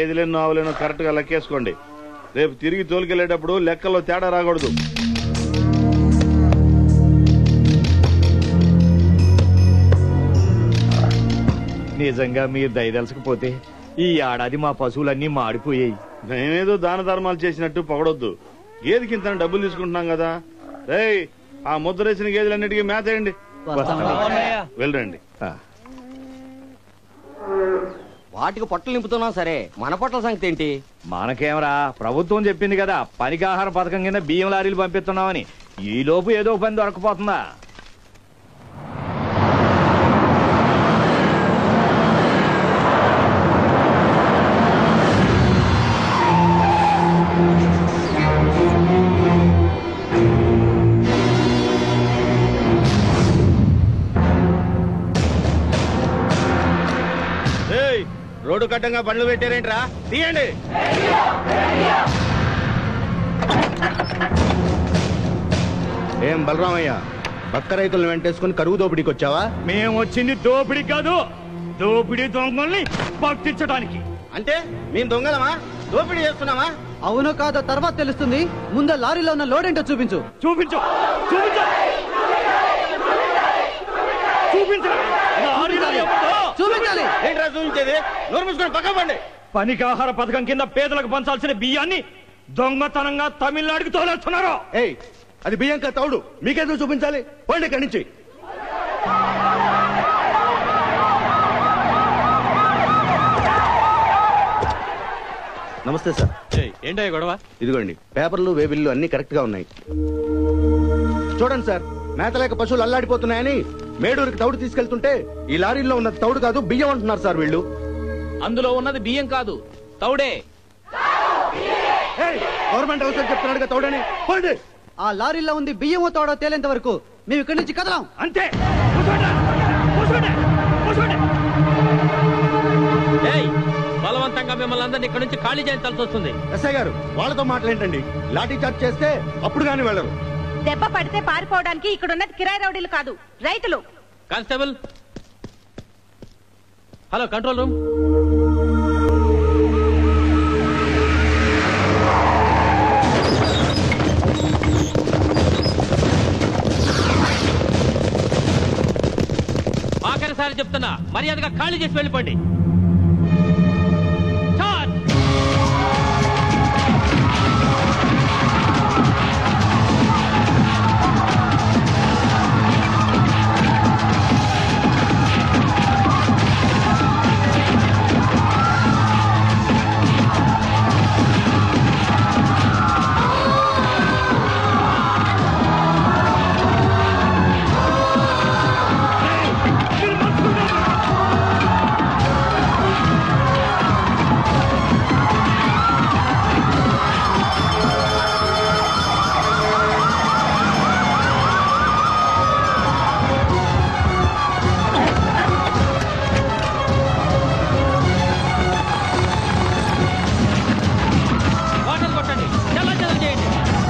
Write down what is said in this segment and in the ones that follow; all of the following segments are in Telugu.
గేదెలెన్నో ఆవులేనో కరెక్ట్ గా లెక్కేసుకోండి రేపు తిరిగి తోలుకెళ్లేటప్పుడు లెక్కల్లో తేడా రాకూడదు నిజంగా మీరు దయదలసకపోతే ఈ ఏడాది మా పశువులన్నీ మాడిపోయాయి మేమేదో దాన ధర్మాలు చేసినట్టు పొగడొద్దు గేదెకి ఇంత డబ్బులు తీసుకుంటున్నాం కదా రేయ్ ఆ ముద్రేసిన గేదెలన్నిటికీ మేత వేయండి వెళ్ళండి ఆ, వాటికి పొట్టలు నింపుతున్నాం సరే మన పొట్టల సంగతి ఏంటి మనకేమరా ప్రభుత్వం చెప్పింది కదా పనికి ఆహార పథకం కింద బియ్యం లారీలు పంపిస్తున్నామని ఈ లోపు ఏదో ఒక పని దొరకపోతుందా రేయ్ రోడ్డు కట్టంగా బండ్లు పెట్టారేంట్రా తీయండి ఏం బలరామయ్య బక్క రైతులను వెంటేసుకుని కరువు దోపిడీకి వచ్చావా మేము వచ్చింది దోపిడీ కాదు దోపిడీ దొంగల్ని పట్టించడానికి అంటే మేము దొంగలమా దోపిడీ చేస్తున్నామా అవునో కాదో తర్వాత తెలుస్తుంది ముందు లారీలో ఉన్న లోడ్ ఏంటో చూపించు చూపించు చూపించు చూపించు లారీలో ఎవరిదో? చూపించాలి ఏంట్రా చూపించేది నోరు మూసుకొని పక్క పండి పనికి ఆహార పథకం కింద పేదలకు పంచాల్సిన బియ్యాన్ని దొంగతనంగా తమిళనాడుకి తోలేస్తున్నారు ఏయ్ అది బియ్యంక తౌడు మీకెందుకు చూపించాలి పోండి ఇక్కడి నుంచి నమస్తే సార్ ఏంటో గొడవ ఇదిగోండి పేపర్లు వేబిల్లు అన్ని కరెక్ట్ గా ఉన్నాయి చూడండి సార్ మేతలేక పశువులు అల్లాడిపోతున్నాయని మేడూరికి తౌడు తీసుకెళ్తుంటే ఈ లారీల్లో ఉన్న తౌడు కాదు బియ్యం అంటున్నారు సార్ వీళ్ళు అందులో ఉన్నది బియ్యం కాదు తౌడే ఏయ్, గవర్నమెంట్ అవసరం చెప్తున్నాడుగా తౌడని పోండి ఆ లారీలో ఉంది బియ్యమో తోడో తేలేంత వరకు మేము ఇక్కడి నుంచి కదలాం అంతే కూర్చోండి. కూర్చోండి. కూర్చోండి. బలవంతంగా మిమ్మల్ని అందరినీ ఇక్కడ నుంచి ఖాళీ చేయించాల్సి వస్తుంది ఎస్ఐ గారు వాళ్ళతో మాట్లాడేంటండి లాఠీ చార్జ్ చేస్తే అప్పుడు కానీ వెళ్ళరు దెబ్బ పడితే పారిపోవడానికి ఇక్కడున్నది కిరాయి రౌడీలు కాదు రైతులు కానిస్టేబుల్ హలో కంట్రోల్ రూమ్ ఆఖరిసారి చెప్తున్నా మర్యాదగా ఖాళీ చేసి వెళ్ళిపోండి చార్జ్ వాటర్ కొట్టండి చల్ల చల్ల చేయండి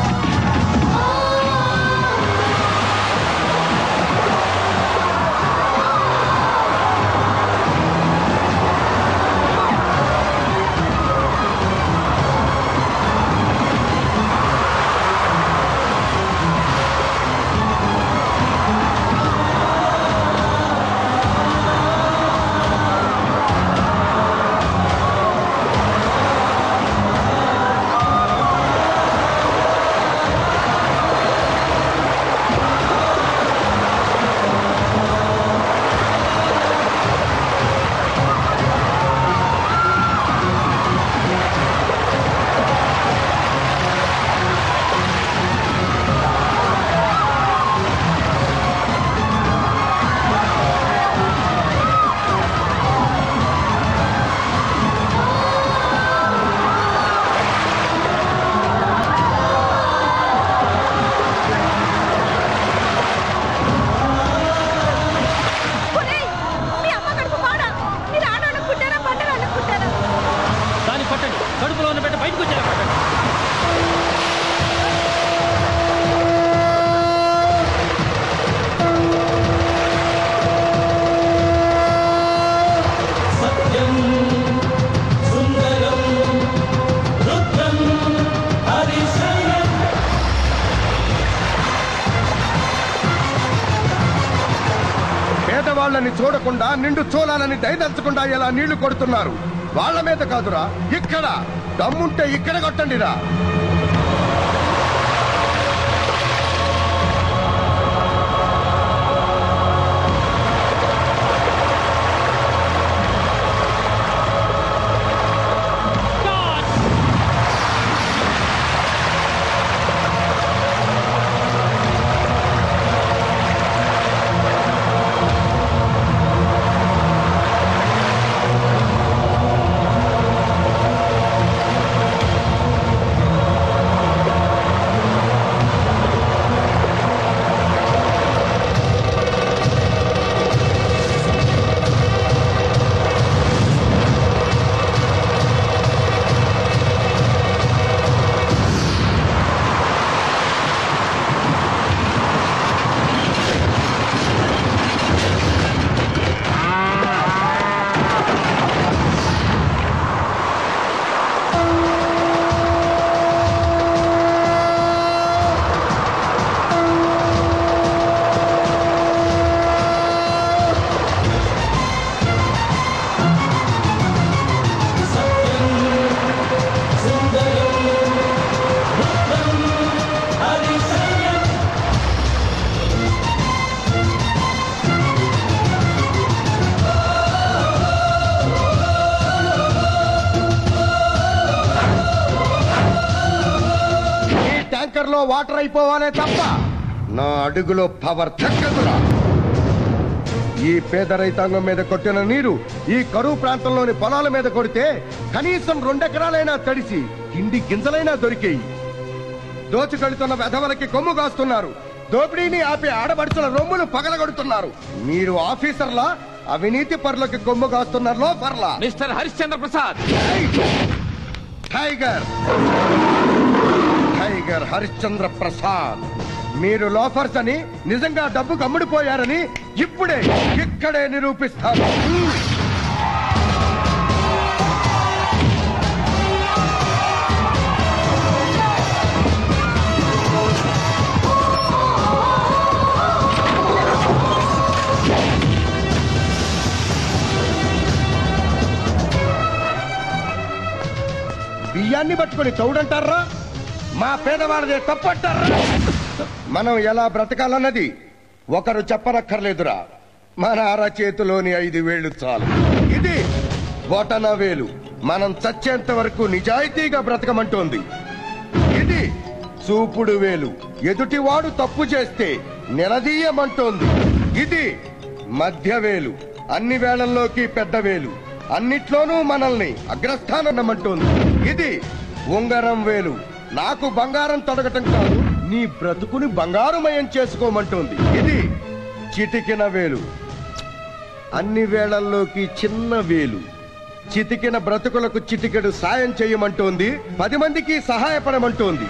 ఒరేయ్, మీ అమ్మ కడుపు మాడా మీరు ఆడవాళ్ళకు పుట్టారా బండవాళ్ళకు పుట్టారా దాన్ని పట్టండి కడుపులో ఉన్న బిడ్డ బయటకు వచ్చేలా పట్టండి సత్యం సుందరం లేకుండా నిండు చూలాలని దయదచ్చకుండా ఇలా నీళ్లు కొడుతున్నారు వాళ్ళ మీద కాదురా ఇక్కడ దమ్ముంటే ఇక్కడ కొట్టండిరా ఈ ట్యాంకర్ లో వాటర్ అయిపోవాలే తప్ప నా అడుగులో పవర్ తగ్గదురా ఈ పేద రైతాంగం మీద కొట్టిన నీరు ఈ కరువు ప్రాంతంలోని పొలాల మీద కొడితే కనీసం రెండెకరాలైనా తడిసి తిండి గింజలైనా దొరికేయి దోచుకెడుతున్న వెధవలకి కొమ్ము కాస్తున్నారు దోపిడీని ఆపి ఆడబడుచుల రొమ్ములు పగలగొడుతున్నారు మీరు ఆఫీసర్లా అవినీతి పరులకి కొమ్ము కాస్తున్నారో పర్లా mister Harishchandra Prasad tiger tiger Harishchandra Prasad మీరు లోఫర్స్ అని నిజంగా డబ్బుకు అమ్ముడిపోయారని ఇప్పుడే ఇక్కడే నిరూపిస్తాను బియ్యాన్ని పట్టుకొని చౌడంటారా మా పేదవాళ్ళదే తప్పంటారా మనం ఎలా బ్రతకాలన్నది ఒకరు చెప్పనక్కర్లేదురా మన అరచేతిలోని ఐదు వేళ్లు చాలు ఇది బొటన వేలు మనం చచ్చేంత వరకు నిజాయితీగా బ్రతకమంటోంది ఇది చూపుడు వేలు ఎదుటివాడు తప్పు చేస్తే నిలదీయమంటోంది ఇది మధ్య వేలు అన్ని వేళల్లోకి పెద్ద వేలు అన్నిట్లోనూ మనల్ని అగ్రస్థానమంటోంది ఇది ఉంగరం వేలు నాకు బంగారం తొడగటం కాదు నీ బ్రతుకుని బంగారుమయం చేసుకోమంటోంది ఇది చిటికిన వేలు అన్ని వేళల్లోకి చిన్న వేలు చితికిన బ్రతుకులకు చిటికెడు సాయం చేయమంటోంది పది మందికి సహాయపడమంటోంది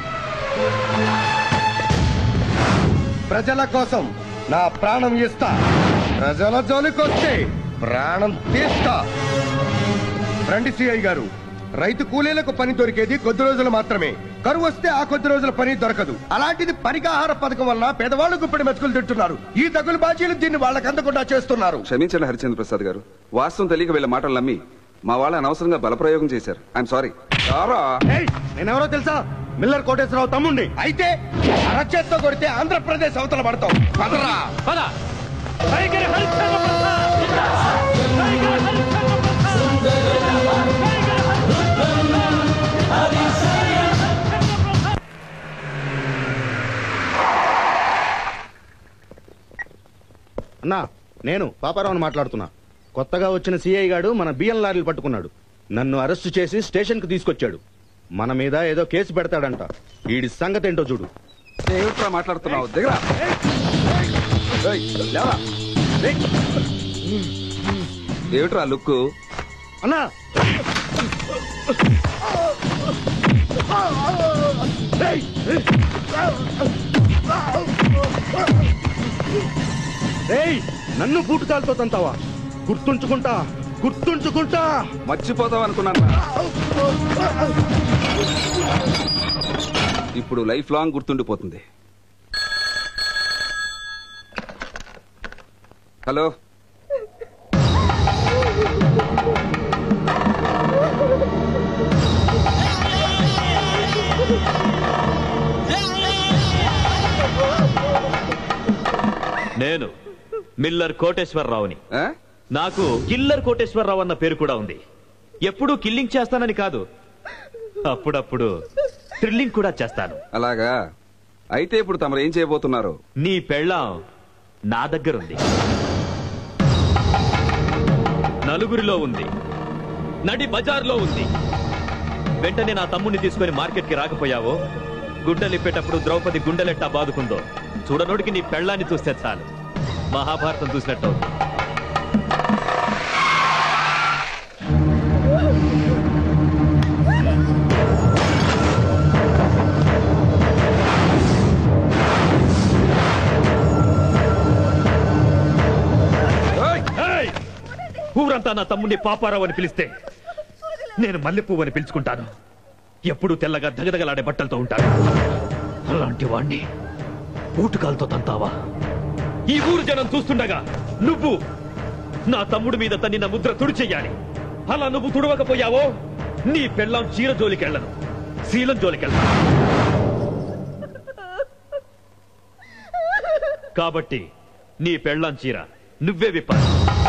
ప్రజల కోసం నా ప్రాణం ఇస్తా ప్రజల జోలికొస్తే ప్రాణం తీస్తా రండి సిఐ గారు రైతు కూలీలకు పని దొరికేది కొద్ది రోజులు మాత్రమే కరువు వస్తే ఆ కొద్ది రోజుల పని దొరకదు అలాంటిది పరిగాహార పథకం వల్ల పేదవాళ్ళు గుప్పిడి మెతుకులు తింటున్నారు ఈ తగులు బాజీలు దీన్ని వాళ్ళకి అందకుండా చేస్తున్నారు క్షమించండి హరిచంద్ర ప్రసాద్ గారు వాస్తవం తెలియక వీళ్ళ మాటలు నమ్మి మా వాళ్ళు అనవసరంగా బలప్రయోగం చేశారు ఐఎమ్ సారీ ఏయ్, నేనెవరో తెలుసా మిల్లర్ కోటేశ్వరరావు తమ్ముండి అయితే అరచేత్తో కొడితే ఆంధ్రప్రదేశ్ అవతల పడతాం పదరా పద టైగర్ హరిశ్చంద్ర ప్రసాద్ టైగర్ హరిశ్చంద్ర ప్రసాద్ అన్నా నేను పాపారావుని మాట్లాడుతున్నా కొత్తగా వచ్చిన సిఐ గాడు మన బియ్యం లారీలు పట్టుకున్నాడు నన్ను అరెస్టు చేసి స్టేషన్ కు తీసుకొచ్చాడు మన మీద ఏదో కేసు పెడతాడంట వీడి సంగతి ఏంటో చూడు ఏమిట్రా మాట్లాడుతున్నావు దగ్గర ఏమిట్రా లుక్ అన్నా ఏయ్ నన్ను బూటుకాలతో తంతావా గుర్తుంచుకుంటా గుర్తుంచుకుంటా మర్చిపోతాం అనుకున్నాను ఇప్పుడు లైఫ్ లాంగ్ గుర్తుండిపోతుంది హలో నేను మిల్లర్ కోటేశ్వరరావుని ఆ? నాకు కిల్లర్ కోటేశ్వరరావు అన్న పేరు కూడా ఉంది ఎప్పుడూ కిల్లింగ్ చేస్తానని కాదు అప్పుడప్పుడు థ్రిల్లింగ్ కూడా చేస్తాను అలాగా అయితే ఇప్పుడు తమరు ఏం చేయబోతున్నారు నీ పెళ్ళాం నా దగ్గరుంది నలుగురిలో ఉంది నడి బజార్లో ఉంది వెంటనే నా తమ్ముడిని తీసుకొని మార్కెట్కి రాకపోయావో గుడ్డలిప్పేటప్పుడు ద్రౌపది గుండెలెట్టా బాదుకుందో చూడనోడికి నీ పెళ్ళాన్ని చూస్తే చాలు మహాభారతం చూసినట్టు అవుతుంది. ఏయ్! ఊరంతా నా తమ్ముడిని పాపారావు అని పిలిస్తే నేను మల్లెపువ్వు అని పిలుచుకుంటాను ఎప్పుడూ తెల్లగా దగదగలాడే బట్టలతో ఉంటాడు అలాంటి వాణ్ణి ఊటుకాలతో తంతావా ఈ ఊరు జనం చూస్తుండగా నువ్వు నా తమ్ముడి మీద తన్నిన ముద్ర తుడిచెయ్యాలి అలా నువ్వు తుడవకపోయావో నీ పెళ్ళాం చీర జోలికెళ్ళను శీలం జోలికెళ్ళను కాబట్టి నీ పెళ్ళాం చీర నువ్వే విప్పాలి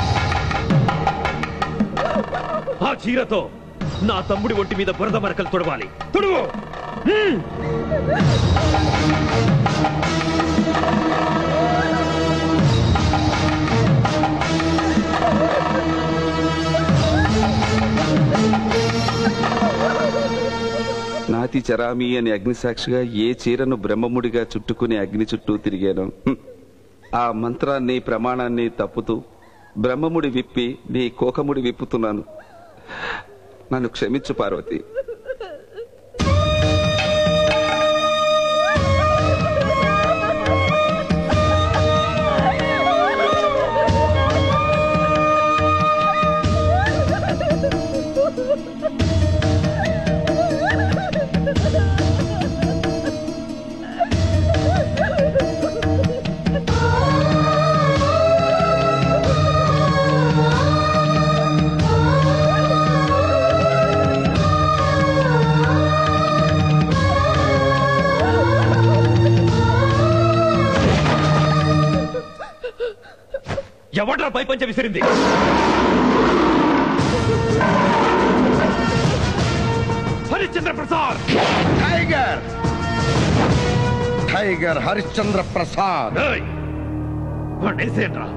ఆ చీరతో నా తమ్ముడి ఒంటి మీద బురద మరకలు తుడవాలి తుడువు హ్మ్. నాతి చరామి అని అగ్నిసాక్షిగా ఏ చీరను బ్రహ్మముడిగా చుట్టుకుని అగ్ని చుట్టూ తిరిగాను హ్మ్. ఆ మంత్రాన్ని ప్రమాణాన్ని తప్పుతూ బ్రహ్మముడి విప్పి నీ కోకముడి విప్పుతున్నాను నన్ను క్షమించు పార్వతి ఎవడ్రా పైపంచ విసిరింది హరిశ్చంద్ర ప్రసాద్ టైగర్ టైగర్ హరిశ్చంద్ర ప్రసాద్ ఏయ్! వాణ్ణేసేయండ్రా.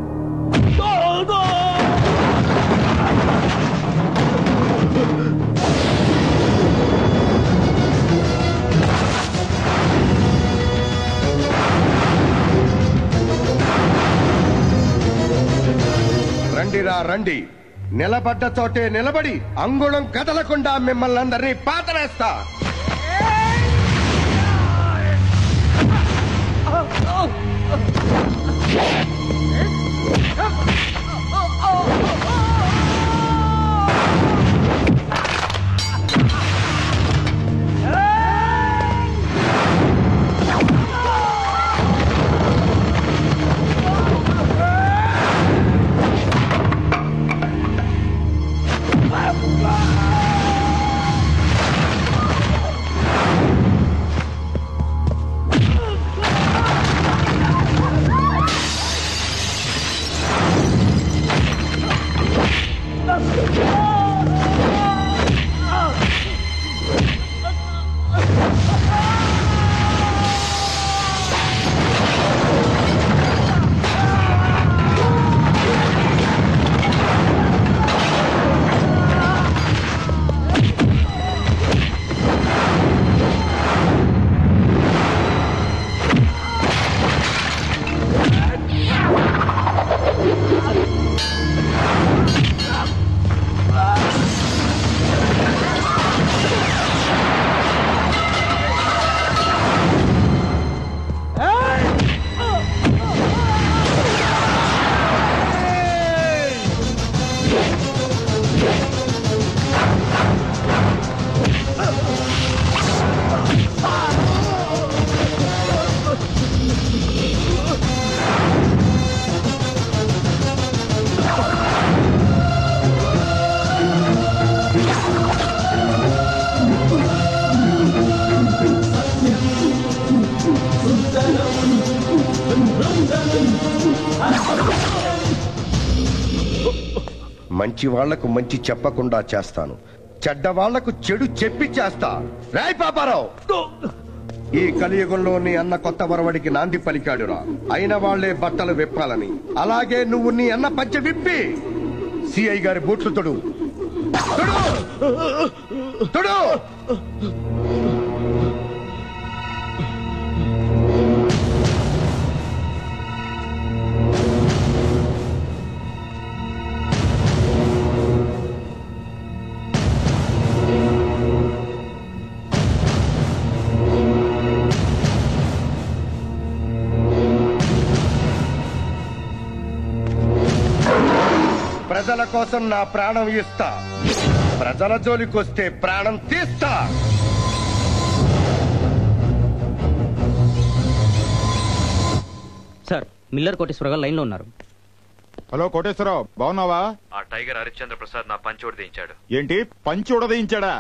రండిరా రండి నిలబడ్డ చోటే నిలబడి అంగుళం కదలకుండా మిమ్మల్ని అందరినీ పాతరేస్తా మంచి వాళ్లకు మంచి చెప్పకుండా చేస్తాను చెడ్డ వాళ్లకు చెడు చెప్పి చేస్తా రాయ్ పాపారావు ఈ కలియుగంలో నీ అన్న కొత్త వరవడికి నాంది పలికాడురా అయిన వాళ్లే బట్టలు విప్పాలని అలాగే నువ్వు నీ అన్న పంచె విప్పి సిఐ గారి బూట్లు తొడు తొడు! తొడు ప్రజల కోసం నా ప్రాణం ఇస్తా ప్రజల జోలికొస్తే ప్రాణం తీస్తా సార్ మిల్లర్ కోటేశ్వర గారు లైన్లో ఉన్నారు హలో కోటేశ్వరరావు బాగున్నావా ఆ టైగర్ హరిశ్చంద్ర ప్రసాద్ నా పంచి ఉడదీయించాడు ఏంటి పంచి ఉడదీయించాడా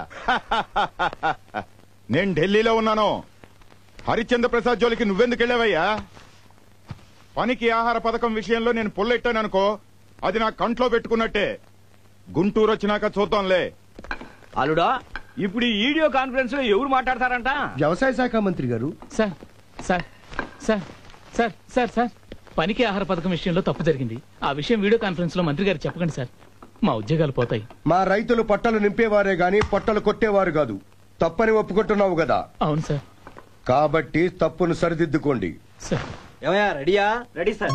నేను ఢిల్లీలో ఉన్నాను హరిశ్చంద్ర ప్రసాద్ జోలికి నువ్వెందుకు వెళ్ళావయ్యా పనికి ఆహార పథకం విషయంలో నేను పుల్లెట్టాను అనుకో అది నా కంట్లో పెట్టుకున్నట్టే గుంటూరు వచ్చినాక చూద్దాంలే అలుడా ఇప్పుడు ఈ వీడియో కాన్ఫరెన్స్ లో ఎవరు మాట్లాడతారంట వ్యవసాయ శాఖ మంత్రి గారు sir sir sir sir sir sir పనికి ఆహార పథకం విషయంలో తప్పు జరిగింది ఆ విషయం వీడియో కాన్ఫరెన్స్ లో మంత్రి గారు చెప్పకండి సార్ మా ఉద్యోగాలు పోతాయి మా రైతులు పట్టలు నింపేవారే గాని పొట్టలు కొట్టేవారు కాదు తప్పని ఒప్పుకుంటున్నావు కదా అవును సార్ కాబట్టి తప్పును సరిదిద్దుకోండి సార్ ఏమయ్యా రెడీయా రెడీ సార్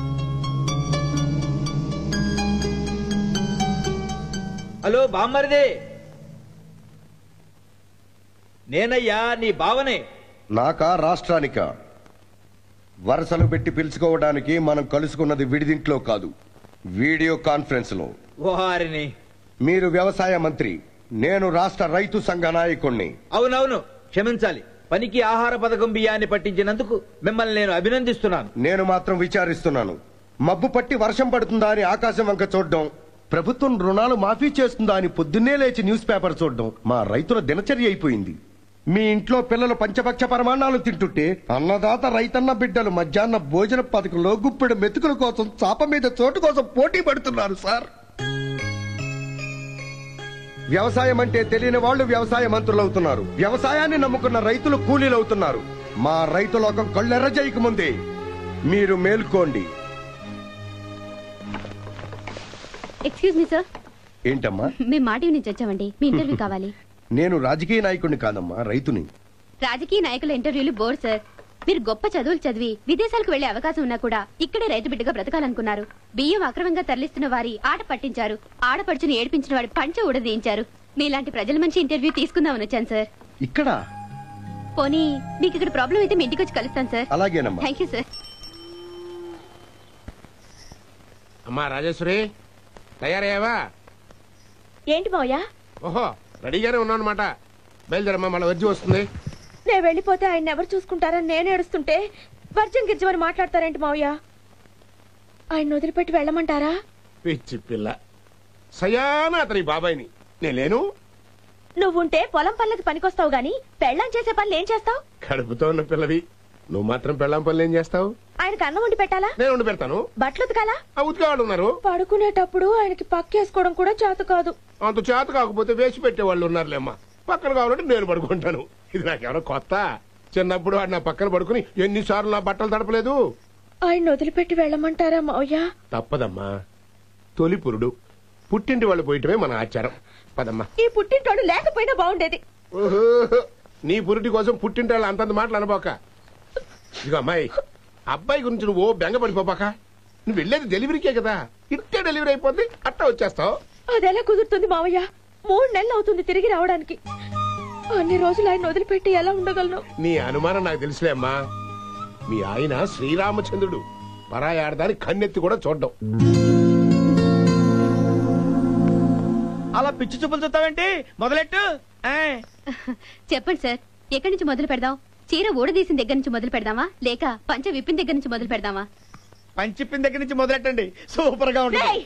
హలో బామ్మరిది నేనయ్యా నీ బావనే నాకా రాష్ట్రానిక వరుసలు పెట్టి పిలుచుకోవడానికి మనం కలుసుకున్నది విడిదింట్లో కాదు వీడియో కాన్ఫరెన్స్ లో వారిని మీరు వ్యవసాయ మంత్రి నేను రాష్ట్ర రైతు సంఘ నాయకుణ్ణి అవునవును క్షమించాలి పనికి ఆహార పథకం బియ్యాన్ని పట్టించినందుకు మిమ్మల్ని నేను అభినందిస్తున్నాను నేను మాత్రం విచారిస్తున్నాను మబ్బు పట్టి వర్షం పడుతుందా అని ఆకాశం వంక చూడడం ప్రభుత్వం రుణాలు మాఫీ చేస్తుందా అని పొద్దున్నే లేచి న్యూస్ పేపర్ చూడడం మా రైతుల దినచర్య అయిపోయింది మీ ఇంట్లో పిల్లలు పంచపక్ష పరమాణాలు తింటుంటే అన్నదాత రైతన్న బిడ్డలు మధ్యాహ్న భోజన పథకంలో గుప్పెడు మెతుకుల కోసం చాప మీద చోటు కోసం పోటీ పడుతున్నారు సార్ వ్యవసాయం అంటే తెలియని వాళ్ళు వ్యవసాయ మంత్రులు అవుతున్నారు వ్యవసాయాన్ని నమ్ముకున్న రైతులు కూలీలు అవుతున్నారు మా రైతు లోకం కళ్ళెర్ర చేయక ముందే మీరు మేల్కోండి ఎక్స్క్యూజ్ మీ సార్ ఏంటమ్మా మేము మా టీవీ నుంచి వచ్చామండి మీ ఇంటర్వ్యూ కావాలి నేను రాజకీయ నాయకుడిని కాదమ్మా రైతుని రాజకీయ నాయకుల ఇంటర్వ్యూలు బోర్డు సార్ మీరు గొప్ప చదువులు చదివి విదేశాలకు వెళ్లే అవకాశం ఉన్నా కూడా ఇక్కడే రైతు బిడ్డగా బ్రతకాలనుకున్నారు బియ్యం అక్రమంగా తరలిస్తున్న వారి ఆట పట్టించారు ఆడపడుచుని ఏడిపించిన వాడి పంచ ఊడదీయించారు మీలాంటి ప్రజల మంచి ఇంటర్వ్యూ తీసుకుందామని వచ్చాను సార్ ఇక్కడ పోనీ మీకు ఇక్కడ ప్రాబ్లం అయితే మీ ఇంటికి వచ్చి కలుస్తాను సార్ అలాగేనమ్మా థ్యాంక్ యూ సార్ అమ్మా రాజేశ్వరి తయారయ్యావా ఏంటి మావయ్య ఓహో రెడీగానే ఉన్నావు అనమాట బయలుదేరమ్మా మళ్ళీ వచ్చి వస్తుంది నేను వెళ్ళిపోతే ఆయన ఎవరు చూసుకుంటారని నేను ఏడుస్తుంటే వర్జం గిర్జమని మాట్లాడతారేంటి మావయ్య ఆయన వదిలిపెట్టి వెళ్ళమంటారా పిచ్చి పిల్ల సయానా అతని బాబాయిని నేను లేను నువ్వుంటే పొలం పనులకి పనికొస్తావు గాని పెళ్ళం చేసే పనులు ఏం చేస్తావు కడుపుతో ఉన్న పిల్లవి నువ్వు మాత్రం పెళ్ళాం పనులు ఏం చేస్తావు ఆయనకు అన్నం వండి పెట్టాలా నేను ఉండి పెడతాను బట్టలు ఉతకాలా ఆ ఉతికేవాళ్ళు ఉన్నారు పడుకునేటప్పుడు ఆయనకి పక్కేసుకోవడం కూడా చేత కాదు అంత చేత కాకపోతే వేసి పెట్టేవాళ్ళు ఉన్నారులేమ్మా పక్కన కావాలంటే నేను పడుకుంటాను ఇది నాకెవరో కొత్త చిన్నప్పుడు వాడు నా పక్కన పడుకుని ఎన్నిసార్లు నా బట్టలు తడపలేదు ఆయన వదిలిపెట్టి వెళ్ళమంటారా మావయ్య తప్పదమ్మా తొలి పురుడు పుట్టింటి వాళ్ళు పోయటమే మన ఆచారం పదమ్మా ఈ పుట్టింటోడు లేకపోయినా బాగుండేది ఓహో, నీ పురిటి కోసం పుట్టింటి వాళ్ళు అంతంత మాటలు అనబోక ఇదిగో అమ్మాయి అబ్బాయి గురించి నువ్వు ఓ బెంగ పడిపోపాక నువ్వు వెళ్ళేది డెలివరీకే కదా ఇట్టే డెలివరీ అయిపోద్ది అట్టా వచ్చేస్తావు అదెలా కుదురుతుంది మావయ్య మూడు నెలలు అవుతుంది తిరిగి రావడానికి అన్ని రోజులు ఆయన వదిలిపెట్టి ఎలా ఉండగలను నీ అనుమానం నాకు తెలుసులే అమ్మా మీ ఆయన శ్రీరామచంద్రుడు పరాయి ఆడదాని కన్నెత్తి కూడా చూడ్డం అలా పిచ్చి చూపులు చూస్తావేంటి మొదలెట్టు చెప్పండి సార్ ఎక్కడి నుంచి మొదలు పెడదాం చీర ఊడదీసిన దగ్గర నుంచి మొదలు పెడదామా లేక పంచ విప్పిన దగ్గర నుంచి మొదలు పెడదామా పంచిప్పిన దగ్గర నుంచి మొదలెట్టండి సూపర్ గా ఉంటుంది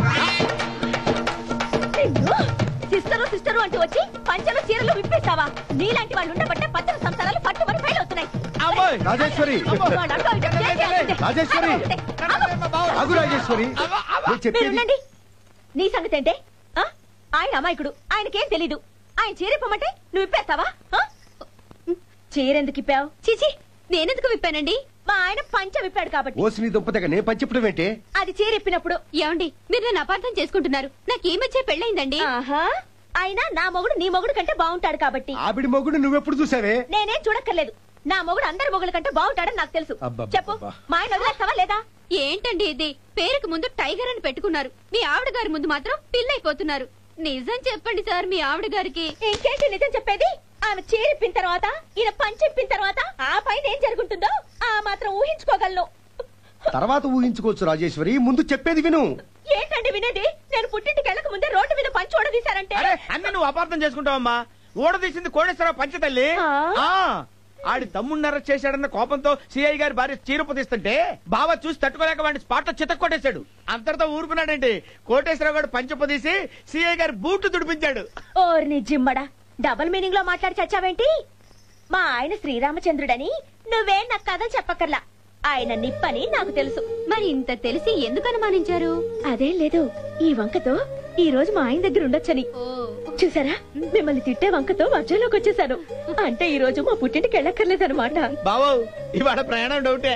సిస్టరు సిస్టరు అంటూ వచ్చి పంచలు చీరలు విప్పేస్తావా నీలాంటి వాళ్ళు ఉండబట్టే పచ్చల సంసారాలు పట్టుబడి ఫెయిల్ అవుతున్నాయి అమ్మాయి రాజేశ్వరి వాళ్ళు అటో ఇటో చేసి చేస్తుంటే. రాజేశ్వరి ఆగు. ఆగు రాజేశ్వరి నేను మీరు చెప్పేది ఉండండి నీ సంగతి ఏంటే ఆ? ఆయన అమాయకుడు ఆయనకేం తెలీదు ఆయన చీరిపోమంటే నువ్వు ఇప్పేస్తావా ఆ? చీరెందుకు ఇప్పావు చిచి నేనెందుకు విప్పానండి మా ఆయన పంచ విప్పాడు కాబట్టి ఓసి నీ దుంపతగ నే పంచిప్పడం ఏంటి అది చీరిప్పినప్పుడు ఏమండి మీరు నన్ను అపార్థం చేసుకుంటున్నారు నాకు ఈ మధ్య పెళ్ళైందండి ఆహా అయినా నా మొగుడు నీ మొగుడు కంటే బాగుంటాడు కాబట్టి ఆవిడి మొగుడు నువ్వెప్పుడు చూసావే నేనేం చూడక్కర్లేదు నా మొగుడు అందరి మొగుడు కంటే బాగుంటాడని నాకు తెలుసు అబ్బబ్బబ్బా. చెప్పు మా ఆయన వదిలేస్తావా లేదా ఏంటండి ఇది పేరుకు ముందు టైగర్ అని పెట్టుకున్నారు మీ ఆవిడ గారి ముందు మాత్రం పిల్లైపోతున్నారు నిజం చెప్పండి సార్ మీ ఆవిడ గారికి ఇంకేంటి నిజం చెప్పేది ఆమె చీరిప్పిన తర్వాత ఈయన పంచిప్పిన తర్వాత ఆ పైన ఏం జరుగుతుందో ఆ మాత్రం ఊహించుకోగలను తర్వాత ఊహించుకోవచ్చు రాజేశ్వరి ముందు చెప్పేది విను ఏంటండి వినేది నేను పుట్టింటికి వెళ్ళక ముందే రోడ్డు మీద పంచి ఓడదీశారంటే అరే అన్ని నువ్వు అపార్థం చేసుకుంటావమ్మా ఊడదీసింది కోడేశ్వరరావు పంచతల్లి ఆ, ఆడి తమ్ముడిని అరెస్ట్ చేశాడన్న కోపంతో సిఐ గారి భార్య చీరపు తీస్తుంటే బావ చూసి తట్టుకోలేక వాడిని స్పాట్ లో చితక్ కొట్టేశాడు అంతటితో ఊరుకున్నాడండి కోటేశ్వరరావు గారు పంచపు తీసి సిఐ గారి బూట్లు తుడిపించాడు ఓర్ని జిమ్మడా డబుల్ మీనింగ్ లో మాట్లాడి చచ్చావేంటి మా ఆయన శ్రీరామచంద్రుడని నువ్వే నాకు కథలు చెప్పక్కర్లా ఆయన నిప్పని నాకు తెలుసు మరి ఇంత తెలిసి ఎందుకు అనుమానించారు అదేం లేదు ఈ వంకతో ఈ రోజు మా ఆయన దగ్గర ఉండొచ్చని చూసారా మిమ్మల్ని తిట్టే వంకతో మధ్యలోకి వచ్చేసాను అంటే ఈ రోజు మా పుట్టింటికి వెళ్ళక్కర్లేదన్నమాట బావో ఇవాళ ప్రయాణం డౌటే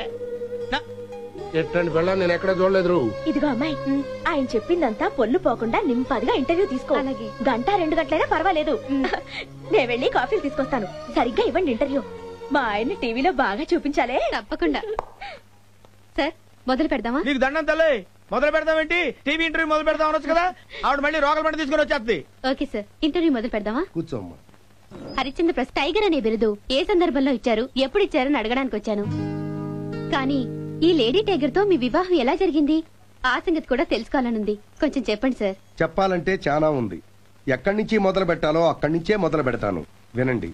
ఎట్టండి పిల్ల నేను ఎక్కడ చూడలేదు ఇదిగో అమ్మాయి ఆయన చెప్పిందంతా పొల్లు పోకుండా నింపదిగా ఇంటర్వ్యూ తీసుకో గంట రెండు గంటలైనా పర్వాలేదు నేను వెళ్ళి కాఫీలు తీసుకొస్తాను సరిగ్గా ఇవ్వండి ఇంటర్వ్యూ మా ఆయన టీవీలో బాగా చూపించాలే తప్పకుండా సార్ మొదలు పెడదామా నీకు దండం తల్లి మొదలు పెడతామేంటి టీవీ ఇంటర్వ్యూ మొదలు పెడతాం అనొచ్చు కదా ఆవిడ మళ్ళీ రోగల పంట తీసుకుని వచ్చేస్తుంది ఓకే సార్ ఇంటర్వ్యూ మొదలు పెడదామా కూర్చోమ్మా హరిశ్చంద్ర ప్రసాద్ టైగర్ అనే బిరుదు ఏ సందర్భంలో ఇచ్చారు ఎప్పుడు ఇచ్చారని అడగడానికి వచ్చాను కానీ ఈ లేడీ టైగర్ తో మీ వివాహం ఎలా జరిగింది ఆ సంగతి కూడా తెలుసుకోవాలనుంది కొంచెం చెప్పండి సార్ చెప్పాలంటే చాలా ఉంది ఎక్కడి నుంచి మొదలు పెట్టాలో అక్కడి నుంచే మొదలు పెడతాను వినండి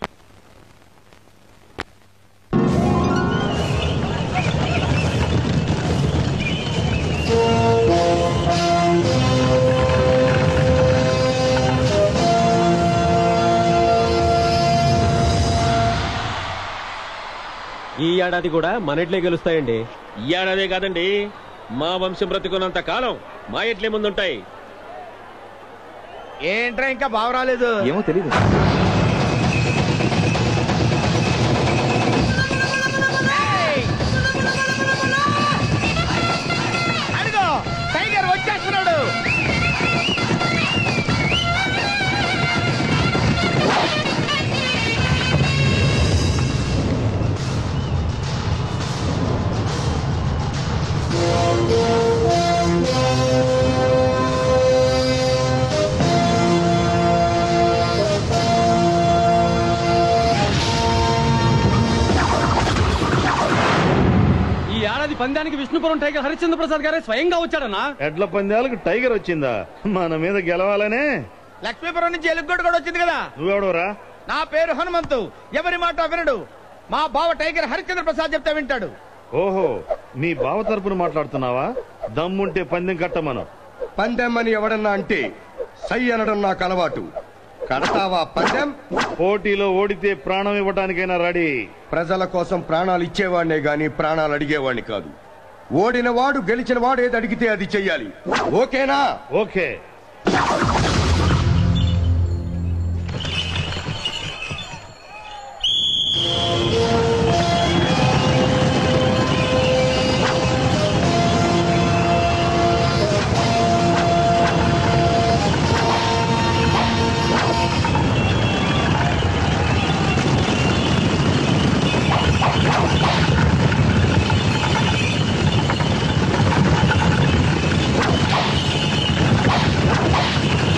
ఈ ఏడాది కూడా మనట్లే గెలుస్తాయండి ఈ ఏడాదే కాదండి మా వంశం బ్రతికున్నంత కాలం మా ఎట్లే ముందుంటాయి ఏంట్రా ఇంకా బావ రాలేదు ఏమో తెలియదు అడుగో టైగర్ వచ్చేస్తున్నాడు ఈ ఏడాది పందానికి విష్ణుపురం టైగర్ హరిశ్చంద్ర ప్రసాద్ గారే స్వయంగా వచ్చాడన్నా ఎడ్ల పందాలకు టైగర్ వచ్చిందా మన మీద గెలవాలనే లక్ష్మీపురం నుంచి ఎలుగొడ్డు కూడా వచ్చింది కదా నువ్వెవడవరా నా పేరు హనుమంతు ఎవరి మాట వినడు మా బావ టైగర్ హరిశ్చంద్ర ప్రసాద్ చెప్తే వింటాడు ఓహో మీ బావ తరపున మాట్లాడుతున్నావా దమ్ముంటే పందెం కట్టమను పందెం అని ఎవడన్నా అంటే సై అనడం నాకు అలవాటు కడతావా పందెం పోటీలో ఓడితే ప్రాణం ఇవ్వడానికైనా రెడీ ప్రజల కోసం ప్రాణాలు ఇచ్చేవాడినే గాని ప్రాణాలు అడిగేవాడిని కాదు ఓడిన వాడు గెలిచిన వాడు ఏది అడిగితే అది చెయ్యాలి ఓకేనా ఓకే ఆ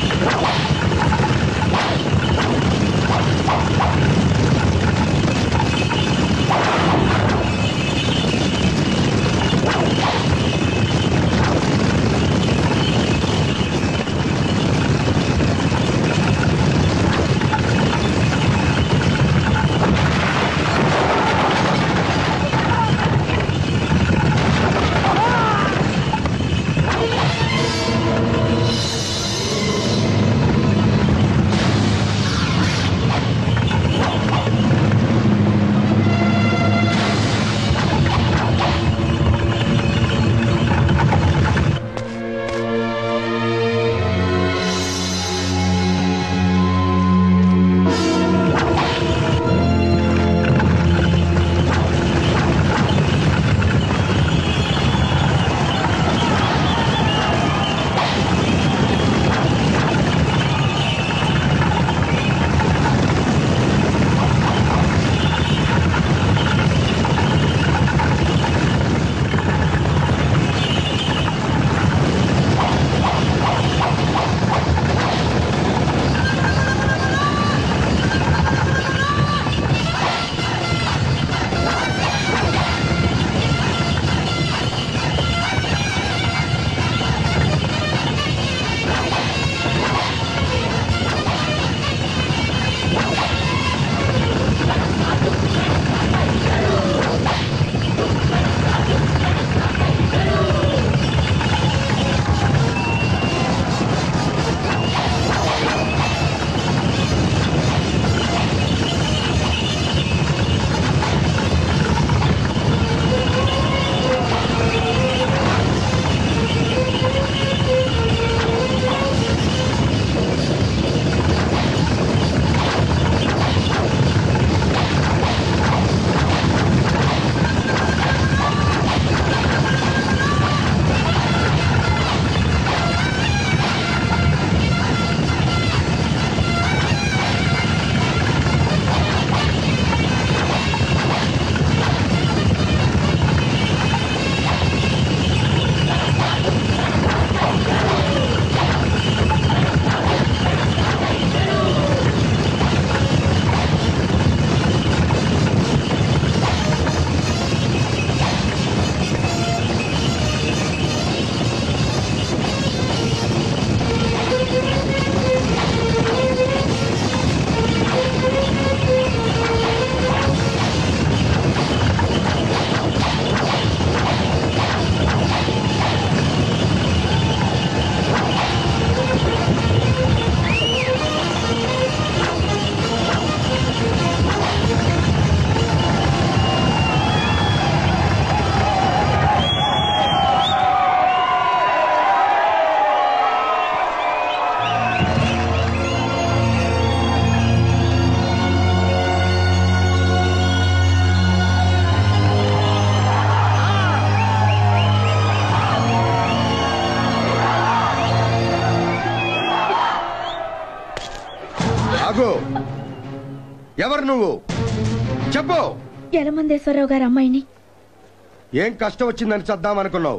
ఎవరు నువ్వు చెప్పు యలమందేశ్వరరావు గారి అమ్మాయిని ఏం కష్టం వచ్చిందని చద్దామనుకున్నావు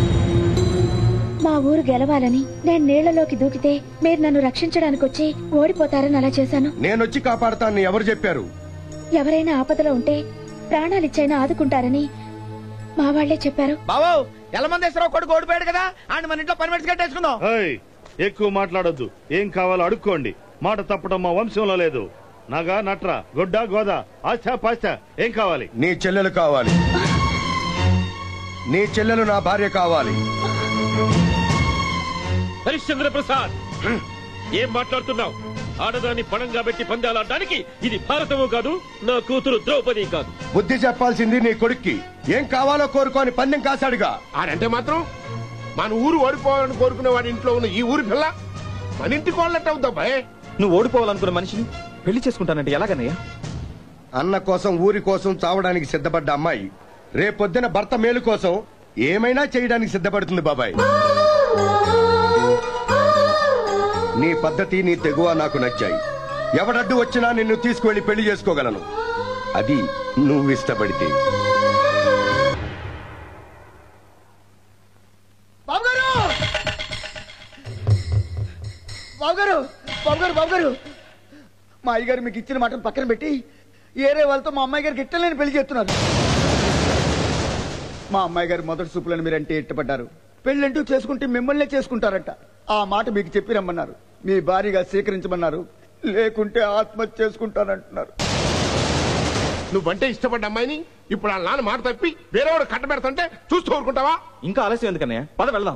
మా ఊరు గెలవాలని నేను నీళ్లలోకి దూకితే మీరు నన్ను రక్షించడానికి వచ్చి ఓడిపోతారని అలా చేశాను నేనొచ్చి కాపాడతానని ఎవరు చెప్పారు ఎవరైనా ఆపదలో ఉంటే ప్రాణాలిచ్చైనా ఆదుకుంటారని మా వాళ్లే చెప్పారు బాబు ఎలమందేశ్వరరావు కొడుకు ఓడిపోయాడు కదా ఆయన మన ఇంట్లో పని మనిషి కట్టేసుకుందాం ఏయ్, ఎక్కువ మాట్లాడొద్దు ఏం కావాలో అడుక్కోండి మాట తప్పడం మా వంశంలో లేదు నగ నట్ర గొడ్డ గోద ఆశ పాశ ఏం కావాలి నీ చెల్లెలు కావాలి నీ చెల్లెలు నా భార్య కావాలి హరిశ్చంద్ర ప్రసాద్ ఏం మాట్లాడుతున్నావు ఆడదాన్ని పణంగా పెట్టి పందాలాడడానికి ఇది భారతము కాదు నా కూతురు ద్రౌపది కాదు బుద్ధి చెప్పాల్సింది నీ కొడుక్కి ఏం కావాలో కోరుకోని పందెం కాశాడుగా ఆడంటే మాత్రం మన ఊరు ఓడిపోవాలని కోరుకునే వాడి ఇంట్లో ఉన్న ఈ ఊరి పిల్ల మన ఇంటి కోళ్ళట్టు అవుద్దా భయ్ నువ్వు ఓడిపోవాలనుకున్న మనిషిని పెళ్లి చేసుకుంటానంటే ఎలాగన్నయ్యా అన్న కోసం ఊరి కోసం చావడానికి సిద్ధపడ్డ అమ్మాయి రేపొద్దున భర్త మేలు కోసం ఏమైనా చేయడానికి సిద్ధపడుతుంది బాబాయ్ నీ పద్ధతి నీ తెగువ నాకు నచ్చాయి ఎవడడ్డు వచ్చినా నిన్ను తీసుకువెళ్లి పెళ్లి చేసుకోగలను అది నువ్వు ఇష్టపడితే బాబు గారు బాబు గారు బాబు గారు బాబు గారు మా అయ్యగారు మీకు ఇచ్చిన మాటను పక్కన పెట్టి ఏరే వాళ్ళతో మా అమ్మాయి గారికి ఇట్టలేని పెళ్లి చేస్తున్నారు మా అమ్మాయి గారు మొదటి చూపులను మీరంటే ఇష్టపడ్డారు పెళ్ళంటూ చేసుకుంటే మిమ్మల్నే చేసుకుంటారంట ఆ మాట మీకు చెప్పి రమ్మన్నారు మీ భార్యగా స్వీకరించమన్నారు లేకుంటే ఆత్మహత్య చేసుకుంటానంటున్నారు నువ్వంటే ఇష్టపడ్డ అమ్మాయిని ఇప్పుడు వాళ్ళ నాన్న మాట తప్పి వేరేవాడు కట్టబెడతంటే చూస్తూ ఊరుకుంటావా ఇంకా ఆలస్యం ఎందుకన్నయ్య పద వెళ్దాం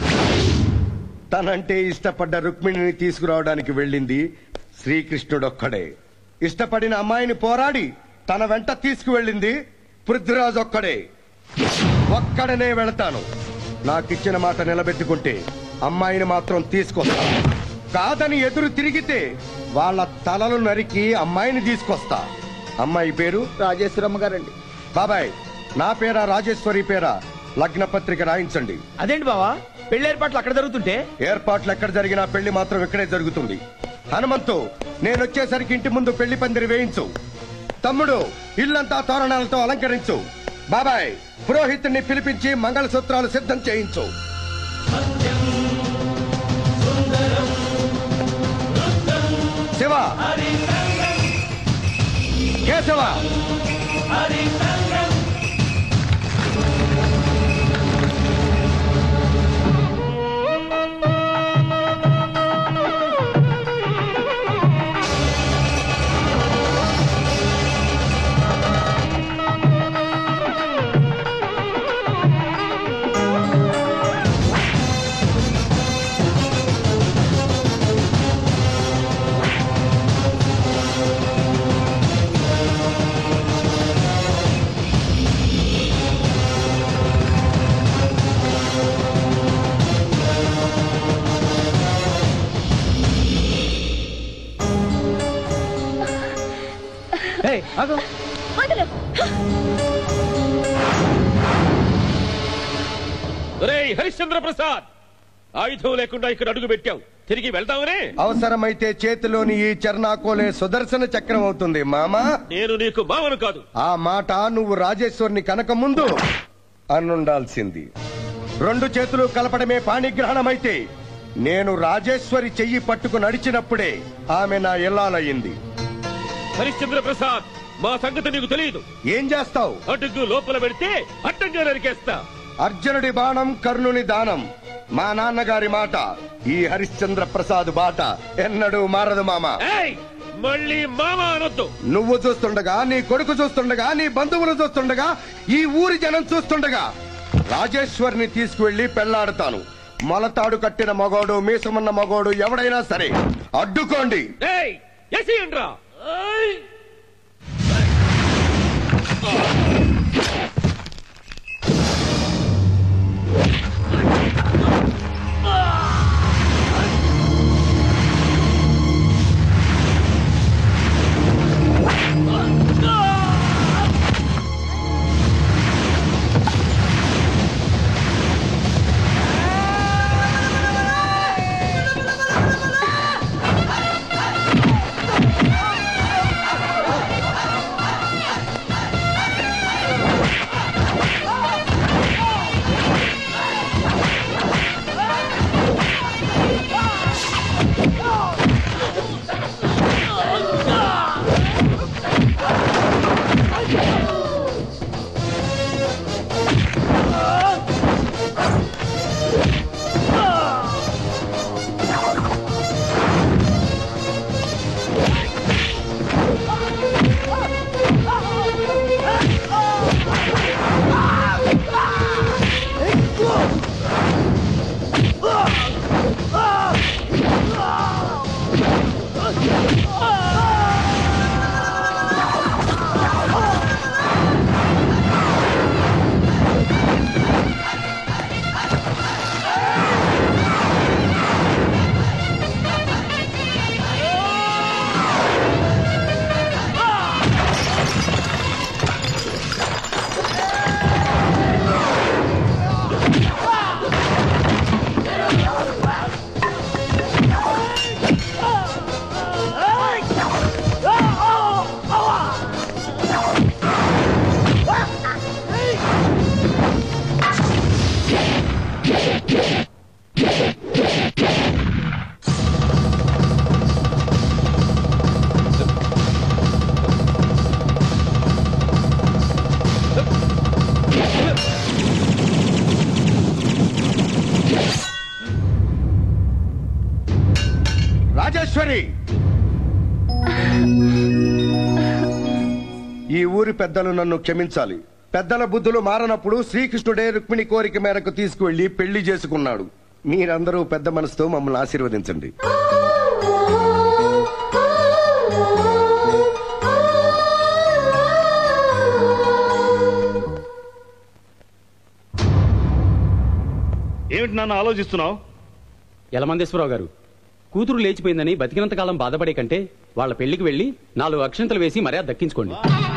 తనంటే ఇష్టపడ్డ రుక్మిణిని తీసుకురావడానికి వెళ్ళింది శ్రీకృష్ణుడొక్కడే ఇష్టపడిన అమ్మాయిని పోరాడి తన వెంట తీసుకువెళ్ళింది పృథ్వీరాజ్ ఒక్కడే ఒక్కడనే వెళతాను నాకిచ్చిన మాట నిలబెట్టుకుంటే అమ్మాయిని మాత్రం తీసుకొస్తా కాదని ఎదురు తిరిగితే వాళ్ళ తలలు నరికి అమ్మాయిని తీసుకొస్తా అమ్మాయి పేరు రాజేశ్వరమ్మ గారండి బాబాయ్ నా పేరా రాజేశ్వరి పేరా లగ్న పత్రిక రాయించండి అదేంటి బావా పెళ్లి ఏర్పాట్లు అక్కడ జరుగుతుంటే ఏర్పాట్లు ఎక్కడ జరిగినా పెళ్లి మాత్రం ఇక్కడే జరుగుతుంది హనుమంతు నేను వచ్చేసరికి ఇంటి ముందు పెళ్లి పందిరి వేయించు తమ్ముడు ఇల్లంతా తోరణాలతో అలంకరించు బాబాయ్ పురోహితుడిని పిలిపించి మంగళసూత్రాలు సిద్ధం చేయించు శివ కేశవ ఆగు వదలు ఒరేయ్ హరిశ్చంద్ర ప్రసాద్ ఆయుధం లేకుండా ఇక్కడ అడుగు పెట్టావు తిరిగి వెళ్దామనే అవసరమైతే చేతిలోని ఈ చర్నాకోలే సుదర్శన చక్రం అవుతుంది మామా నేను నీకు మామను కాదు ఆ మాట నువ్వు రాజేశ్వరిని కనక ముందు అనుండాల్సింది రెండు చేతులు కలపడమే పాణిగ్రహణమైతే నేను రాజేశ్వరి చెయ్యి పట్టుకు నడిచినప్పుడే ఆమె నా ఇల్లాలయ్యింది హరిశ్చంద్ర ప్రసాద్ మా సంగతి నీకు తెలియదు ఏం చేస్తావు అడుగు లోపల పెడితే అడ్డంగా నరికేస్తా అర్జునుడి బాణం కర్ణుని దానం మా నాన్నగారి మాట ఈ హరిశ్చంద్ర ప్రసాద్ బాట ఎన్నడూ మారదు మామ ఏయ్ మళ్ళీ మామ అనొద్దు నువ్వు చూస్తుండగా నీ కొడుకు చూస్తుండగా నీ బంధువులు చూస్తుండగా ఈ ఊరి జనం చూస్తుండగా రాజేశ్వరిని తీసుకువెళ్లి పెళ్లాడతాను మొలతాడు కట్టిన మగోడు మీసమున్న మగోడు ఎవడైనా సరే అడ్డుకోండి ఏయ్ ఎసియండ్రా ఏయ్ ఆ ఈ ఊరి పెద్దలు నన్ను క్షమించాలి పెద్దల బుద్ధులు మారనప్పుడు శ్రీకృష్ణుడే రుక్మిణి కోరిక మేరకు తీసుకువెళ్లి పెళ్లి చేసుకున్నాడు మీరందరూ పెద్ద మనసుతో మమ్మల్ని ఆశీర్వదించండి ఏమిటి నాన్న ఆలోచిస్తున్నావు యలమందేశ్వరరావు గారు కూతురు లేచిపోయిందని బతికినంతకాలం బాధపడే కంటే వాళ్ళ పెళ్లికి వెళ్ళి నాలుగు అక్షంతలు వేసి మర్యాద దక్కించుకోండి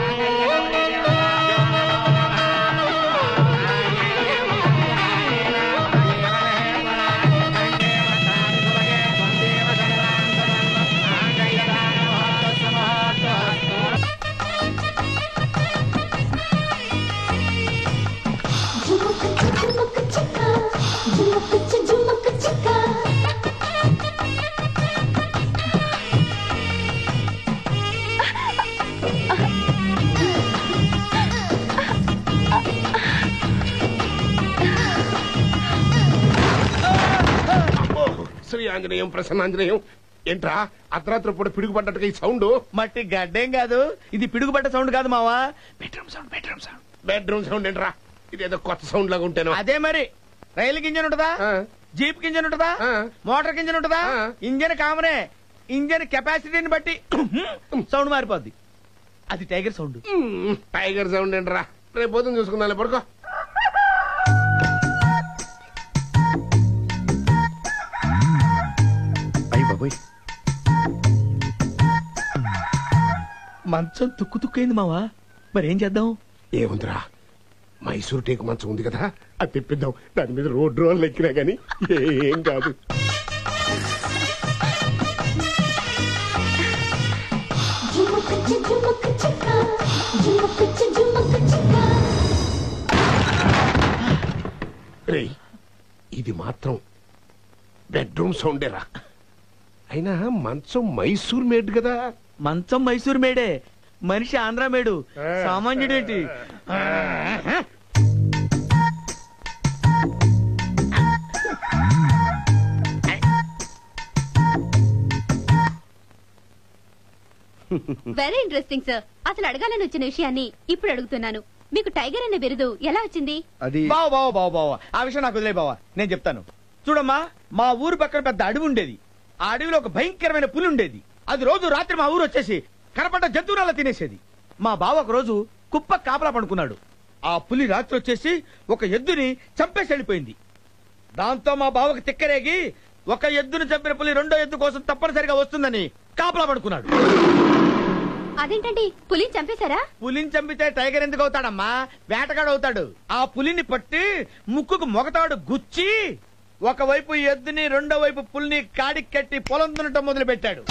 అమ్మో, శ్రీ ఆంజనేయం ప్రసన్నాంజనేయం ఏంట్రా అర్ధరాత్రి పూట పిడుగుపడ్డట్టుగా ఈ సౌండ్ మట్టి గడ్డేం కాదు ఇది పిడుగుపడ్డ సౌండ్ కాదు మావా bedroom sound bedroom sound bedroom sound ఏంట్రా ఇదేదో కొత్త సౌండ్ లాగా ఉంటాను అదే మరి రైలు ఇంజన్ ఉంటుందా జీప్ ఇంజన్ ఉంటుందా మోటార్ ఇంజన్ ఉంటుందా ఇంజన్ కామనే ఇంజన్ కెపాసిటీని బట్టి సౌండ్ మారిపోద్ది అది టైగర్ సౌండ్ టైగర్ సౌండ్ ఏంట్రా రేపు పొద్దున చూసుకుందాం పడుకో అయ్యి బాబోయ్ మంచం తుక్కు తుక్కైంది మావా మరి ఏం చేద్దాం ఏముందిరా మైసూర్ టేకు మంచం ఉంది కదా అది తెప్పిద్దాం దాని మీద రోడ్ రోల్ ఎక్కినా గానీ ఏం కాదు రే ఇది మాత్రం బెడ్రూమ్ సౌండేరా అయినా మంచం మైసూర్ మేడ్ కదా మంచం మైసూర్ మేడే మనిషి ఆంధ్ర మేడు సామాన్యుడేంటి వెరీ ఇంట్రెస్టింగ్ సార్ అసలు అడగాలని వచ్చిన విషయాన్ని ఇప్పుడు అడుగుతున్నాను మీకు టైగర్ అనే బిరుదు ఎలా వచ్చింది అది బావ బావ బావ బావ ఆ విషయం నాకు వదిలే బావ నేను చెప్తాను చూడమ్మా మా ఊరు పక్కన పెద్ద అడవి ఉండేది ఆ అడవిలో ఒక భయంకరమైన పులి ఉండేది అది రోజు రాత్రి మా ఊరు వచ్చేసి కనపడ్డ జంతువునాల తినేసేది మా బావ ఒక రోజు కుప్ప కాపలా పడుకున్నాడు ఆ పులి రాత్రి వచ్చేసి ఒక ఎద్దుని చంపేసి వెళ్ళిపోయింది దాంతో మా బావకు తిక్కరేగి ఒక ఎద్దును చంపిన పులి రెండో ఎద్దు కోసం తప్పనిసరిగా వస్తుందని కాపలా పడుకున్నాడు అదేంటండి పులిని చంపేశారా పులిని చంపితే టైగర్ ఎందుకు అవుతాడమ్మా వేటగాడు అవుతాడు ఆ పులిని పట్టి ముక్కుకు మొగతాడు గుచ్చి ఒకవైపు ఎద్దుని రెండో వైపు పులిని కాడికి కట్టి పొలం దున్నటం మొదలు పెట్టాడు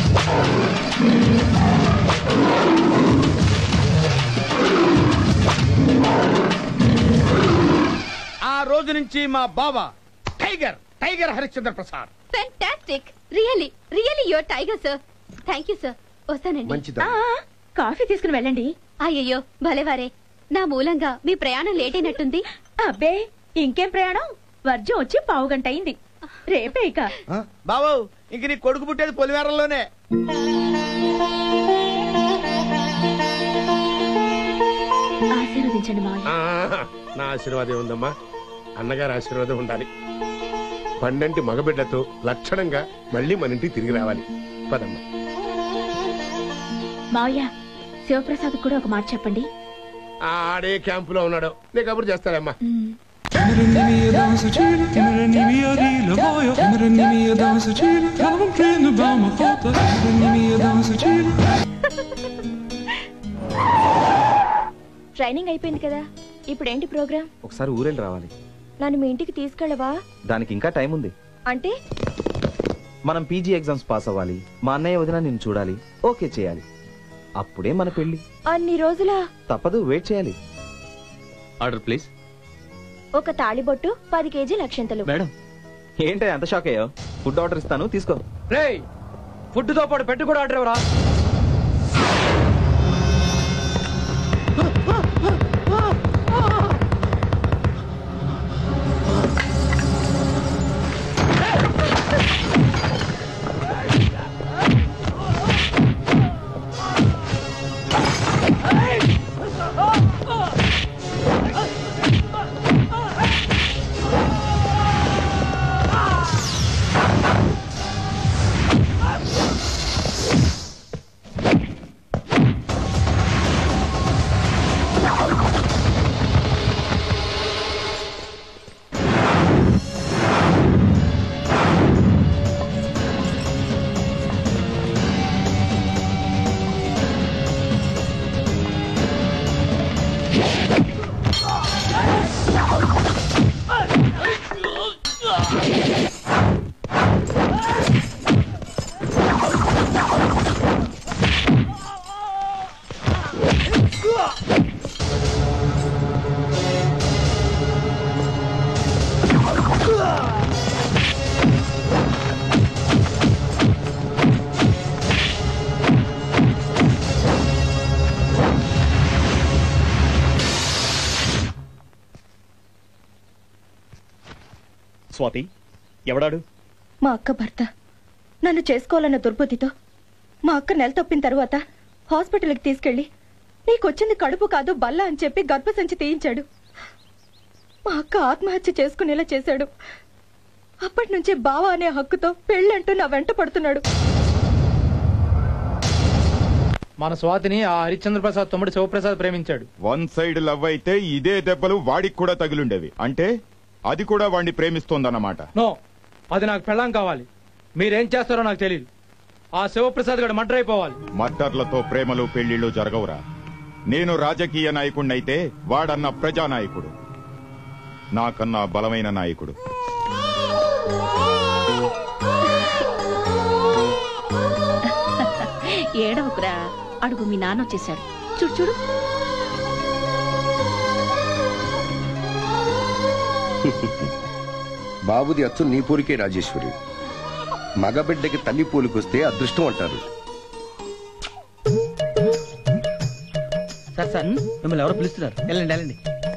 ఆ రోజు నుంచి మా బావ tiger tiger Harishchandra Prasad fantastic really really your tiger sir thank you sir వస్తానండి ఆ, కాఫీ తీసుకుని వెళ్ళండి అయ్యయ్యో భలేవారే నా మూలంగా మీ ప్రయాణం లేట్ అయినట్టుంది అబ్బే ఇంకేం ప్రయాణం వర్జం వచ్చి పావు గంట అయింది రేపే ఇక బాబు ఇంక నీ కొడుకు పుట్టేది పొలిమేరల్లోనే ఆశీర్వదించండి మావయ్య ఆ, నా ఆశీర్వాదం ఉందమ్మా అన్నగారి ఆశీర్వాదం ఉండాలి పండంటి మగబిడ్డతో లక్షణంగా మళ్ళీ మన ఇంటికి తిరిగి రావాలి పదమ్మా మావయ్య శివప్రసాద్ కూడా ఒక మాట చెప్పండి ఆడే క్యాంపులో ఉన్నాడు నేను కబురు చేస్తానమ్మా ట్రైనింగ్ అయిపోయింది కదా ఇప్పుడు ఏంటి ప్రోగ్రామ్ ఒకసారి ఊరెళ్ళి రావాలి నన్ను మీ ఇంటికి తీసుకెళ్ళవా దానికి ఇంకా టైం ఉంది అంటే మనం పీజీ ఎగ్జామ్స్ పాస్ అవ్వాలి మా అన్నయ్య వదిన నిన్ను చూడాలి ఓకే చేయాలి అప్పుడే మన పెళ్లి అన్ని రోజుల తప్పదు వెయిట్ చేయాలి ఆర్డర్ ప్లీజ్ ఒక తాళిబొట్టు పది కేజీ లక్షంతలు మేడం ఏంటి అంత షాక్ అయ్యావు ఫుడ్ ఆర్డర్ ఇస్తాను తీసుకో రే ఫుడ్ తో పాటు పెట్టు కూడా ఆర్డర్ ఎవరా స్వాతి ఎవడాడు మా అక్క భర్త నన్ను చేసుకోవాలన్న దుర్బుద్ధితో మా అక్క నెల తప్పిన తర్వాత హాస్పిటల్కి తీసుకెళ్లి నీకొచ్చింది కడుపు కాదు బల్ల అని చెప్పి గర్భసంచి తీయించాడు మా అక్క ఆత్మహత్య చేసుకునేలా చేశాడు అప్పటి నుంచి బావ అనే హక్కుతో పెళ్ళంటూ నా వెంట పడుతున్నాడు మన స్వాతిని ఆ హరిశ్చంద్ర ప్రసాద్ తమ్ముడు శివప్రసాద్ ప్రేమించాడు వన్ సైడ్ లవ్ అయితే ఇదే దెబ్బలు వాడికి కూడా తగిలుండేవి అంటే అది కూడా వాడిని ప్రేమిస్తోందన్నమాట నో అది నాకు పెళ్ళాం కావాలి మీరేం చేస్తారో నాకు తెలియదు ఆ శివప్రసాద్ గడు మర్డర్ అయిపోవాలి మద్దర్లతో ప్రేమలు పెళ్లిళ్ళు జరగవురా నేను రాజకీయ నాయకుడినైతే వాడన్న ప్రజానాయకుడు నాకన్నా బలమైన నాయకుడు ఏడవకురా అడుగు మీ నాన్న వచ్చేసాడు చూడు చూడు బాబుది అచ్చు నీ పూరికే రాజేశ్వరి మగబిడ్డకి తల్లి పూలికొస్తే అదృష్టం అంటారు సార్ సార్ మిమ్మల్ని ఎవరో పిలుస్తున్నారు వెళ్ళండి వెళ్ళండి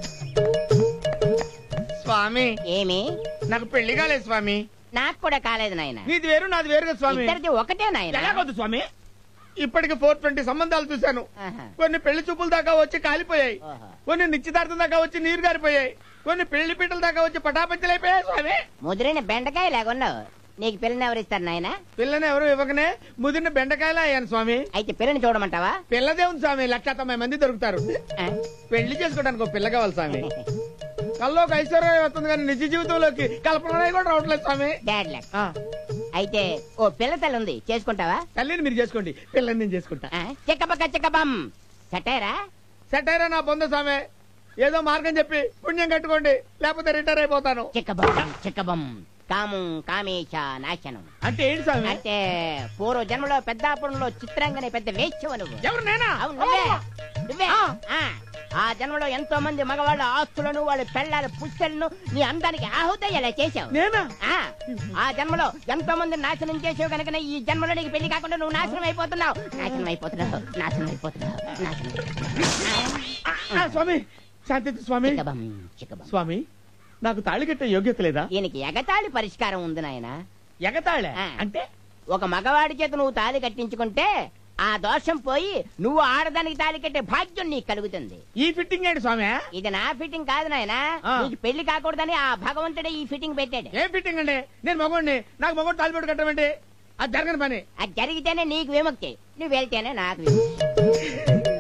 స్వామి ఏమి నాకు పెళ్లి కాలేదు స్వామి నాకు కూడా కాలేదు నాయన నీది వేరు నాది వేరు కదా స్వామి ఇద్దరిది ఒకటే నాయన ఎలాగొద్దు స్వామి ఇప్పటికి ఫోర్ ట్వంటీ సంబంధాలు చూశాను కొన్ని పెళ్లి చూపుల దాకా వచ్చి కాలిపోయాయి కొన్ని నిశ్చితార్థం దాకా వచ్చి నీరు గారిపోయాయి కొన్ని పెళ్లి పీటల దాకా వచ్చి పటాపంచలైపోయాయి స్వామి ముదిరిన బెండకాయ లాగున్నావు నీకు పిల్లని ఎవరు ఇస్తారు నాయన పిల్లని ఎవరు ఇవ్వకనే ముదిరిన బెండకాయలా అయ్యాను స్వామి అయితే పిల్లని చూడమంటావా పిల్లదే ఉంది స్వామి లక్ష తొంభై మంది దొరుకుతారు పెళ్లి చేసుకోవడానికి ఒక పిల్ల కావాలి స్వామి కల్లో ఒక ఐశ్వర్యం వస్తుంది కానీ నిజ జీవితంలోకి కల్పన కూడా రావట్లేదు స్వామి డాడ్ లక్ అయితే ఓ పిల్ల తల్లి ఉంది చేసుకుంటావా తల్లిని మీరు చేసుకోండి పిల్లని నేను చేసుకుంటా చెక్కబక్క చెక్కబం సటైరా సెటైరా నా పొంద స్వామి ఏదో మార్గం చెప్పి పుణ్యం కట్టుకోండి లేకపోతే రిటైర్ అయిపోతాను చిక్కబం చిక్కబం కాము కామేశ నాశనం అంటే ఏంటి స్వామి అంటే పూర్వ జన్మలో పెద్దాపురంలో చిత్రాంగనే పెద్ద వేశ్యవు నువ్వు ఎవరు నేనా అవును నువ్వే నువ్వే ఆ, ఆ జన్మలో ఎంతో మంది మగవాళ్ళ ఆస్తులను వాళ్ళ పెళ్ళాల పుస్తలను నీ అందానికి ఆహుతయ్యేలా చేశావు నేనా ఆ, ఆ జన్మలో ఎంతో మంది నాశనం చేసావు కనుక ఈ జన్మలో నీకు పెళ్లి కాకుండా నువ్వు నాశనం అయిపోతున్నావు నాశనం అయిపోతున్నావు నాశనం అయిపోతున్నావు నాశనం ఆ, స్వామి శాంతి స్వామి చిక్కబం చిక్కబం స్వామి నాకు తాళి కట్టే యోగ్యత లేదా దీనికి ఎగతాళి పరిష్కారం ఉంది నాయన ఎగతాళే అంటే ఒక మగవాడి చేత నువ్వు తాళి కట్టించుకుంటే ఆ దోషం పోయి నువ్వు ఆడదానికి తాళి కట్టే భాగ్యం నీకు కలుగుతుంది ఈ ఫిట్టింగ్ ఏంటి స్వామి ఇది నా ఫిట్టింగ్ కాదు నాయన నీకు పెళ్లి కాకూడదని ఆ భగవంతుడే ఈ ఫిట్టింగ్ పెట్టాడు ఏం ఫిట్టింగ్ అండి నేను మగోడిని నాకు మగోడు తాళి పెట్టి కట్టమండి అది జరగని పని అది జరిగితేనే నీకు విముక్తి నువ్వు వెళ్తేనే నాకు విముక్తి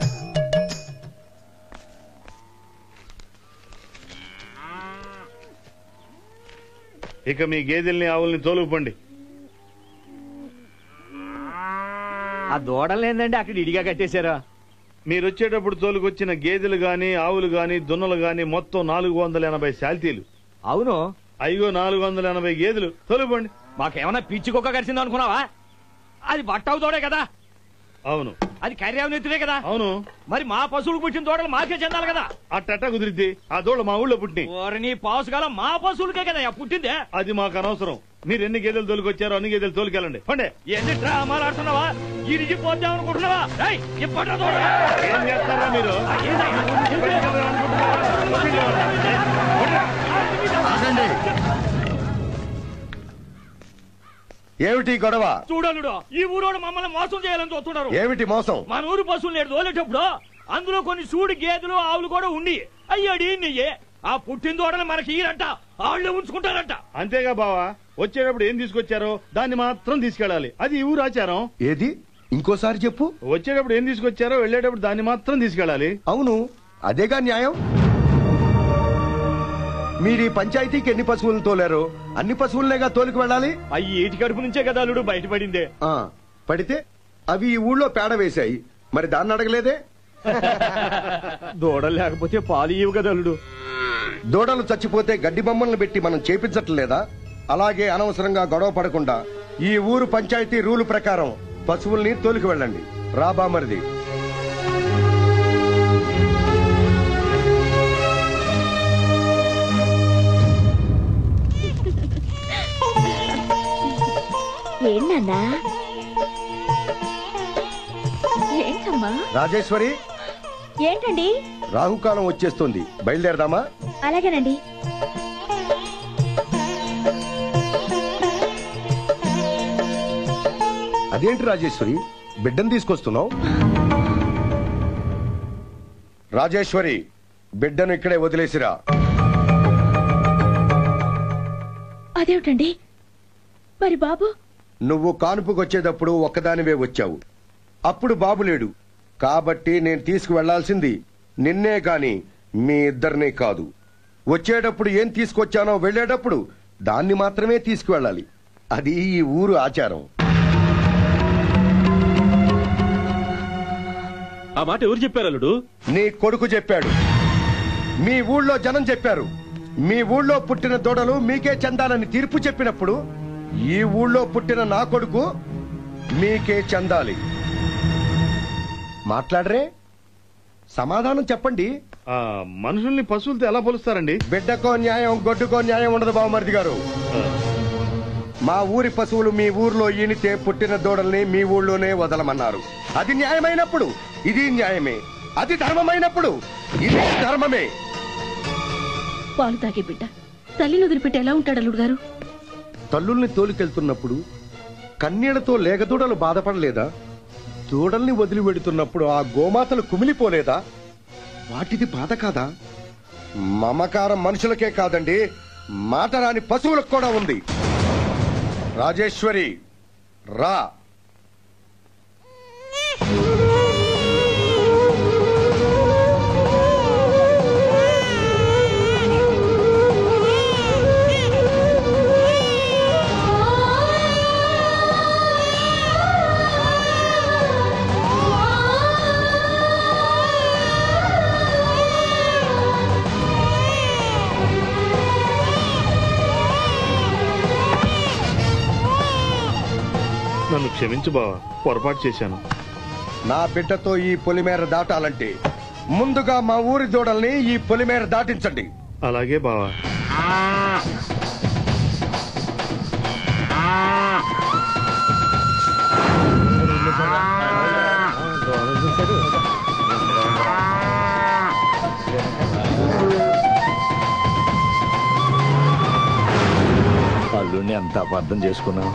ఇక మీ గేదెల్ని ఆవుల్ని తోలుకుపండి ఆ దూడలు ఏందండి అక్కడ ఇడిగా కట్టేశారా మీరు వచ్చేటప్పుడు తోలుకొచ్చిన గేదెలు గాని ఆవులు గాని దున్నలు గాని మొత్తం నాలుగు వందల ఎనభై శాల్తీలు అవును అయ్యో నాలుగు వందల ఎనభై గేదెలు తోలుకోండి మాకేమన్నా పిచ్చి కుక్క కరిసింది అనుకున్నావా అది బట్టవు తోడే కదా అవును అది కర్యావు నెత్తుడే కదా అవును మరి మా పశువులకు పుట్టిన తోటలు మాకే చెందాలి కదా అట్టట్ట కుదిరితే ఆ దూడ మా ఊళ్ళో పుట్టి ఓరిని పాసుగాల మా పశువులకే కదా పుట్టిందే అది మాకు అనవసరం మీరు ఎన్ని గేదెలు తోలుకొచ్చారో అన్ని గేదెలు తోలుకెళ్ళండి పండే ఎన్ని డ్రామాలు ఆడుతున్నావా ఇరిగిపోద్దాం అనుకుంటున్నావా ఏయ్, ఇప్పట్లో తోడు. ఏం చేస్తారా మీరు ఏమిటి గొడవ చూడలుడు ఈ ఊరోడు మమ్మల్ని మోసం చేయాలని చూస్తున్నారు ఏమిటి మోసం మన ఊరు పశువులు నేడు తోలేటప్పుడు అందులో కొన్ని సూడి గేదెలు ఆవులు కూడా ఉండి అయ్యాడి నెయ్యే ఆ పుట్టిన తోటలు మనకి ఈరంట ఆళ్ళే ఉంచుకుంటారంట అంతేగా బావా వచ్చేటప్పుడు ఏం తీసుకొచ్చారో దాన్ని మాత్రం తీసుకెళ్ళాలి అది ఈ ఊరు ఆచారం ఏది ఇంకోసారి చెప్పు వచ్చేటప్పుడు ఏం తీసుకొచ్చారో వెళ్ళేటప్పుడు దాన్ని మాత్రం తీసుకెళ్ళాలి అవును అదేగా న్యాయం మీరు ఈ పంచాయతీకి ఎన్ని పశువులను తోలారు అన్ని పశువులనేగా తోలికి వెళ్ళాలి అయ్యి ఏటి కడుపు నుంచే కదా అల్లుడు బయటపడిందే ఆ, పడితే అవి ఈ ఊళ్ళో పేడ వేశాయి మరి దాన్ని అడగలేదే దూడ లేకపోతే పాలు ఇవ్వు కదా అల్లుడు దూడలు చచ్చిపోతే గడ్డి బొమ్మలను పెట్టి మనం చేపించట్లేదా అలాగే అనవసరంగా గొడవ పడకుండా ఈ ఊరు పంచాయతీ రూలు ప్రకారం పశువుల్ని తోలికి వెళ్ళండి రాబా మరిది రాజేశ్వరి ఏంటండి రాహుకాలం వచ్చేస్తుంది బయలుదేరదామా అలాగేనండి అదేంటి రాజేశ్వరి బిడ్డను తీసుకొస్తున్నావు రాజేశ్వరి బిడ్డను ఇక్కడే వదిలేసిరా అదేమిటండి మరి బాబు నువ్వు కానుపుకొచ్చేటప్పుడు ఒక్కదానివే వచ్చావు అప్పుడు బాబు లేడు కాబట్టి నేను తీసుకువెళ్లాల్సింది నిన్నే గాని మీ ఇద్దరినే కాదు వచ్చేటప్పుడు ఏం తీసుకొచ్చానో వెళ్ళేటప్పుడు దాన్ని మాత్రమే తీసుకువెళ్ళాలి అది ఈ ఊరు ఆచారం ఆ మాట ఎవరు చెప్పారు అల్లుడు నీ కొడుకు చెప్పాడు మీ ఊళ్ళో జనం చెప్పారు మీ ఊళ్ళో పుట్టిన దూడలు మీకే చెందాలని తీర్పు చెప్పినప్పుడు ఈ ఊళ్ళో పుట్టిన నా కొడుకు మీకే చెందాలి మాట్లాడరే సమాధానం చెప్పండి ఆ, మనుషుల్ని పశువులతో ఎలా పోలుస్తారండి బిడ్డకో న్యాయం గొడ్డుకో న్యాయం ఉండదు బావమరిది గారు మా ఊరి పశువులు మీ ఊర్లో ఈనితే పుట్టిన దూడల్ని మీ ఊళ్ళోనే వదలమన్నారు అది న్యాయమైనప్పుడు ఇది న్యాయమే అది ధర్మమైనప్పుడు ఇది ధర్మమే పాలు తాగే బిడ్డ తల్లిని వదిలిపెట్టి ఎలా ఉంటాడు అల్లుడు గారు తల్లుల్ని తోలుకెళ్తున్నప్పుడు కన్నీళ్లతో లేగదూడలు బాధపడలేదా దూడల్ని వదిలిపెడుతున్నప్పుడు ఆ గోమాతలు కుమిలిపోలేదా వాటిది బాధ కాదా మమకారం మనుషులకే కాదండి మాట రాని పశువులకు కూడా ఉంది రాజేశ్వరి రా నన్ను క్షమించు బావా పొరపాటు చేశాను నా బిడ్డతో ఈ పొలిమేర దాటాలంటే ముందుగా మా ఊరి దూడల్ని ఈ పొలిమేర దాటించండి అలాగే బావా అల్లుడిని ఎంత అబద్ధం చేసుకున్నావు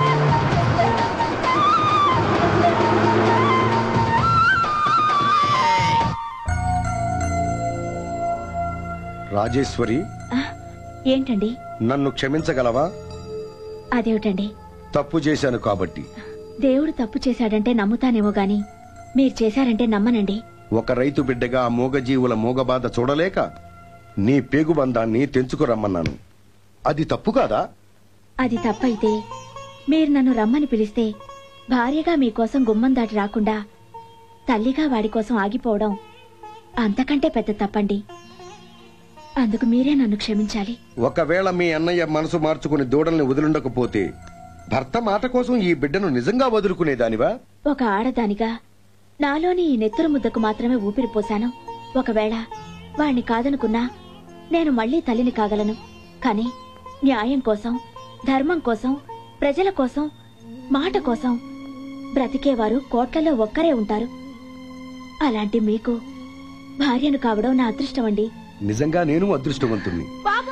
రాజేశ్వరి ఏంటండి నన్ను క్షమించగలవా అదేమిటండి తప్పు చేశాను కాబట్టి దేవుడు తప్పు చేశాడంటే నమ్ముతానేమో గాని మీరు చేశారంటే నమ్మనండి ఒక రైతు బిడ్డగా ఆ మూగజీవుల మూగబాధ చూడలేక నీ పేగుబంధాన్ని తెంచుకురమ్మన్నాను అది తప్పు కాదా అది తప్పైతే మీరు నన్ను రమ్మని పిలిస్తే భార్యగా మీకోసం గుమ్మం దాటి రాకుండా తల్లిగా వాడి కోసం ఆగిపోవడం అంతకంటే పెద్ద తప్పండి అందుకు మీరే నన్ను క్షమించాలి ఒకవేళ మీ అన్నయ్య మనసు మార్చుకుని దూడల్ని వదిలుండకపోతే భర్త మాట కోసం ఈ బిడ్డను నిజంగా వదులుకునేదానివా ఒక ఆడదానిగా నాలోని ఈ నెత్తురు ముద్దకు మాత్రమే ఊపిరి పోశాను ఒకవేళ వాణ్ణి కాదనుకున్నా నేను మళ్ళీ తల్లిని కాగలను కాని న్యాయం కోసం ధర్మం కోసం ప్రజల కోసం మాట కోసం బ్రతికేవారు కోట్లలో ఒక్కరే ఉంటారు అలాంటి మీకు భార్యను కావడం నా అదృష్టం అండి నిజంగా నేను అదృష్టవంతుణ్ణి బాబు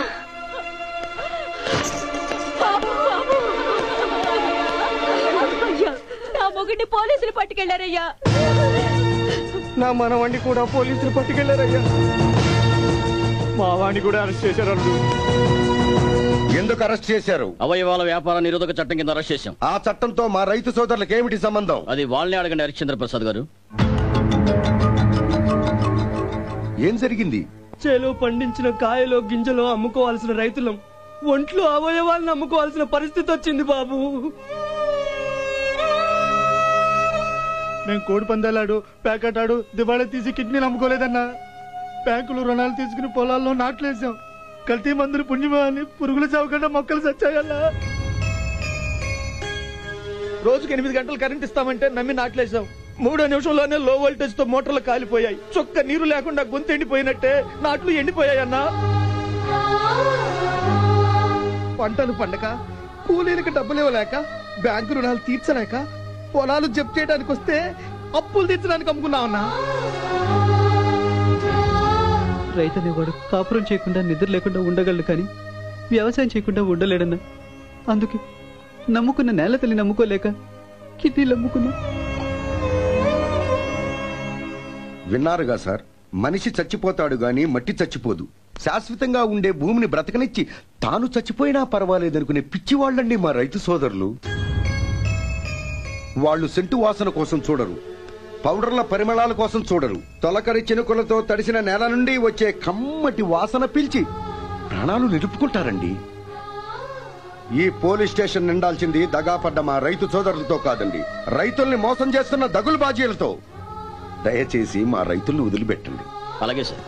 బాబు అయ్యా నా మొగుడిని పోలీసులు పట్టుకెళ్లారయ్యా నా మనవాణ్ణి కూడా పోలీసులు పట్టుకెళ్లారయ్యా మా వాణ్ణి కూడా అరెస్ట్ చేశారు ఎందుకు అరెస్ట్ చేశారు అవయవాల వ్యాపార నిరోధక చట్టం కింద అరెస్ట్ చేశాం ఆ చట్టంతో మా రైతు సోదరులకు ఏమిటి సంబంధం అది వాళ్ళని అడగండి హరిశ్చంద్ర ప్రసాద్ గారు ఏం జరిగింది చేలో పండించిన కాయలో గింజలో అమ్ముకోవాల్సిన రైతులం ఒంట్లో అవయవాలను అమ్ముకోవాల్సిన పరిస్థితి వచ్చింది బాబు మేము కోడి పందాలాడు ప్యాకెట్ ఆడు దివాళా తీసి కిడ్నీలు అమ్ముకోలేదన్నా బ్యాంకులు రుణాలు తీసుకుని పొలాల్లో నాట్లేసాం కల్తీ మందులు పుణ్యమా అని పురుగులు చావకుండా మొక్కలు చచ్చాయన్నా రోజుకి ఎనిమిది గంటలు కరెంట్ ఇస్తామంటే నమ్మి నాట్లేసాం మూడో నిమిషంలోనే లో వోల్టేజ్ తో మోటార్లు కాలిపోయాయి చొక్క నీరు లేకుండా గొంతు ఎండిపోయినట్టే నాట్లు ఎండిపోయాయన్నా పంటలు పండక కూలీలకు డబ్బులు ఇవ్వలేక బ్యాంకు రుణాలు తీర్చలేక పొలాలు జప్తు చేయడానికి వస్తే అప్పులు తీర్చడానికి అమ్ముకున్నావన్నా రైతు అనేవాడు కాపురం చేయకుండా నిద్ర లేకుండా ఉండగలడు కానీ వ్యవసాయం చేయకుండా ఉండలేడన్నా అందుకే నమ్ముకున్న నేల తల్లి నమ్ముకోలేక కిడ్నీలు అమ్ముకున్నా విన్నారుగా సార్ మనిషి చచ్చిపోతాడు గాని మట్టి చచ్చిపోదు శాశ్వతంగా ఉండే భూమిని బ్రతకనిచ్చి తాను చచ్చిపోయినా పర్వాలేదనుకునే పిచ్చివాళ్ళండి మా రైతు సోదరులు వాళ్ళు సెంటు వాసన కోసం చూడరు పౌడర్ల పరిమళాల కోసం చూడరు తొలకరి చినుకులతో తడిసిన నేల నుండి వచ్చే కమ్మటి వాసన పీల్చి ప్రాణాలు నిలుపుకుంటారండి ఈ పోలీస్ స్టేషన్ నిండాల్సింది దగాపడ్డ మా రైతు సోదరులతో కాదండి రైతుల్ని మోసం చేస్తున్న దగులు బాజీలతో దయచేసి మా రైతుల్ని వదిలిపెట్టండి అలాగే సార్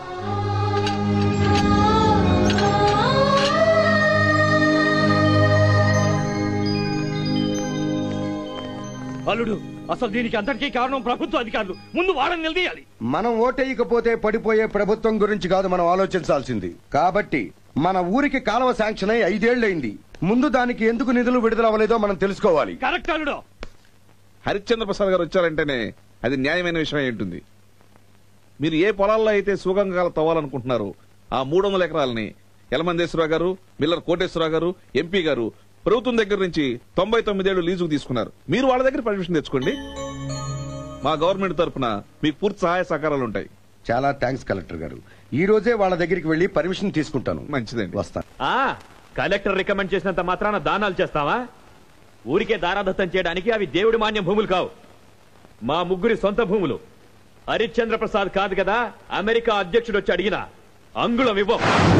అల్లుడు అసలు దీనికి అంతటికీ కారణం ప్రభుత్వ అధికారులు ముందు వాళ్ళని నిలదీయాలి మనం ఓటేయకపోతే పడిపోయే ప్రభుత్వం గురించి కాదు మనం ఆలోచించాల్సింది కాబట్టి మన ఊరికి కాలువ శాంక్షన్ అయి ఐదేళ్లైంది ముందు దానికి ఎందుకు నిధులు విడుదల అవ్వలేదో మనం తెలుసుకోవాలి కరెక్ట్ అల్లుడు హరిశ్చంద్ర ప్రసాద్ గారు వచ్చారంటేనే అది న్యాయమైన విషయం అయి ఉంటుంది మీరు ఏ పొలాల్లో అయితే సుగంగా తవ్వాలనుకుంటున్నారో ఆ మూడు వందల ఎకరాలని యలమందేశ్వరరావు గారు మిల్లర్ కోటేశ్వరరావు గారు ఎంపీ గారు ప్రభుత్వం దగ్గర నుంచి తొంభై తొమ్మిదేళ్లు లీజుకు తీసుకున్నారు మీరు వాళ్ళ దగ్గర పర్మిషన్ తెచ్చుకోండి మా గవర్నమెంట్ తరఫున మీకు పూర్తి సహాయ సహకారాలు ఉంటాయి చాలా థ్యాంక్స్ కలెక్టర్ గారు ఈ రోజే వాళ్ళ దగ్గరికి వెళ్లి పర్మిషన్ తీసుకుంటాను మంచిదండి వస్తాను ఆ కలెక్టర్ రికమెండ్ చేసినంత మాత్రాన దానాలు చేస్తావా ఊరికే దారాదత్తం చేయడానికి అవి దేవుడి మాన్యం భూములు కావు మా ముగ్గురి సొంత భూములు హరిశ్చంద్ర ప్రసాద్ కాదు కదా అమెరికా అధ్యక్షుడు వచ్చి అడిగిన అంగుళం ఇవ్వం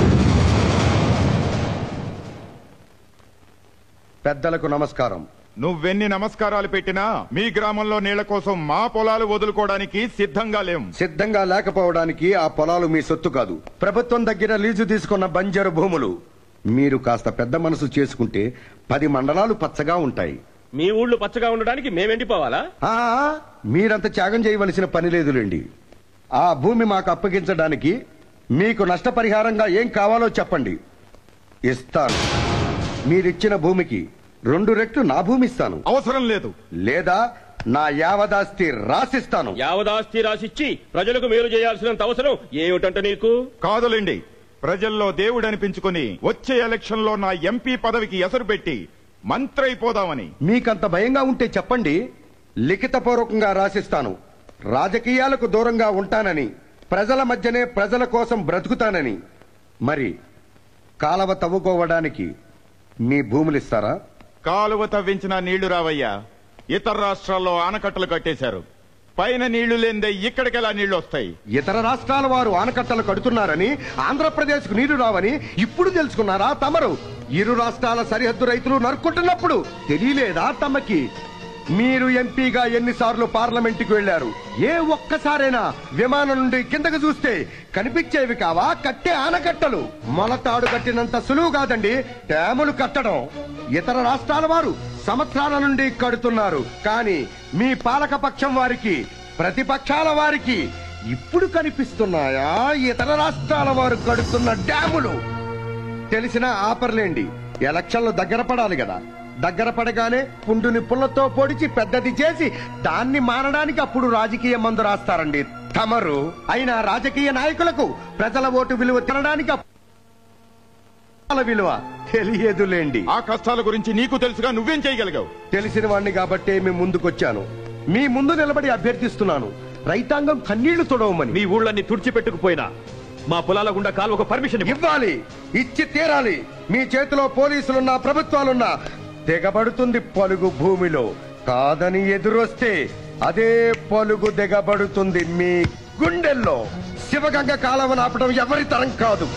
పెద్దలకు నమస్కారం నువ్వెన్ని నమస్కారాలు పెట్టినా మీ గ్రామంలో నీళ్ల కోసం మా పొలాలు వదులుకోవడానికి సిద్ధంగా లేం సిద్ధంగా లేకపోవడానికి ఆ పొలాలు మీ సొత్తు కాదు ప్రభుత్వం దగ్గర లీజు తీసుకున్న బంజరు భూములు మీరు కాస్త పెద్ద మనసు చేసుకుంటే పది మండలాలు పచ్చగా ఉంటాయి మీ ఊళ్ళో పచ్చగా ఉండడానికి మేమెండిపోవాలా ఆ మీరంత త్యాగం చేయవలసిన పని లేదులేండి ఆ భూమి మాకు అప్పగించడానికి మీకు నష్టపరిహారంగా ఏం కావాలో చెప్పండి ఇస్తాను మీరిచ్చిన భూమికి రెండు రెట్లు నా భూమి ఇస్తాను అవసరం లేదు లేదా నా యావదాస్తి రాసిస్తాను యావదాస్తి రాసిచ్చి ప్రజలకు మేలు చేయాల్సినంత అవసరం ఏమిటంట నీకు కాదులేండి ప్రజల్లో దేవుడు అనిపించుకుని వచ్చే ఎలక్షన్ లో నా ఎంపీ పదవికి ఎసరు పెట్టి మంత్రి అయిపోదామని మీకంత భయంగా ఉంటే చెప్పండి లిఖితపూర్వకంగా రాసిస్తాను రాజకీయాలకు దూరంగా ఉంటానని ప్రజల మధ్యనే ప్రజల కోసం బ్రతుకుతానని మరి కాలవ తవ్వుకోవడానికి మీ భూములిస్తారా కాలువ తవ్వించిన నీళ్లు రావయ్యా ఇతర రాష్ట్రాల్లో ఆనకట్టలు కట్టేశారు పైన నీళ్లు లేందే ఇక్కడికెలా నీళ్లు వస్తాయి ఇతర రాష్ట్రాల వారు ఆనకట్టలు కడుతున్నారని ఆంధ్రప్రదేశ్ కు నీరు రావని ఇప్పుడు తెలుసుకున్నారా తమరు ఇరు రాష్ట్రాల సరిహద్దు రైతులు నరుక్కుంటున్నప్పుడు తెలియలేదా తమకి మీరు ఎంపీగా ఎన్నిసార్లు పార్లమెంటుకు వెళ్లారు ఏ ఒక్కసారైనా విమానం నుండి కిందకు చూస్తే కనిపించేవి కావా కట్టే ఆనకట్టలు మొలతాడు కట్టినంత సులువు కాదండి డ్యాములు కట్టడం ఇతర రాష్ట్రాల వారు సంవత్సరాల నుండి కడుతున్నారు కానీ మీ పాలకపక్షం వారికి ప్రతిపక్షాల వారికి ఇప్పుడు కనిపిస్తున్నాయా ఇతర రాష్ట్రాల వారు కడుతున్న డ్యాములు తెలిసిన ఆపర్లేండి ఎలక్షన్లు దగ్గర పడాలి కదా దగ్గర పడగానే పుండుని పుల్లతో పొడిచి పెద్దది చేసి దాన్ని మానడానికి అప్పుడు రాజకీయ మందు రాస్తారండి తమరు అయినా రాజకీయ నాయకులకు ప్రజల ఓటు విలువ తినడానికి అప్- విలువ తెలియదులేండి ఆ కష్టాల గురించి నీకు తెలుసుగా నువ్వేం చేయగలిగావు తెలిసిన వాణ్ణి కాబట్టే మీ ముందుకొచ్చాను మీ ముందు నిలబడి అభ్యర్థిస్తున్నాను రైతాంగం కన్నీళ్లు తొడవమని మీ ఊళ్ళన్ని తుడిచిపెట్టుకుపోయినా మా పొలాల గుండా కాలువకు పర్మిషన్ ఇవ్వాలి ఇచ్చి తీరాలి మీ చేతిలో పోలీసులున్నా ప్రభుత్వాలున్నా దిగబడుతుంది పలుగు భూమిలో కాదని ఎదురొస్తే అదే పలుగు దిగబడుతుంది మీ గుండెల్లో శివగంగ కాలవను ఆపడం ఎవరి తరం కాదు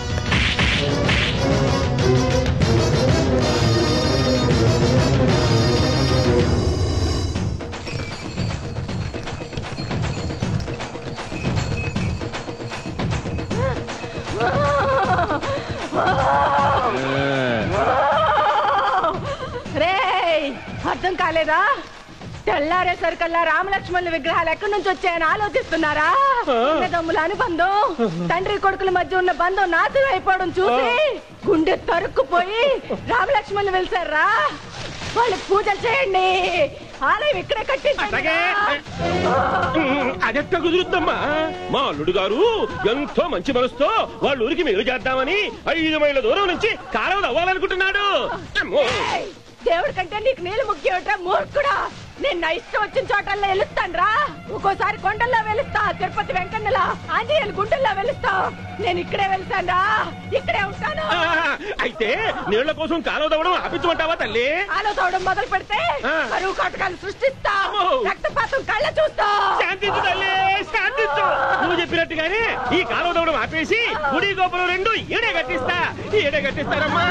రేయ్ అర్థం కాలేదా తెల్లారేసరికల్లా రామలక్ష్మణుల విగ్రహాలు ఎక్కడి నుంచి వచ్చాయని ఆలోచిస్తున్నారా అన్నదమ్ముల అనుబంధం తండ్రి కొడుకుల మధ్య ఉన్న బంధం నాశనం అయిపోవడం చూసి గుండె తరుక్కుపోయి రామలక్ష్మణులు వెళ్తారా వాళ్ళకి పూజలు చేయండి ఆలయం ఇక్కడే కట్టించండి అదెట్ట కుదురుద్దమ్మా మా అల్లుడు గారు ఎంతో మంచి మనసుతో వాళ్ళ ఊరికి మేలు చేద్దామని ఐదు మైళ్ళ దూరం నుంచి కాలువ అవ్వాలనుకుంటున్నాడు అమ్మో. దేవుడి కంటే నీకు నీళ్ళు ముఖ్యమట మూర్ఖుడా నేను నా ఇష్టం వచ్చిన చోటల్లో వెలుస్తాను రా ఒక్కోసారి కొండల్లో వెలుస్తా తిరుపతి వెంకన్నలా ఆంజనేయులు గుండెల్లో వెలుస్తా నేను ఇక్కడే వెళ్తాను రా ఇక్కడే ఉంటాను ఆ, అయితే నీళ్ల కోసం కాలువ తవ్వడం ఆపించమంటావా తల్లి ఆలో తోవడం మొదలు పెడితే ఆ. కరువు కాటకాలు సృష్టిస్తా రక్తపాతం కళ్ళ చూస్తా శాంతించు తల్లి శాంతించు నువ్వు చెప్పినట్టుగానే ఈ కాలువ తవ్వడం ఆపేసి గుడి గోపురం రెండు ఈడే కట్టిస్తా ఈడే కట్టిస్తారమ్మా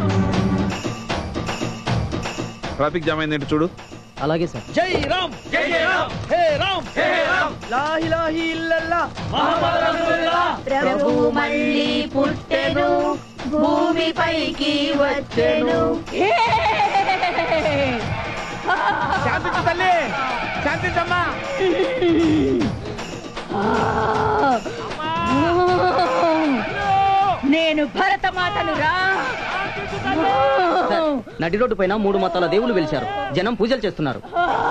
ట్రాఫిక్ జామ్ అయిందేంటి చూడు అలాగే సార్ జై రామ్ జై రామ్ హే రామ్ హే రామ్ లా ఇలాహి ఇల్లల్లా ముహమ్మద్ రసూలుల్లాహ్ ప్రభు మళ్ళీ పుట్టెను భూమిపైకి వచ్చెను శాంతించు తల్లి శాంతించమ్మా నేను భరతమాతను రా నడి రోడ్డు పైన మూడు మతాల దేవుళ్ళు వెలిశారు జనం పూజలు చేస్తున్నారు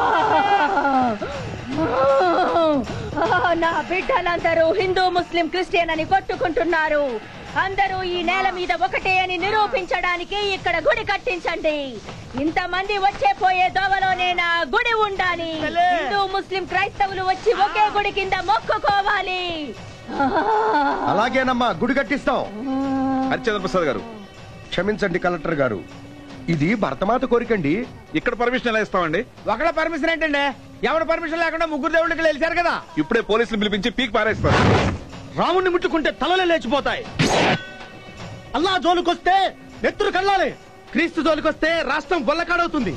నా బిడ్డలందరూ హిందూ ముస్లిం క్రిస్టియన్ అని కొట్టుకుంటున్నారు అందరూ ఈ నేల మీద ఒకటే అని నిరూపించడానికి ఇక్కడ గుడి కట్టించండి ఇంతమంది వచ్చే పోయే దోవలోనే నా గుడి ఉండాలి హిందూ ముస్లిం క్రైస్తవులు వచ్చి ఒకే గుడి కింద మొక్కుకోవాలి అలాగేనమ్మా గుడి కట్టిస్తాం హరిచంద్ర ప్రసాద్ గారు క్షమించండి కలెక్టర్ గారు ఇది భరతమాత కోరికండి ఇక్కడ పర్మిషన్ ఎలా ఇస్తామండి ఒకళ్ళ పర్మిషన్ ఏంటండి ఎవరి పర్మిషన్ లేకుండా ముగ్గురు దేవుళ్ళకి వెళ్ళారు కదా ఇప్పుడే పోలీసులు పిలిపించి పీక్ పారేస్తారు రాముణ్ణి ముట్టుకుంటే తలలే లేచిపోతాయి అల్లా జోలుకొస్తే నెత్తురు కళ్ళాలి క్రీస్తు జోలికొస్తే రాష్ట్రం గొల్లకాడవుతుంది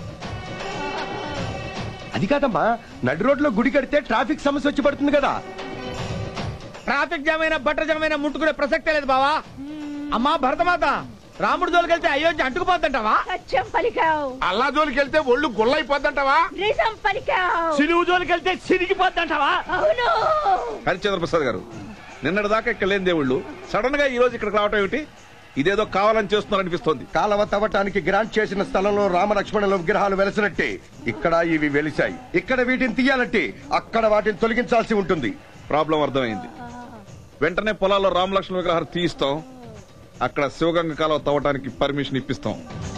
అది కాదమ్మా నడి రోడ్లో గుడి కడితే ట్రాఫిక్ సమస్య వచ్చి పడుతుంది కదా ట్రాఫిక్ జామ్ అయినా బట్టర్ జామ్ అయినా ముట్టుకునే ప్రసక్తే లేదు బావా అమ్మా భరతమాత రాముడి జోలికెళ్తే అయోధ్య అంటుకుపోద్దంటావా సత్యం పలికావు అల్లా జోలికి వెళ్తే ఒళ్ళు గుల్లైపోద్దంటావా నిజం పలికావు సిలువు జోలికెళ్తే సిరిగిపోద్దంటావా అవును హరిచంద్ర ప్రసాద్ గారు నిన్నటి దాకా ఇక్కడ లేని దేవుళ్ళు సడన్ గా ఈ రోజు ఇక్కడికి రావటం ఏమిటి ఇదేదో కావాలని చేస్తున్నారనిపిస్తోంది కాలవ తవ్వటానికి గ్రాంట్ చేసిన స్థలంలో రామ లక్ష్మణుల విగ్రహాలు వెలసినట్టే ఇక్కడ ఇవి వెలిశాయి ఇక్కడ వీటిని తీయాలంటే అక్కడ వాటిని తొలగించాల్సి ఉంటుంది ప్రాబ్లం అర్థమైంది వెంటనే పొలాల్లో రామలక్ష్మణ విగ్రహాలు తీయిస్తాం అక్కడ శివగంగ కాలువ తవ్వటానికి పర్మిషన్ ఇప్పిస్తాం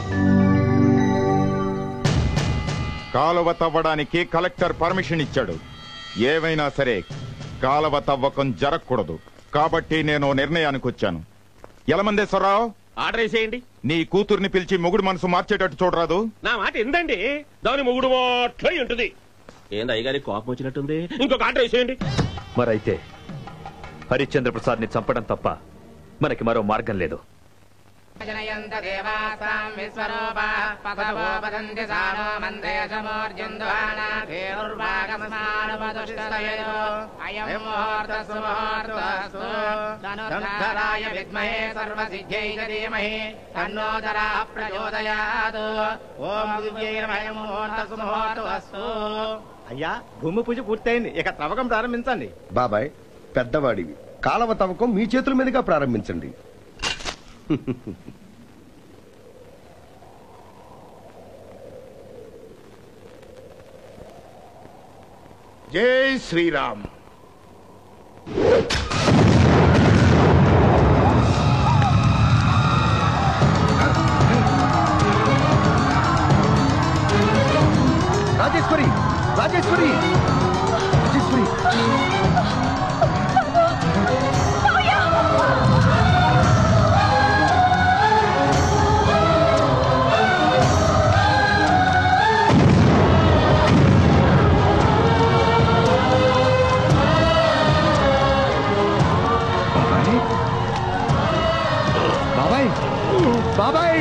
కాలువ తవ్వడానికి కలెక్టర్ పర్మిషన్ ఇచ్చాడు ఏమైనా సరే కాలువ తవ్వకం జరగకూడదు కాబట్టి నేను నిర్ణయానికి వచ్చాను యలమందేశ్వరరావు ఆర్డర్ వేసేయండి నీ కూతుర్ని పిలిచి మొగుడు మనసు మార్చేటట్టు చూడరాదు నా మాట ఎందండి దాని మొగుడు మాట్లై ఉంటుంది ఏంది అయ్యగారి కోపం వచ్చినట్టుంది ఇంకొక ఆర్డర్ వేసేయండి మరైతే హరిశ్చంద్ర ప్రసాద్ ని చంపడం తప్ప మనకి మరో మార్గం లేదు జనయంత దేవాసాం విశ్వరూపా పదవో వదంతి సానో మందేశమోర్జుంద్వానాభిర్వాగమస్మానుపదుష్టయో అయం ముహూర్తస్సు ముహూర్తస్సు ధనుర్ధరాయ విద్మహే సర్వసిద్ధ్యై ధీమహి తన్నోదరా ప్రచోదయాత్ ఓం దివ్యైర్మయం ముహూర్తస్సు ముహూర్తస్సు అయ్యా భూమి పూజ పూర్తయింది ఇక త్రవ్వకం ప్రారంభించండి బాబాయ్ పెద్దవాడివి కాలవ తవ్వకం మీ చేతుల మీదుగా ప్రారంభించండి జై శ్రీరామ్ రాజేశ్వరి రాజేశ్వరి రాజేశ్వరి బాబాయ్ బాబాయ్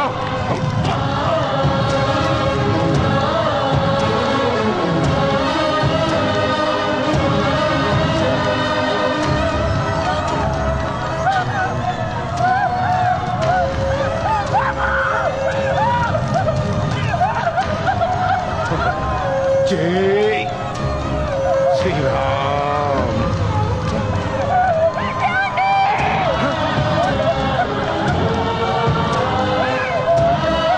జై శ్రీరామ్ ఆ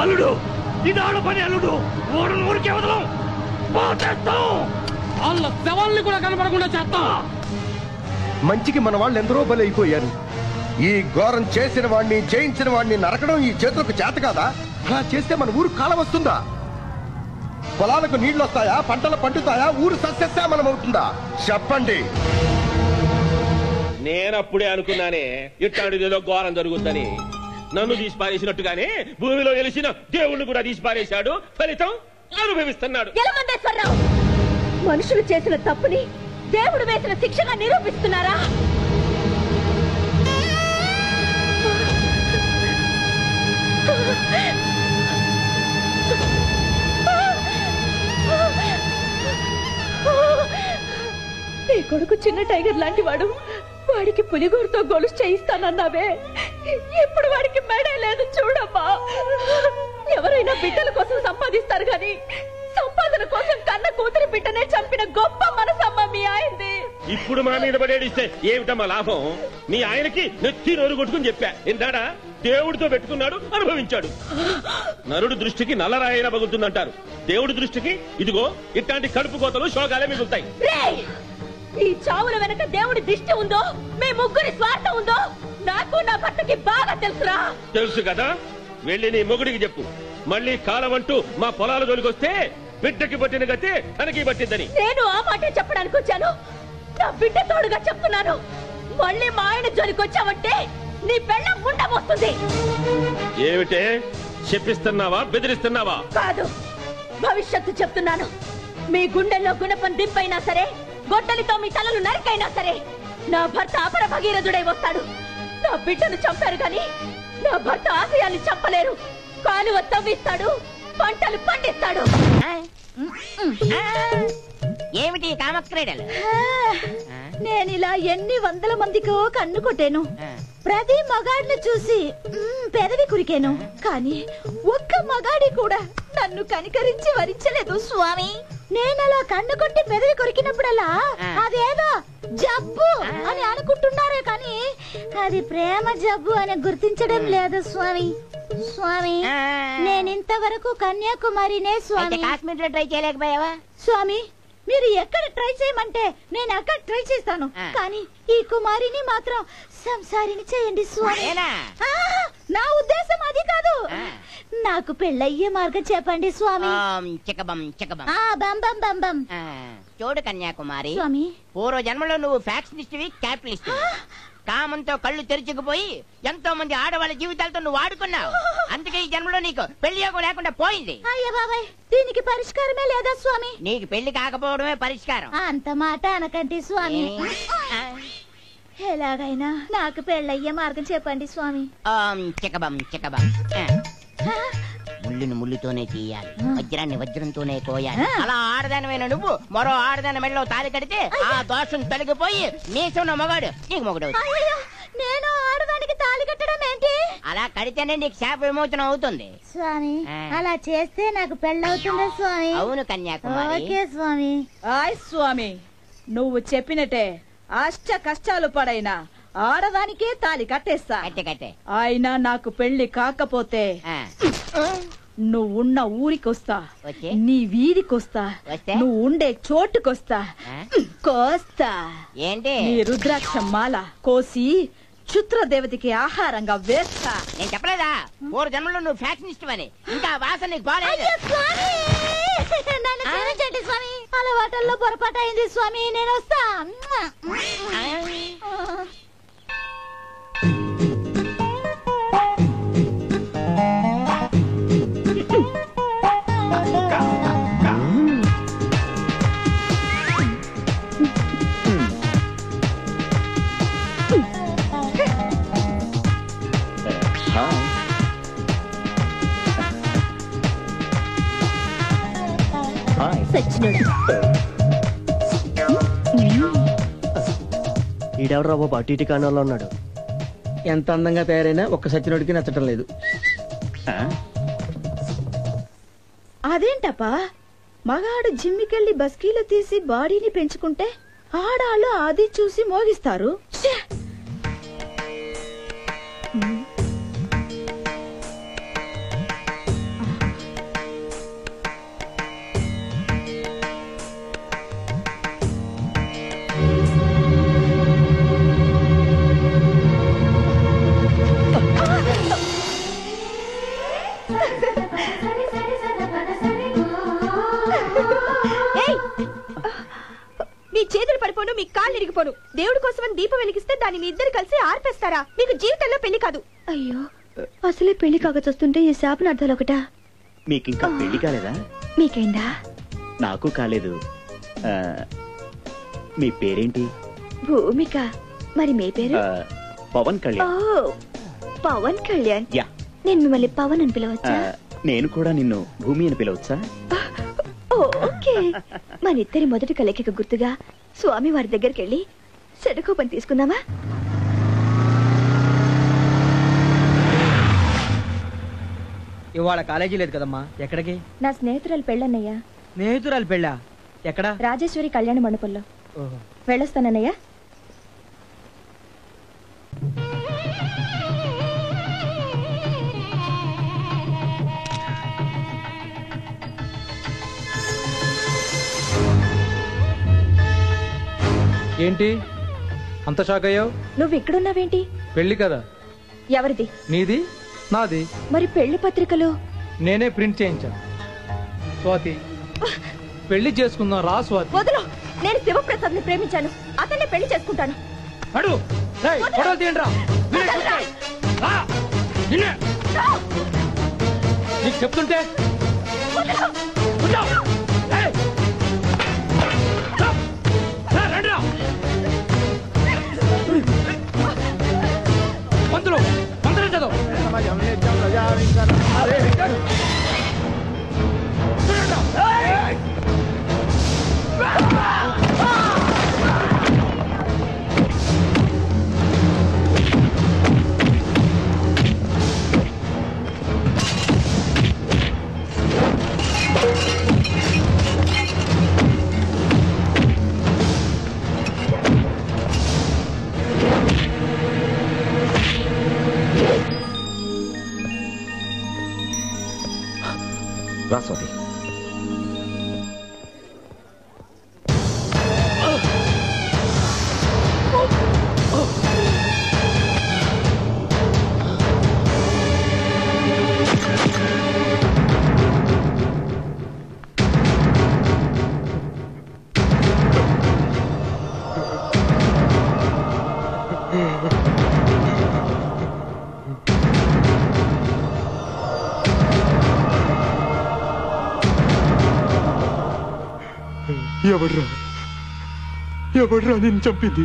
అల్లుడు ఇది ఆడ పని అల్లుడు ఓడను ఊరికే వదలం పోతేస్తాం వాళ్ళ శవాల్ని కూడా కనపడకుండా చేస్తాం మంచికి మన వాళ్ళు ఎందరో బలైపోయారు ఈ ఘోరం చేసిన వాడిని జయించిన వాడిని నరకడం ఈ చేతులకు చేత కాదా అలా చేస్తే మన ఊరు కాలం వస్తుందా పొలాలకు నీళ్లు వస్తాయా పంటలు పండుతాయా ఊరు సస్యశ్యామలం అవుతుందా చెప్పండి నేనప్పుడే అనుకున్నానే ఇట్లాంటిది ఏదో ఘోరం జరుగుద్దని నన్ను తీసి పారేసినట్టుగానే భూమిలో వెలిసిన దేవుణ్ణి కూడా తీసి పారేశాడు ఫలితం అనుభవిస్తున్నాడు యలమందేశ్వరరావు మనుషులు చేసిన తప్పుని దేవుడు వేసిన శిక్షగా నిరూపిస్తున్నారా నీ కొడుకు చిన్న టైగర్ లాంటి వాడు వాడికి పులిగోరుతో గొలుసు చేయిస్తానన్నావే ఇప్పుడు వాడికి మెడే లేదు చూడమ్మా ఎవరైనా బిడ్డల కోసం సంపాదిస్తారు గాని సంపాదన కోసం కన్న కూతురి బిడ్డనే చంపిన గొప్ప మనసమ్మ మీ ఆయనది ఇప్పుడు మా మీద పడేడిస్తే ఏమిటమ్మా లాభం మీ ఆయనకి నెత్తి నోరు కొట్టుకుని చెప్పా ఇందాడా దేవుడితో పెట్టుకున్నాడు అనుభవించాడు నరుడు దృష్టికి నల్లరాయన పగులుతుందంటారు దేవుడి దృష్టికి ఇదిగో ఇట్లాంటి కడుపు కోతలు శోకాలే మిగులుతాయి రేయ్! ఈ చావుల వెనక దేవుడి దిష్టి ఉందో మీ ముగ్గురి స్వార్థం ఉందో నాకు నా భర్తకి బాగా తెలుసురా తెలుసు కదా వెళ్ళి నీ మొగుడికి చెప్పు మళ్ళీ కాలం అంటూ మా పొలాల జోలికొస్తే బిడ్డకి పట్టిన గతే తనకి పట్టిందని నేను ఆ మాటే చెప్పడానికి వచ్చాను నా బిడ్డ తోడుగా చెప్తున్నాను మళ్ళీ మా ఆయన జోలికొచ్చావంటే నీ పెళ్ళం ముండ వస్తుంది ఏమిటే చెప్పిస్తున్నావా బెదిరిస్తున్నావా కాదు భవిష్యత్తు చెప్తున్నాను మీ గుండెల్లో గుణపం దింపైనా సరే గొడ్డలితో మీ తలలు నరికైనా సరే నా భర్త అపర భగీరథుడై వస్తాడు నా బిడ్డను చంపారు గాని నా భర్త ఆశయాన్ని చంపలేరు కాలువ తవ్విస్తాడు పంటలు పండిస్తాడు ఏమిటి ఈ కామక్రీడలు నేను ఇలా ఎన్ని వందల మందికో కన్ను కొట్టాను ప్రతి మగాడిని చూసి మ్మ్, పెదవి కురికాను కానీ ఒక్క మగాడి కూడా నన్ను కనికరించి వరించలేదు స్వామి నేను అలా కన్ను కొట్టి పెదవి కొరికినప్పుడల్లా అదేదో జబ్బు అని అనుకుంటున్నారే కానీ అది ప్రేమ జబ్బు అని గుర్తించడం లేదు స్వామి స్వామి నేను ఇంతవరకు కన్యాకుమారినే స్వామి కాశ్మీర్ లో ట్రై చేయలేకపోయావా స్వామి మీరు ఎక్కడ ట్రై చేయమంటే నేను అక్కడ ట్రై చేస్తాను కానీ ఈ కుమారిని మాత్రం సంసారిని చేయండి స్వామి నేనా? ఆ, నా ఉద్దేశం అది కాదు నాకు పెళ్ళయ్యే మార్గం చెప్పండి స్వామి ఆం, చికబం చికబం ఆ బం బం బం బం ఆ, చూడు కన్యాకుమారి స్వామి పూర్వ జన్మలో నువ్వు ఫ్యాక్షనిస్ట్వి క్యాపిటలిస్ట్ కామంతో కళ్ళు తెరుచుకుపోయి ఎంతో మంది ఆడవాళ్ళ జీవితాలతో నువ్వు ఆడుకున్నావు అందుకే ఈ జన్మలో నీకు పెళ్లి యోగం లేకుండా పోయింది అయ్య బాబాయ్ దీనికి పరిష్కారమే లేదా స్వామి నీకు పెళ్లి కాకపోవడమే పరిష్కారం అంత మాట అనకండి స్వామి ఎలాగైనా నాకు పెళ్ళయ్యే మార్గం చెప్పండి స్వామి ఆం, చికబం చికబం ఆ. ముళ్ళుని ముళ్ళుతోనే తీయాలి వజ్రాన్ని వజ్రంతోనే కోయాలి అలా ఆడదానమైన నువ్వు మరో ఆడదాని మెడలో తాలి కడితే ఆ దోషం తొలగిపోయి నీసున్న మగాడు నీకు మొగుడు అవుతాడు. అయ్యో నేను ఆడదానికి తాళి కట్టడం ఏంటి అలా కడితేనే నీకు శాప విమోచనం అవుతుంది స్వామి ఆ. అలా చేస్తే నాకు పెళ్ళవుతుందా స్వామి అవును కన్యాకుమారి ఓకే స్వామి ఆయ్ స్వామి నువ్వు చెప్పినట్టే అష్ట కష్టాలు పడైనా ఆడదానికే తాలి కట్టేస్తా కట్టే కట్టే అయినా నాకు పెళ్లి కాకపోతే నువ్వు ఉన్న ఊరికొస్తా వచ్చే? నీ వీధికొస్తా వస్తే? నువ్వు ఉండే చోటుకొస్తా కోస్తా ఏంటి నీ రుద్రాక్ష మాల కోసి క్షుద్రదేవతకి ఆహారంగా వేస్తా నేను చెప్పలేదా మూడు జన్మలో నువ్వు ఫ్యాక్షనిస్ట్ అని ఇంకా ఆ వాసన నీకు బాలేదు నన్ను క్షమించండి స్వామి అలవాటల్లో పొరపాటు అయింది స్వామి నేను వస్తా ఈడెవడరా బాబు అటు ఇటు కాణంలో ఉన్నాడు ఎంత అందంగా తయారైనా ఒక్క సచ్చినోడికి నచ్చటం లేదు అదేంటప్పా మగాడు జిమ్మికెళ్ళి బస్కీలు తీసి బాడీని పెంచుకుంటే ఆడాళ్ళు అది చూసి మోగిస్తారు ఛే! మీ కాళ్ళు ఇరిగిపోను దేవుడి కోసం దీపం వెలిగిస్తే దాన్ని మీ ఇద్దరు కలిసి ఆర్పేస్తారా మీకు జీవితంలో పెళ్లి కాదు అయ్యో అసలే పెళ్లి కాగచొస్తుంటే ఈ శాపనార్థాలు ఒకటా మీకు ఇంకా పెళ్లి కాలేదా మీకైందా నాకు కాలేదు ఆ, మీ పేరేంటి భూమిక మరి మీ పేరు ఆ, పవన్ ఓ కళ్యాణ్ పవన్ కళ్యాణ్ యా నేను మిమ్మల్ని పవన్ అని ఆ, పిలవచ్చా నేను కూడా నిన్ను భూమి అని పిలవచ్చా ఓ, ఓకే మన ఇద్దరి మొదటి కలయికకు గుర్తుగా స్వామి వారి దగ్గరికి వెళ్ళి సెడకోపని తీసుకుందామా ఇవాళ కాలేజీ లేదు కదమ్మా ఎక్కడికి నా స్నేహితురాలు పెళ్ళన్నయ్యా స్నేహితురాలు పెళ్ళా ఎక్కడ రాజేశ్వరి కళ్యాణ మండపంలో ఓహో. వెళ్ళొస్తానన్నయ్యా ఏంటి అంత షాక్ అయ్యావు నువ్వు ఇక్కడున్నావేంటి పెళ్లి కదా ఎవరిది నీది నాది మరి పెళ్లి పత్రికలు నేనే ప్రింట్ చేయించాను స్వాతి పెళ్లి చేసుకుందాం రా స్వాతి వదలు నేను శివప్రసాద్ ని ప్రేమించాను అతన్నే పెళ్లి చేసుకుంటాను అడు రేయ్, ఫోటోలు తీయండి రా నీకు చెప్తుంటే కూర్చో. ఏయ్. రా. రా, రండిరా. మంత్రులు మంత్రులు చదువు రా స్వాతి ఎవడ్రా ఎవడ్రా నేను చంపింది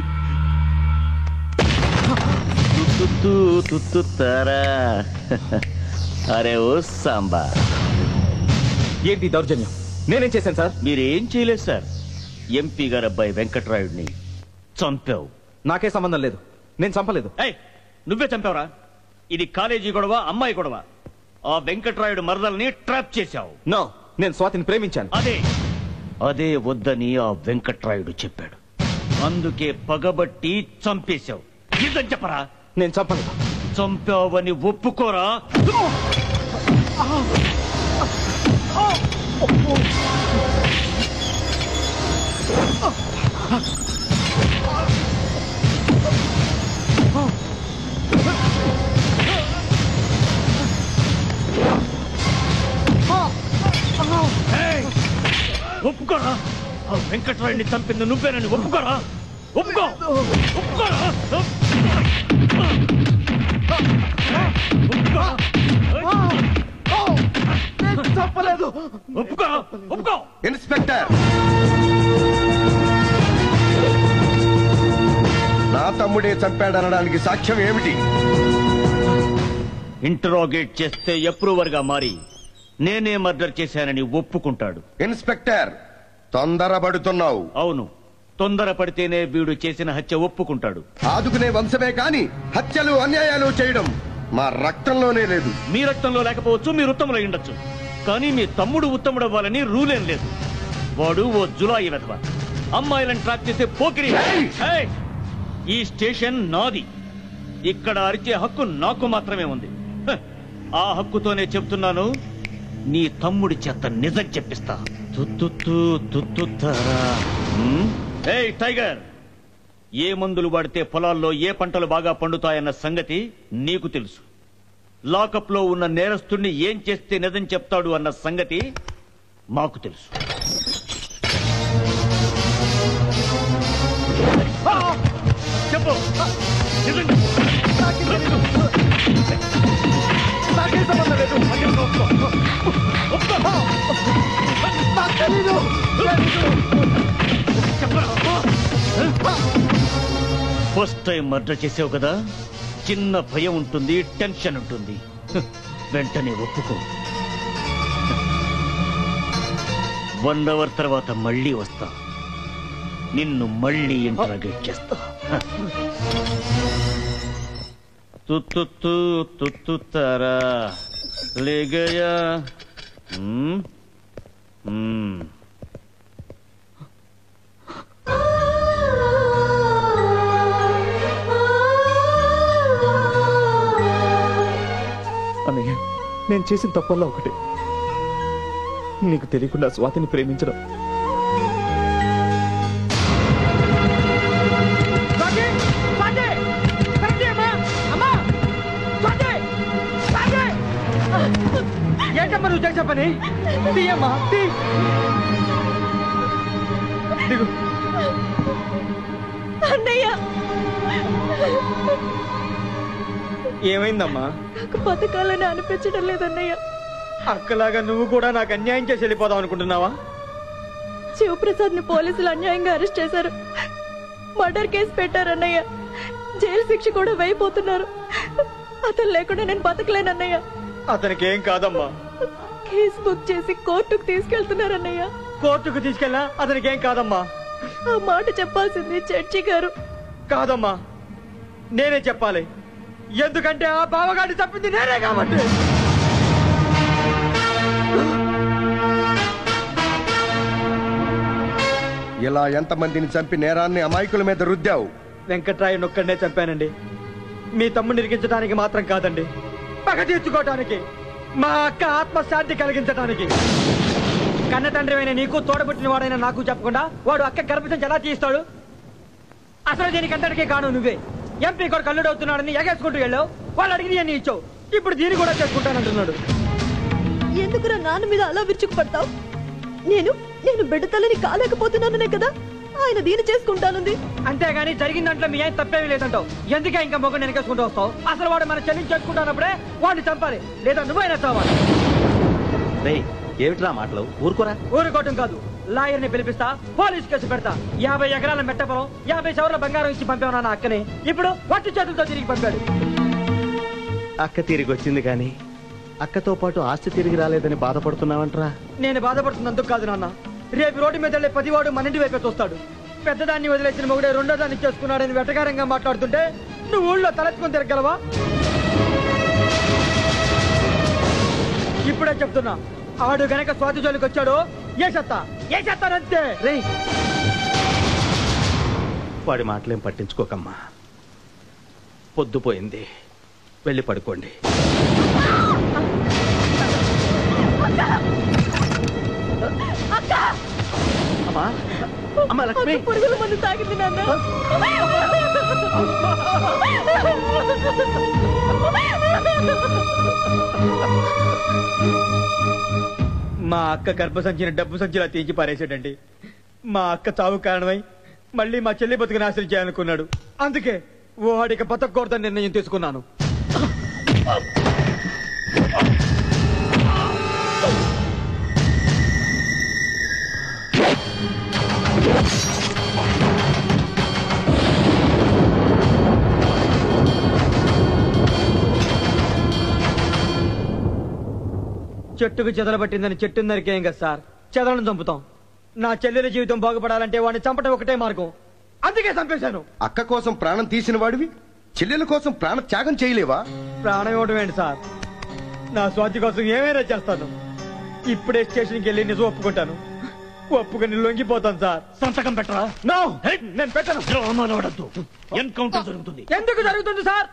తుత్తు తుత్తు తారా అరే ఓ సాంబా ఏంటి దౌర్జన్యం నేనేం చేశాను సార్ మీరేం చేయలేదు సార్ ఎంపీ గారు అబ్బాయి వెంకట్రాయుడిని చంపావు నాకే సంబంధం లేదు నేను చంపలేదు ఏయ్ నువ్వే చంపావురా ఇది కాలేజీ గొడవ అమ్మాయి గొడవ ఆ వెంకట్రాయుడు మరదల్ని ట్రాప్ చేశావు నో నేను స్వాతిని ప్రేమించాను అదే అదే వద్దని ఆ వెంకట్రాయుడు చెప్పాడు అందుకే పగబట్టి చంపేశావు ఇదని చెప్పరా నేను చంపలేదు చంపావని ఒప్పుకోరా ఏయ్! ఒప్పుకోరా ఆ వెంకట్రాయుడిని చంపింది నువ్వేనని ఒప్పుకోరా ఒప్పుకో ఒప్పుకోరా తప్పలేదు ఒప్పుకో ఒప్పుకో ఇన్స్పెక్టర్ నా తమ్ముడే చంపాడనడానికి సాక్ష్యం ఏమిటి ఇంటరోగేట్ చేస్తే అప్రూవర్ గా మారి నేనే మర్డర్ చేశానని ఒప్పుకుంటాడు ఇన్స్పెక్టర్ తొందరపడుతున్నావు అవును తొందరపడితేనే వీడు చేసిన హత్య ఒప్పుకుంటాడు ఆదుకునే వంశమే కాని హత్యలు అన్యాయాలు చేయడం మా రక్తంలోనే లేదు మీ రక్తంలో లేకపోవచ్చు మీ వృత్తంలో ఉండొచ్చు కానీ మీ తమ్ముడు ఉత్తముడు అవ్వాలని రూల్ ఏం లేదు వాడు ఓ జులాయి వెధవ అమ్మాయిలను ట్రాప్ చేసే పోకిరి ఏయ్! ఈ స్టేషన్ నాది ఇక్కడ అరిచే హక్కు నాకు మాత్రమే ఉంది హ! ఆ హక్కుతోనే చెప్తున్నాను నీ తమ్ముడి చేత నిజం చెప్పిస్తా తుత్తుత్తు తుత్తుత్తారా. హ్మ్? ఏయ్ టైగర్ ఏ మందులు వాడితే పొలాల్లో ఏ పంటలు బాగా పండుతాయన్న సంగతి నీకు తెలుసు లాకప్ లో ఉన్న నేరస్తుణ్ణి ఏం చేస్తే నిజం చెప్తాడు అన్న సంగతి మాకు తెలుసు చెప్పు నిజం నాకేం సంబంధం లేదు నాకు తెలీదు ఫస్ట్ టైం మర్డర్ చేసావు కదా చిన్న భయం ఉంటుంది టెన్షన్ ఉంటుంది హ్, వెంటనే ఒప్పుకో వన్ అవర్ తర్వాత మళ్ళీ వస్తా నిన్ను మళ్ళీ ఇంటరాగేట్ చేస్తా హ. తుత్తు తుత్తుతారా లే గయా హ్మ్? హ్మ్. అన్నయ్య నేను చేసిన తప్పల్లో ఒకటి నీకు తెలియకుండా స్వాతిని ప్రేమించడం స్వాతి స్వాతి స్వాతి అమ్మా అమ్మా స్వాతి స్వాతి ఏంటమ్మా నువ్వు చేసే పని తీయమ్మా తీ దిగు అన్నయ్య ఏమైందమ్మా నాకు బతకాలని అనిపించడం లేదన్నయ్య అక్కలాగా నువ్వు కూడా నాకు అన్యాయం చేసి వెళ్ళిపోదాం అనుకుంటున్నావా శివప్రసాద్ ని పోలీసులు అన్యాయంగా అరెస్ట్ చేశారు మర్డర్ కేసు పెట్టారన్నయ్య జైలు శిక్ష కూడా వేయిపోతున్నారు అతను లేకుండా నేను బతకలేనన్నయ్య అతనికి ఏం కాదమ్మా కేసు బుక్ చేసి కోర్టుకు తీసుకెళ్తున్నారన్నయ్య కోర్టుకు తీసుకెళ్ళా అతనికి ఏం కాదమ్మా ఆ మాట చెప్పాల్సింది చర్చి గారు కాదమ్మా నేనే చెప్పాలి ఎందుకంటే ఆ బావగాడిని తప్పింది నేనే కాబట్టి ఇలా ఎంతమందిని చంపి నేరాన్ని అమాయకుల మీద రుద్దావు వెంకట్రాయ్ ఒక్కడనే చంపానండి మీ తమ్ముడిని ఇరికించడానికి మాత్రం కాదండి పగ తీర్చుకోవటానికి మా అక్క ఆత్మశాంతి కలిగించడానికి కన్న తండ్రివైన నీకు తోడబుట్టిన వాడైన నాకు చెప్పకుండా వాడు అక్క గర్భం ఎలా తీస్తాడు అసలు దీనికంతటికే కాను నువ్వే ఎంపీ కూడా కల్లుడు అవుతున్నాడని ఎగేసుకుంటూ వెళ్ళావు వాళ్ళు అడిగి అన్ని ఇచ్చావు ఇప్పుడు దీన్ని కూడా చేసుకుంటానంటున్నాడు ఎందుకురా నాన్న మీద అలా విరుచుకుపడతావు నేను నేను బిడ్డ తల్లిని కాలేకపోతున్నాననే కదా ఆయన దీని చేసుకుంటానుంది అంతేగాని జరిగిన దాంట్లో మీ ఆయన తప్పేమీ లేదంటావు ఎందుకే ఇంకా మొగ్గు వెనకేసుకుంటూ వస్తావు అసలు వాడు మన చెల్లిని చేసుకుంటానప్పుడే వాడిని చంపాలి లేదా నువ్వైనా చావాలి ఏమిట్రా మాటలు ఊరుకోరా ఊరుకోవటం కాదు లాయర్ ని పిలిపిస్తా పోలీస్ కేసు పెడతా యాభై ఎకరాల మెట్టపలం యాభై సవర్ల బంగారం ఇచ్చి పంపావు నా అక్కని ఇప్పుడు వట్టి చేతులతో తిరిగి పంపాడు అక్క తిరిగి వచ్చింది కానీ అక్కతో పాటు ఆస్తి తిరిగి రాలేదని బాధపడుతున్నావంట్రా నేను బాధపడుతున్నందుకు కాదు నాన్న రేపు రోడ్డు మీద వెళ్ళే పదివాడు మన ఇంటి వైపే చూస్తాడు పెద్దదాన్ని వదిలేసిన మొగుడే రెండో దాన్ని చేసుకున్నాడని వెటకారంగా మాట్లాడుతుంటే నువ్వు ఊళ్ళో తలెత్తుకొని తిరగలవా ఇప్పుడే చెప్తున్నా ఆడు గనక స్వాతి జోలికి వచ్చాడు ఏ చెత్తా ఏ చెత్తానంతే రే వాడి మాటలేం పట్టించుకోకమ్మా పొద్దుపోయింది వెళ్ళి పడుకోండి అక్క అమ్మా అమ్మా లక్ష్మి అక్క పురుగుల మందు తాగింది నాన్న మా అక్క గర్భసంచిన డబ్బు సంచిలా తీసి పారేసాడండి మా అక్క చావు కారణమై మళ్ళీ మా చెల్లి బతుకు నాశనం చేయాలనుకున్నాడు అందుకే వాడికి బతకూడదని నిర్ణయం తీసుకున్నాను చెట్టుకు చెదలబట్టిందని చెట్టు నరికేం కదా సార్ చెదలను చంపుతాం నా చెల్లెల జీవితం బాగుపడాలంటే వాడిని చంపడం ఒకటే మార్గం అందుకే చంపేశాను అక్క కోసం ప్రాణం తీసిన వాడివి చెల్లెల కోసం ప్రాణ త్యాగం చేయలేవా ప్రాణం ఇవ్వడం ఏంటి సార్ నా స్వాతి కోసం ఏమైనా చేస్తాను ఇప్పుడే స్టేషన్కి వెళ్ళి నిజం ఒప్పుకుంటాను ఒప్పుకొని లొంగిపోతాను సార్ సంతకం పెట్టరా నో నేను పెట్టను డ్రామాలు ఆడద్దు ఎన్కౌంటర్ జరుగుతుంది ఎందుకు జరుగుతుంది సార్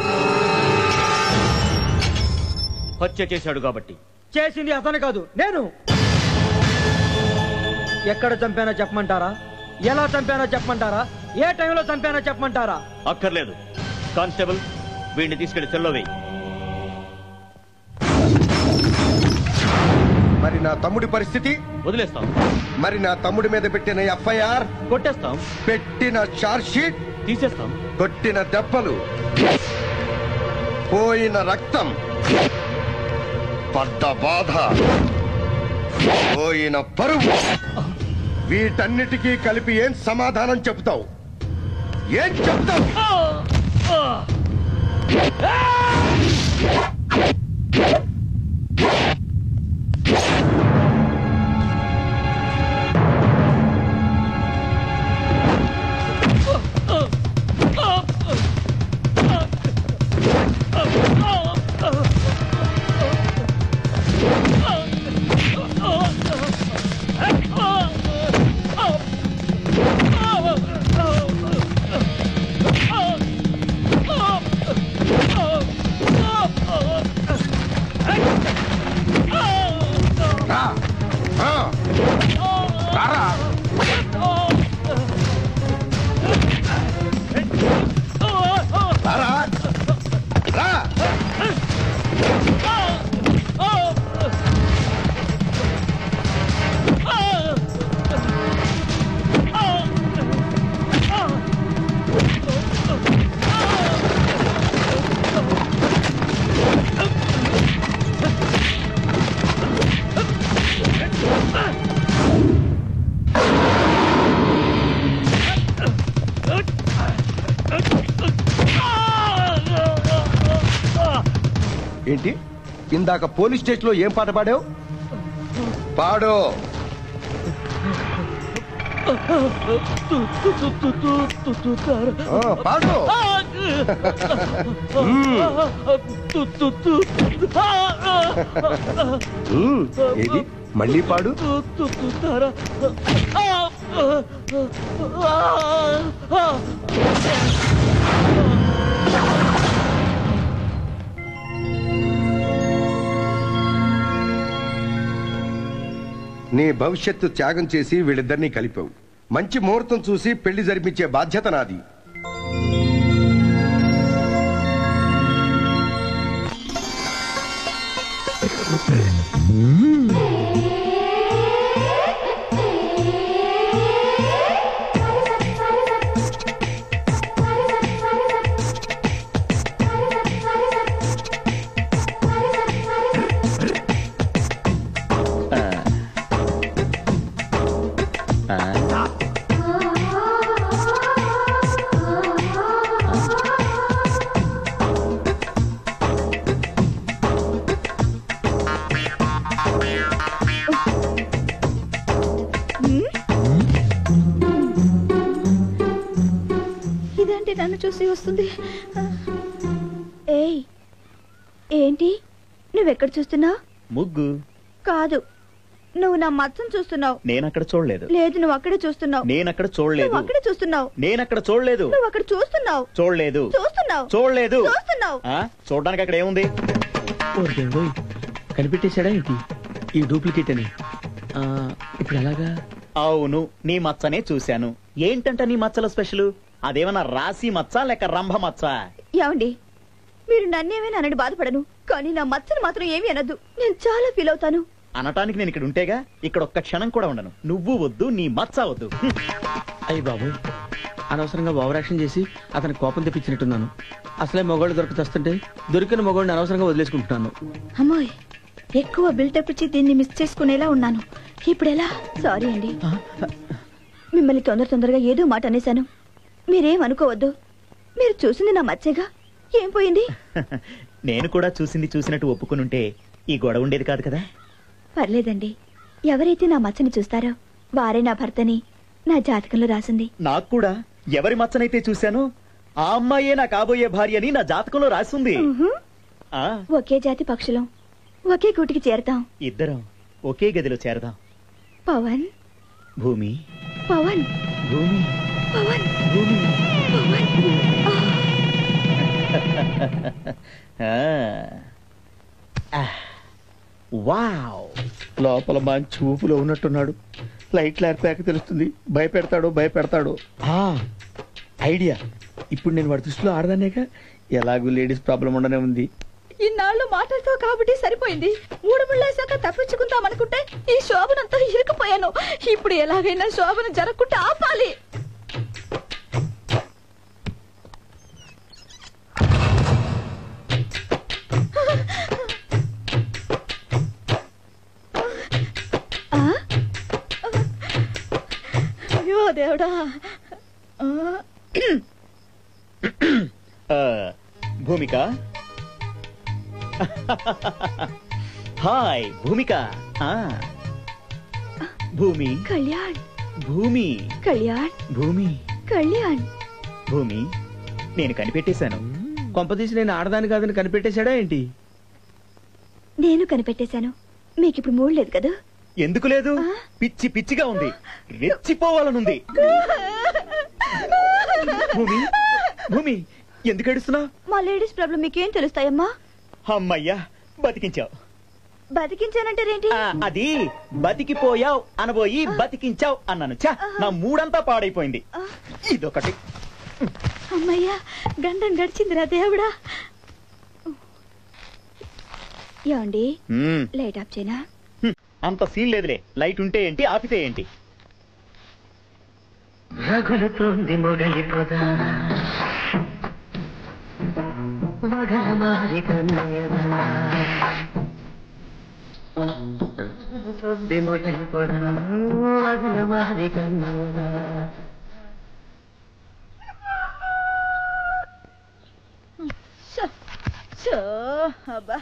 హత్య చేశాడు కాబట్టి చేసింది అతను కాదు నేను ఎక్కడ చంపానో చెప్పమంటారా ఎలా చంపానో చెప్పమంటారా ఏ టైంలో చంపానో చెప్పమంటారా అక్కర్లేదు కానిస్టేబుల్ వీడిని తీసుకెళ్లి సెల్లో వేయి మరి నా తమ్ముడి పరిస్థితి వదిలేస్తాం మరి నా తమ్ముడి మీద పెట్టిన ఎఫ్ఐఆర్ కొట్టేస్తాం పెట్టిన చార్జ్ షీట్ తీసేస్తాం కొట్టిన దెబ్బలు పోయిన రక్తం పడ్డ బాధ పోయిన పరువు వీటన్నిటికీ కలిపి ఏం సమాధానం చెప్తావు ఏం చెప్తావు రా. ఆ. రారా. రారా. రా. ఏంటి ఇందాక పోలీస్ స్టేషన్ లో ఏం పాట పాడావు పాడు ఆ, పాడు ఉమ్, ఏది మళ్ళీ పాడు నీ భవిష్యత్తు త్యాగం చేసి వీళ్ళిద్దరినీ కలిపావు మంచి ముహూర్తం చూసి పెళ్లి జరిపించే బాధ్యత నాది ఇదేంటి నన్ను చూసి వస్తుంది ఏయ్ ఏంటి నువ్వెక్కడ చూస్తున్నావు ముగ్గు కాదు నువ్వు నా మచ్చను చూస్తున్నావు నేనక్కడ చూడలేదు లేదు నువ్వు అక్కడే చూస్తున్నావు నేనక్కడ చూడలేదు నువ్వు అక్కడే చూస్తున్నావు నేనక్కడ చూడలేదు నువ్వు అక్కడ చూస్తున్నావు చూడలేదు చూస్తున్నావు చూడలేదు చూస్తున్నావు ఆ చూడడానికి అక్కడ ఏముంది కనిపెట్టేశాడా ఏంటి ఈ డూప్లికేట్ అని ఆ, ఇప్పుడు ఎలాగా అవును నీ మచ్చనే చూశాను ఏంటంట నీ మచ్చల స్పెషల్ అదేమన్నా రాసి మచ్చ లేక రంభ మచ్చ ఏమండి మీరు నన్నేమైనా అనని బాధపడను కానీ నా మచ్చను మాత్రం ఏమీ అనద్దు నేను చాలా ఫీల్ అవుతాను అనటానికి నేను ఇక్కడ ఉంటేగా ఇక్కడ ఒక్క క్షణం కూడా ఉండను నువ్వు వద్దు నీ మచ్చ వద్దు హ్మ్. అయ్యి బాబు అనవసరంగా ఓవర్ యాక్షన్ చేసి అతని కోపం తెప్పించినట్టున్నాను అసలే మొగాళ్ళు దొరకతొస్తుంటే దొరికిన మొగాడిని అనవసరంగా వదిలేసుకుంటున్నాను అమ్మోయ్ ఎక్కువ బిల్డప్ ఇచ్చి దీన్ని మిస్ చేసుకునేలా ఉన్నాను ఇప్పుడు ఎలా సారీ అండి మిమ్మల్ని తొందర తొందరగా ఏదో మాట అనేశాను మీరేం అనుకోవద్దు మీరు చూసింది నా మచ్చేగా ఏం పోయింది నేను కూడా చూసింది చూసినట్టు ఒప్పుకునుంటే ఈ గొడవ ఉండేది కాదు కదా పర్లేదండి ఎవరైతే నా మచ్చని చూస్తారో వారే నా భర్తని నా జాతకంలో రాసింది నాకు కూడా ఎవరి మచ్చనైతే చూశానో ఆ అమ్మాయే నా కాబోయే భార్య అని నా జాతకంలో రాసింది ఉహుం. ఆ ఒకే జాతి పక్షులం ఒకే గూటికి చేరతాం ఇద్దరం ఒకే గదిలో చేరదాం పవన్ భూమి పవన్ భూమి పవన్ భూమి పవన్ ఆ. ఆ. వావ్ లోపల మంచి ఊపులో ఉన్నట్టున్నాడు లైట్లు ఏర్పాక తెలుస్తుంది భయపెడతాడు భయపెడతాడు ఆ, ఐడియా ఇప్పుడు నేను వాడి దృష్టిలో ఆడదానేగా ఎలాగూ లేడీస్ ప్రాబ్లం ఉండనే ఉంది ఇన్నాళ్ళు మాటలతో కాబట్టి సరిపోయింది మూడు ముళ్ళేశాక తప్పించుకుందాం అనుకుంటే ఈ శోభనంతా ఇరుకుపోయాను ఇప్పుడు ఎలాగైనా శోభను జరగకుండా ఆపాలి ఆ? అయ్యో దేవుడా ఆ. ఆ, భూమిక హాయ్ భూమిక ఆ. భూమి కళ్యాణ్ భూమి కళ్యాణ్ భూమి కళ్యాణ్ భూమి నేను కనిపెట్టేశాను కొంపదీసి నేను ఆడదాని కాదని కనిపెట్టేశాడా ఏంటి నేను కనిపెట్టేశాను మీకు ఇప్పుడు మూడు లేదు కదా ఎందుకు లేదు పిచ్చి పిచ్చిగా ఉంది రెచ్చిపోవాలనుంది భూమి భూమి ఎందుకు ఏడుస్తున్నావు మా లేడీస్ ప్రాబ్లం మీకేం తెలుస్తాయమ్మా అమ్మయ్యా బతికించావు బతికించానంటారేంటి ఆ, అది బతికిపోయావు అనబోయి బతికించావు అన్నాను చా నా మూడంతా పాడైపోయింది ఇదొకటి అమ్మయ్యా గండం గడిచిందిరా దేవుడా ఏమండి మ్మ్. లైట్ ఆఫ్ చేయనా హ్మ్. అంత సీన్ లేదులే లైట్ ఉంటే ఏంటి ఆపితే ఏంటి రగులుతోంది మొగలి పొద మగల మారి కన్నయ్యదా రగులుతోంది మొగలి పొద మగల మారి కన్నయ్యదా షో, షో, అబ్బా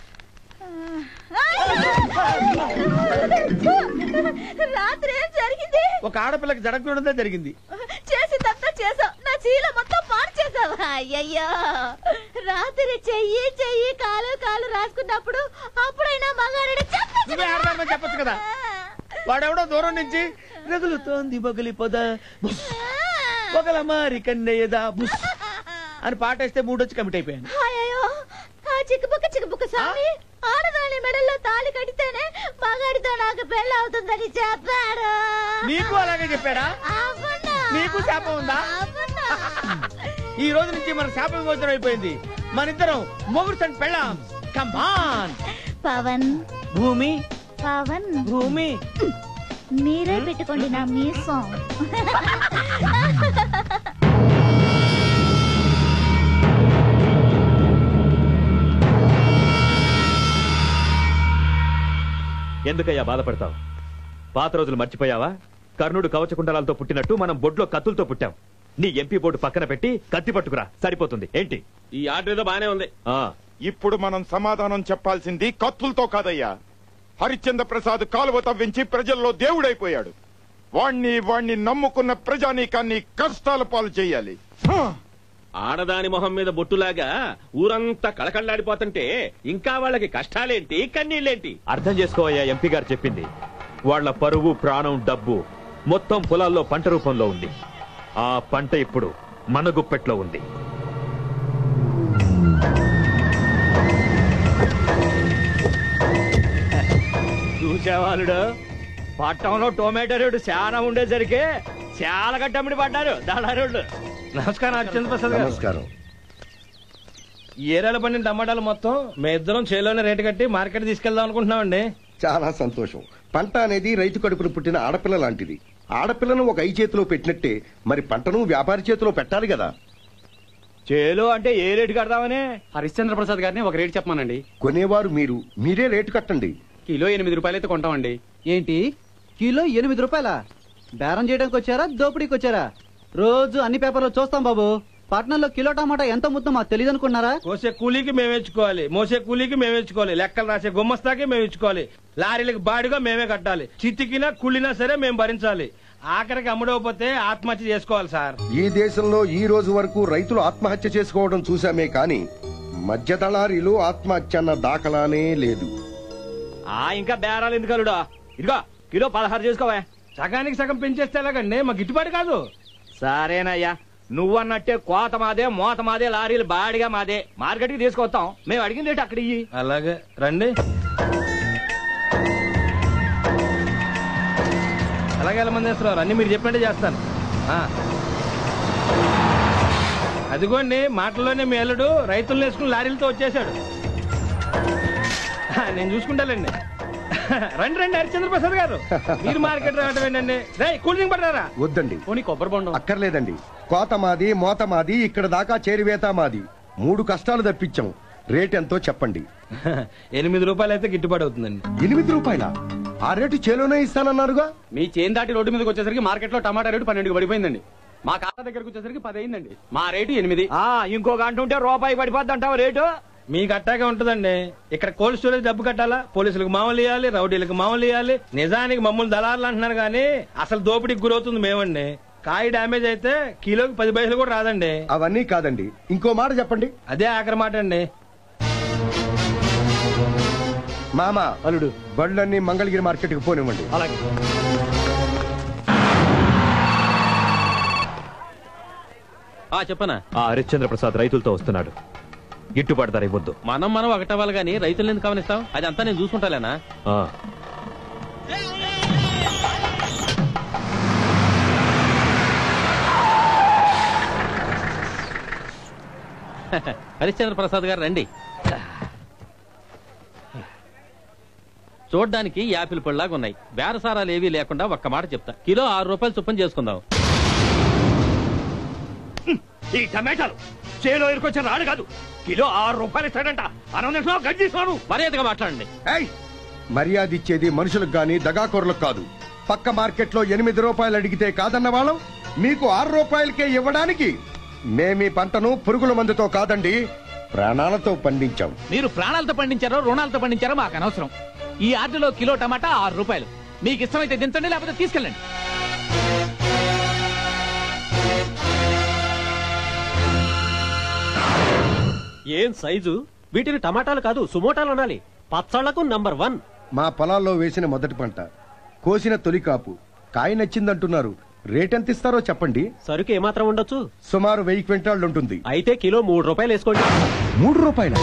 రాత్రి ఏం జరిగింది ఒక ఆడపిల్లకి జరగకూడదే జరిగింది చేసిందంతా చేసావు నా చీల మొత్తం పాడు చేసావు అయ్యయ్యో రాత్రి చెయ్యి చెయ్యి కాలు కాలు రాసుకున్నప్పుడు అప్పుడైనా మగాడిని నువ్వే ఆడదామని చెప్పొచ్చు కదా వాడెవడో దూరం నుంచి రగులుతోంది బొగలి పొద బుస్. పొగల మారి కన్నయ్యదా బుస్ అని పాటేస్తే మూడొచ్చి కమిట్ అయిపోయాను అయ్యో ఆ చిక్కుబుక్క చిక్కుబుక్క స్వామి ఆడదాని మెడల్లో తాళి కడితేనే మగాడితో నాకు పెళ్ళి అవుతుందని చెప్పాడు నీకు అలాగే చెప్పాడా నీకు శాపం ఉందా ఈ రోజు నుంచి మన శాప విమోచనం అయిపోయింది మన ఇద్దరం మొగుడు తన పెళ్ళాం కమాన్ పవన్ భూమి పవన్ భూమి మీరే పెట్టుకోండి నా మీసం ఎందుకయ్యా బాధపడతావు పాత రోజులు మర్చిపోయావా కర్ణుడు కవచకుండలాలతో పుట్టినట్టు మనం బొడ్లో కత్తులతో పుట్టాం నీ ఎంపీ బోర్డు పక్కన పెట్టి కత్తి పట్టుకురా సరిపోతుంది ఏంటి ఈ ఆర్డర్ ఏదో బానే ఉంది ఆ ఇప్పుడు మనం సమాధానం చెప్పాల్సింది కత్తులతో కాదయ్యా హరిశ్చంద్ర ప్రసాద్ కాలువ తవ్వించి ప్రజల్లో దేవుడైపోయాడు వాణ్ణి వాణ్ణి నమ్ముకున్న ప్రజానీకాన్ని కష్టాల పాలు చేయాలి ఆడదాని మొహం మీద బొట్టులాగా ఊరంతా కళకళ్ళాడిపోతుంటే ఇంకా వాళ్ళకి కష్టాలేంటి కన్నీళ్ళేంటి అర్థం చేసుకోవయ్యా ఎంపీ గారు చెప్పింది వాళ్ళ పరువు ప్రాణం డబ్బు మొత్తం పొలాల్లో పంట రూపంలో ఉంది ఆ పంట ఇప్పుడు మన గుప్పెట్లో ఉంది చూసేవాళ్ళుడు పట్టణంలో టొమాటో రేటు చాలా ఉండేసరికి చాలా గట్టమిడి పడ్డారు దళారుళ్ళు నమస్కారం హరిచంద్ర ప్రసాద్ గారు నమస్కారం ఈ ఏరియాలో పండిన టమాటాలు మొత్తం మీ ఇద్దరం చేలోనే రేటు కట్టి మార్కెట్ తీసుకెళ్దాం అనుకుంటున్నామండి చాలా సంతోషం పంట అనేది రైతు కడుపున పుట్టిన ఆడపిల్ల లాంటిది ఆడపిల్లను ఒక ఐ చేతిలో పెట్టినట్టే మరి పంటను వ్యాపారి చేతిలో పెట్టాలి కదా చేలు అంటే ఏ రేటు కడదామని హరిశ్చంద్ర ప్రసాద్ గారిని ఒక రేటు చెప్పమానండి కొనేవారు మీరు మీరే రేటు కట్టండి కిలో ఎనిమిది రూపాయలు అయితే కొంటామండి ఏంటి కిలో ఎనిమిది రూపాయల బేరం చేయడానికి వచ్చారా దోపిడీకి వచ్చారా రోజు అన్ని పేపర్లు చూస్తాం బాబు పట్నంలో కిలో టమాటా ఎంత ముద్దో మాకు తెలియదు అనుకున్నారా కోసే కూలీకి మేము ఇచ్చుకోవాలి మోసే కూలీకి మేము ఇచ్చుకోవాలి లెక్కలు రాసే గుమ్మస్తాకి మేము ఇచ్చుకోవాలి లారీలకు బాడిగా మేమే కట్టాలి చితికినా కుళ్ళినా సరే మేము భరించాలి ఆఖరికి అమ్ముడవపోతే ఆత్మహత్య చేసుకోవాలి సార్ ఈ దేశంలో ఈ రోజు వరకు రైతులు ఆత్మహత్య చేసుకోవడం చూశామే కాని మధ్య దళారీలు ఆత్మహత్య అన్న దాఖలానే లేదు ఆ ఇంకా బేరాలు ఎందుకు అల్లుడా ఇదిగో కిలో పదహారు చేసుకోవా సగానికి సగం పెంచేస్తే ఎలాగండి మాకు గిట్టుబాటు కాదు సరేనయ్యా నువ్వన్నట్టే కోత మాదే మోత మాదే లారీలు బాడిగా మాదే మార్కెట్కి తీసుకొస్తాం మేము అడిగింది ఏంటి అక్కడ ఇయ్యి అలాగే రండి అలాగే ఎలా మంది వేస్తున్నారు అన్ని మీరు చెప్పినట్టే చేస్తాను ఆ. అదిగోండి మాటల్లోనే మీ అల్లుడు రైతులు వేసుకుని లారీలతో వచ్చేసాడు నేను చూసుకుంటానండి రండి రండి హరిచంద్ర ప్రసాద్ గారు మీరు మార్కెట్ రావటం ఏంటండి రే కూల్ డ్రింక్ పడ్డారా వద్దండి పోనీ కొబ్బరి బొండం అక్కర్లేదండి కోత మాది మోత మాది ఇక్కడ దాకా చేరివేత మాది మూడు కష్టాలు తప్పించాం రేట్ ఎంతో చెప్పండి ఎనిమిది రూపాయలు అయితే గిట్టుబాటు అవుతుందండి ఎనిమిది రూపాయల ఆ రేటు చేలోనే ఇస్తానన్నారుగా మీ చేన్ దాటి రోడ్డు మీదకి వచ్చేసరికి మార్కెట్ లో టమాటా రేటు పన్నెండుకి పడిపోయిందండి మా ఖాతా దగ్గరకు వచ్చేసరికి పది అయిందండి మా రేటు ఎనిమిది ఇంకో గంట ఉంటే రూపాయి పడిపోద్ది అంటావు రేటు మీకు అట్టాగే ఉంటదండి ఇక్కడ కోల్డ్ స్టోరేజ్ డబ్బు కట్టాలా పోలీసులకు మామూలు ఇవ్వాలి రౌడీలకు మామూలు ఇవ్వాలి నిజానికి మమ్మల్ని దళారులు అంటున్నారు కానీ అసలు దోపిడీకి గురవుతుంది మేమండి కాయ డ్యామేజ్ అయితే కిలోకి పది పైసలు కూడా రాదండి అవన్నీ కాదండి ఇంకో మాట చెప్పండి అదే ఆఖరి మాట అండి మామ అల్లుడు బండ్లన్నీ మంగళగిరి మార్కెట్కి పోనివ్వండి అలాగే ఆ చెప్పనా ఆ హరిశ్చంద్ర ప్రసాద్ రైతులతో వస్తున్నాడు గిట్టుబాటు ధర ఇవ్వద్దు మనం మనం ఒకటవ్వాలి గానీ రైతులను ఎందుకు గమనిస్తాం అది అంతా నేను చూసుకుంటాలేనా ఆ, హరిశ్చంద్ర ప్రసాద్ గారు రండి చూడ్డానికి యాపిల్ పళ్ళలాగా ఉన్నాయి బేరసారాలు ఏవీ లేకుండా ఒక్క మాట చెప్తా కిలో ఆరు రూపాయలు చొప్పున చేసుకుందాం ఈ టమాటాలు చేలో ఇరుకొచ్చిన రాడు కాదు కిలో ఆరు రూపాయలు ఇస్తాడంట అరవై గడ్డిస్తాను మర్యాదగా మాట్లాడండి ఏయ్! మర్యాద ఇచ్చేది మనుషులకు గాని దగాకోరులకు కాదు పక్క మార్కెట్లో ఎనిమిది రూపాయలు అడిగితే కాదన్న వాళ్ళం మీకు ఆరు రూపాయలకే ఇవ్వడానికి మేమీ పంటను పురుగుల మందుతో కాదండి ప్రాణాలతో పండించాం మీరు ప్రాణాలతో పండించారో రుణాలతో పండించారో మాకు అనవసరం ఈ ఆర్డర్లో కిలో టమాటా ఆరు రూపాయలు మీకు ఇష్టమైతే దించండి లేకపోతే తీసుకెళ్ళండి ఏం సైజు వీటిని టమాటాలు కాదు సుమోటాలు అనాలి పచ్చళ్లకు నంబర్ వన్ మా పొలాల్లో వేసిన మొదటి పంట కోసిన తొలి కాపు కాయ నచ్చిందంటున్నారు రేట్ ఎంత ఇస్తారో చెప్పండి సరుకు ఏమాత్రం ఉండొచ్చు సుమారు వెయ్యి క్వింటాళ్ళు ఉంటుంది అయితే కిలో మూడు రూపాయలు వేసుకోండి మూడు రూపాయల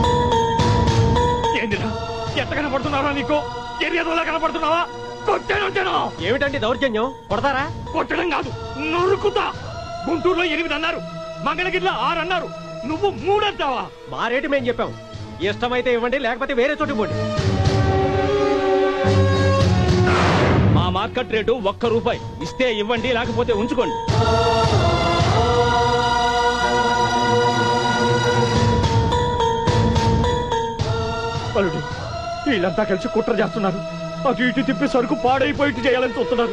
ఏందిరా ఎంత కనపడుతున్నావా నీకు ఏరియాదోలా కనపడుతున్నావా కొట్టానంటేనా ఏమిటండి దౌర్జన్యం కొడతారా కొట్టడం కాదు నరుకుతా గుంటూరులో ఎనిమిది అన్నారు మంగళగిరిలో ఆరు అన్నారు నువ్వు మూడంటావా మా రేటు మేము చెప్పాం ఇష్టమైతే ఇవ్వండి లేకపోతే వేరే చోటు పోండి మా మార్కెట్ రేటు ఒక్క రూపాయి ఇస్తే ఇవ్వండి లేకపోతే ఉంచుకోండి అల్లుడు వీళ్ళంతా కలిసి కుట్ర చేస్తున్నారు అటు ఇటు తిప్పి సరుకు పాడైపోయిట్టు చేయాలని చూస్తున్నారు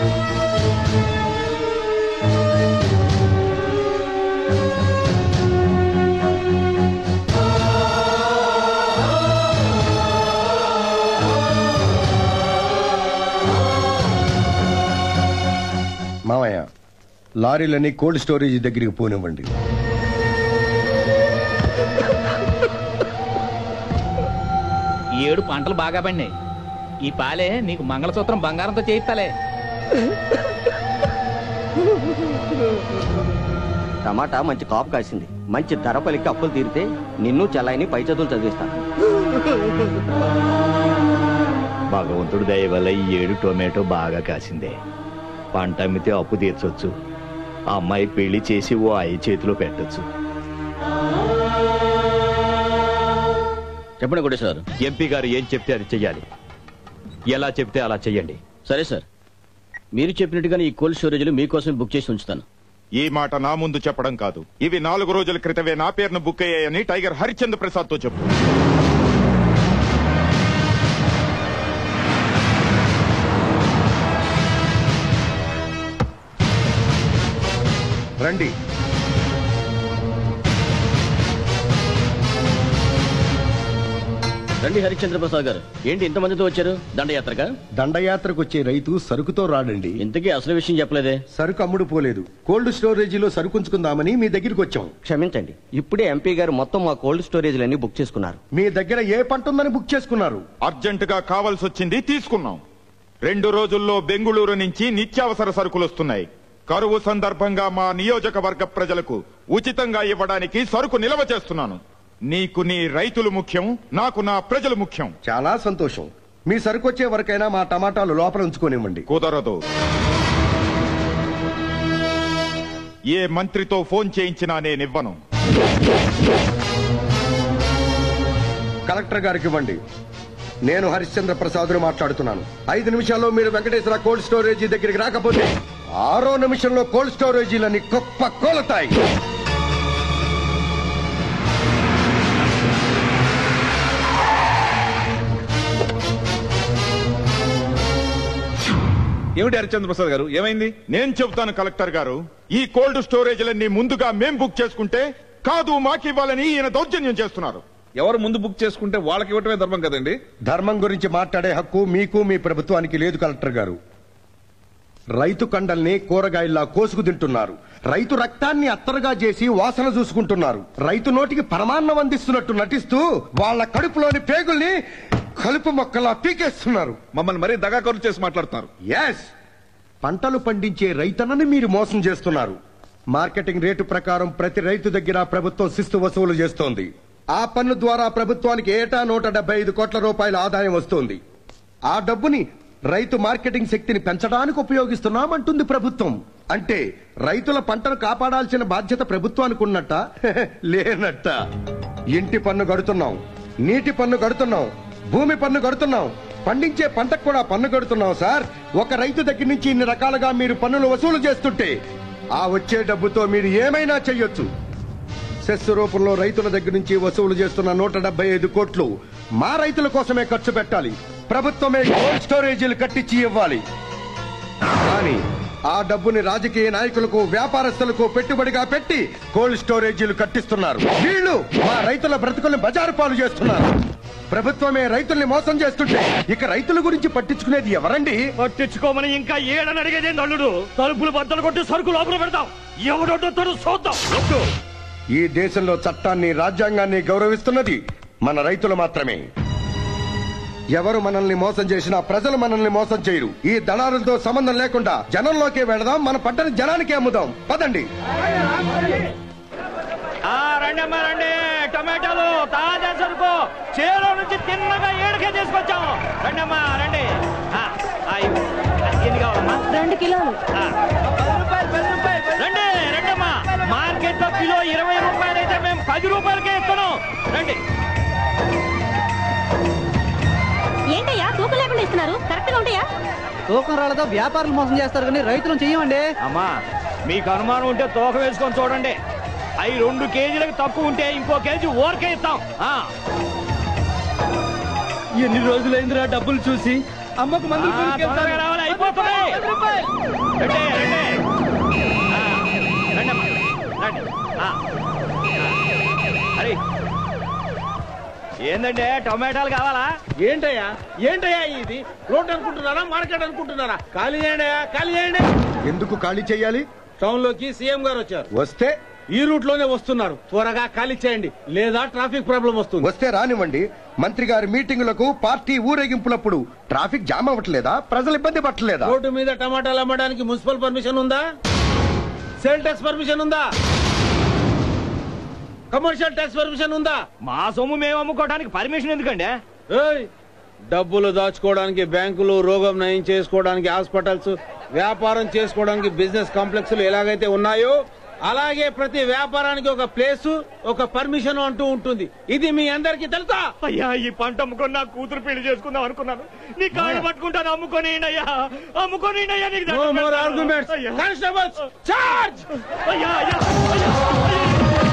మామయ్య లారీలన్నీ కోల్డ్ స్టోరేజ్ దగ్గరికి పోనివ్వండి ఈ ఏడు పంటలు బాగా పండినాయి ఈ పాలే నీకు మంగళసూత్రం బంగారంతో చేయిస్తాలే టమాటా మంచి కాపు కాసింది మంచి ధర పలికి అప్పులు తీరితే నిన్ను చెల్లాయిని పై చదువులు చదివిస్తాను భగవంతుడు దయ వల్ల ఈ ఏడు టొమాటో బాగా కాసిందే పంట అమ్మితే అప్పు తీర్చొచ్చు ఆ అమ్మాయి పెళ్లి చేసి ఓ అయ్య చేతిలో పెట్టొచ్చు చెప్పండి కూడా సార్ ఎంపీ గారు ఏం చెప్తే అది చెయ్యాలి ఎలా చెప్తే అలా చెయ్యండి సరే సార్ మీరు చెప్పినట్టుగానే ఈ కోల్డ్ స్టోరేజ్లు మీకోసం బుక్ చేసి ఉంచుతాను ఈ మాట నా ముందు చెప్పడం కాదు ఇవి నాలుగు రోజుల క్రితమే నా పేరును బుక్ అయ్యాయని టైగర్ హరిచంద్ర ప్రసాద్ తో చెప్పు రండి రండి హరిశ్చంద్ర ప్రసాద్ గారు ఏంటి ఇంతమందితో వచ్చారు దండయాత్రగా దండయాత్రకు వచ్చే రైతు సరుకుతో రాడండి ఇంతకీ అసలు విషయం చెప్పలేదే సరుకు అమ్ముడు పోలేదు కోల్డ్ స్టోరేజీలో సరుకుంచుకుందామని మీ దగ్గరికి వచ్చాం క్షమించండి ఇప్పుడే ఎంపీ గారు మొత్తం మా కోల్డ్ స్టోరేజ్లన్నీ బుక్ చేసుకున్నారు మీ దగ్గర ఏ పంట ఉందని బుక్ చేసుకున్నారు అర్జెంట్ గా కావాల్సి వచ్చింది తీసుకున్నాం రెండు రోజుల్లో బెంగుళూరు నుంచి నిత్యావసర సరుకులు వస్తున్నాయి కరువు సందర్భంగా మా నియోజకవర్గ ప్రజలకు ఉచితంగా ఇవ్వడానికి సరుకు నిల్వ చేస్తున్నాను నీకు నీ రైతులు ముఖ్యం నాకు నా ప్రజలు ముఖ్యం చాలా సంతోషం మీ సరుకు వచ్చే వరకైనా మా టమాటాలు లోపల ఉంచుకోనివ్వండి కుదరదు ఏ మంత్రితో ఫోన్ చేయించినా నేనివ్వను కలెక్టర్ గారికి ఇవ్వండి నేను హరిశ్చంద్ర ప్రసాద్ను మాట్లాడుతున్నాను ఐదు నిమిషాల్లో మీరు వెంకటేశ్వర కోల్డ్ స్టోరేజీ దగ్గరికి రాకపోతే ఆరో నిమిషంలో కోల్డ్ స్టోరేజీలని గొప్ప కోలతాయి ఏమిటి హరిచంద్ర ప్రసాద్ గారు ఏమైంది నేను చెబుతాను కలెక్టర్ గారు ఈ కోల్డ్ స్టోరేజ్లన్నీ ముందుగా మేం బుక్ చేసుకుంటే కాదు మాకివ్వాలని ఈయన దౌర్జన్యం చేస్తున్నారు ఎవరు ముందు బుక్ చేసుకుంటే వాళ్ళకి ఇవ్వటమే ధర్మం కదండి ధర్మం గురించి మాట్లాడే హక్కు మీకు మీ ప్రభుత్వానికి లేదు కలెక్టర్ గారు రైతు కండల్ని కూరగాయల్లా కోసుకు తింటున్నారు రైతు రక్తాన్ని అత్తరుగా చేసి వాసన చూసుకుంటున్నారు రైతు నోటికి పరమాన్నం అందిస్తున్నట్టు నటిస్తూ వాళ్ళ కడుపులోని పేగుల్ని కలుపు మొక్కలా పీకేస్తున్నారు మమ్మల్ని మరీ దగాకరు చేసి మాట్లాడుతున్నారు ఎస్ పంటలు పండించే రైతన్నని మీరు మోసం చేస్తున్నారు మార్కెటింగ్ రేటు ప్రకారం ప్రతి రైతు దగ్గర ప్రభుత్వం శిస్తు వసూలు చేస్తోంది ఆ పన్ను ద్వారా ప్రభుత్వానికి ఏటా నూట డెబ్బై ఐదు కోట్ల రూపాయల ఆదాయం వస్తోంది ఆ డబ్బుని రైతు మార్కెటింగ్ శక్తిని పెంచడానికి ఉపయోగిస్తున్నామంటుంది ప్రభుత్వం అంటే రైతుల పంటను కాపాడాల్సిన బాధ్యత ప్రభుత్వానికి ఉన్నట్ట లేనట్ట ఇంటి పన్ను గడుతున్నాం నీటి పన్ను గడుతున్నాం భూమి పన్ను గడుతున్నాం పండించే పంటకు కూడా పన్ను గడుతున్నాం సార్ ఒక రైతు దగ్గర నుంచి ఇన్ని రకాలుగా మీరు పన్నులు వసూలు చేస్తుంటే ఆ వచ్చే డబ్బుతో మీరు ఏమైనా చెయ్యొచ్చు సెస్ రూపంలో రైతుల దగ్గర నుంచి వసూలు చేస్తున్న నూట డెబ్బై ఐదు కోట్లు మా రైతుల కోసమే ఖర్చు పెట్టాలి ప్రభుత్వమే కోల్డ్ స్టోరేజీలు కట్టించి ఇవ్వాలి కానీ ఆ డబ్బుని రాజకీయ నాయకులకు వ్యాపారస్తులకు పెట్టుబడిగా పెట్టి కోల్డ్ స్టోరేజీలు కట్టిస్తున్నారు వీళ్ళు మా రైతుల బ్రతుకుల్ని బజారు పాలు చేస్తున్నారు ప్రభుత్వమే రైతుల్ని మోసం చేస్తుంటే ఇక రైతుల గురించి పట్టించుకునేది ఎవరండి పట్టించుకోమని ఇంకా ఏడని అడిగేదే నల్లుడు తలుపులు బద్దలు కొట్టి సరుకు లోపల పెడతాం ఎవడో చూద్దాం వద్దు. ఈ దేశంలో చట్టాన్ని రాజ్యాంగాన్ని గౌరవిస్తున్నది మన రైతులు మాత్రమే ఎవరు మనల్ని మోసం చేసినా ప్రజలు మనల్ని మోసం చేయరు ఈ దళారులతో సంబంధం లేకుండా జనంలోకి వెళదాం మన పంటని జనానికి అమ్ముదాం పదండి ఆ రండమ్మా రండి టమాటాలు తాజా సరుకు చేలో నుంచి తిన్నగా ఏడుకే తీసుకొచ్చాం రండమ్మా రండి ఆ, ఆ, ఇవ్వు. ఎన్ని కావాలమ్మా రెండు కిలోలు ఆ, పది రూపాయలు పది రూపాయలు రండి రండమ్మా మార్కెట్ లో కిలో ఇరవై రూపాయలు అయితే మేము పది రూపాయలకే ఇస్తున్నాం రండి ఏంటయ్యా తూకం లేకుండా ఇస్తున్నారు కరెక్ట్ గా ఉంటాయా తూకం రాళ్ళతో వ్యాపారులు మోసం చేస్తారు కానీ రైతులను చెయ్యమండి అమ్మా మీకు అనుమానం ఉంటే తోక వేసుకొని చూడండి అవి రెండు కేజీలకు తక్కువ ఉంటే ఇంకో కేజీ ఓరకే ఇస్తాం ఆ. ఎన్ని రోజులైందిరా డబ్బులు చూసి అమ్మకు మందులు ఆ, కొనుక్కెళ్తాను. తొందరగా రావాలి, అయిపోతున్నాయి. రండి, రండి. ఆ, రండమ్మా, రండి. ఆ. అరే ఏందంటే టొమాటోలు కావాలా ఏంటయ్యా ఏంటయ్యా ఇది రోడ్ అనుకుంటున్నారా మార్కెట్ అనుకుంటున్నారా ఖాళీ చేయండి అయ్యా, ఖాళీ చేయండి ఎందుకు ఖాళీ చేయాలి టౌన్ లోకి సీఎం గారు వచ్చారు వస్తే ఈ రూట్ లోనే వస్తున్నారు త్వరగా ఖాళీ చేయండి లేదా ట్రాఫిక్ ప్రాబ్లం వస్తుంది వస్తే రానివ్వండి మంత్రి గారి మీటింగులకు పార్టీ ఊరేగింపులప్పుడు ట్రాఫిక్ జామ్ అవ్వట్లేదా ప్రజలు ఇబ్బంది పట్టలేదా రోడ్డు మీద టమాటాలు అమ్మడానికి మున్సిపల్ పర్మిషన్ ఉందా సేల్ ట్యాక్స్ పర్మిషన్ ఉందా కమర్షియల్ ట్యాక్స్ పర్మిషన్ ఉందా మా సొమ్ము మేము అమ్ముకోవడానికి పర్మిషన్ ఎందుకండి ఏయ్, డబ్బులు దాచుకోవడానికి బ్యాంకులు రోగం నయం చేసుకోవడానికి హాస్పిటల్స్ వ్యాపారం చేసుకోవడానికి బిజినెస్ కాంప్లెక్స్లు ఎలాగైతే ఉన్నాయో అలాగే ప్రతి వ్యాపారానికి ఒక ప్లేసు ఒక పర్మిషన్ అంటూ ఉంటుంది ఇది మీ అందరికీ తెలుసా అయ్యా ఈ పంట అమ్ముకొని నా కూతురు పెళ్లి చేసుకుందాం అనుకున్నాను నీ కాళ్ళు పట్టుకుంటాను అమ్ముకొని అయ్యా అమ్ముకొని అయ్యా నీకు No దండం more పెడతాను. arguments. అయ్యా. Constables, charge! అయ్యా అయ్యా అయ్యా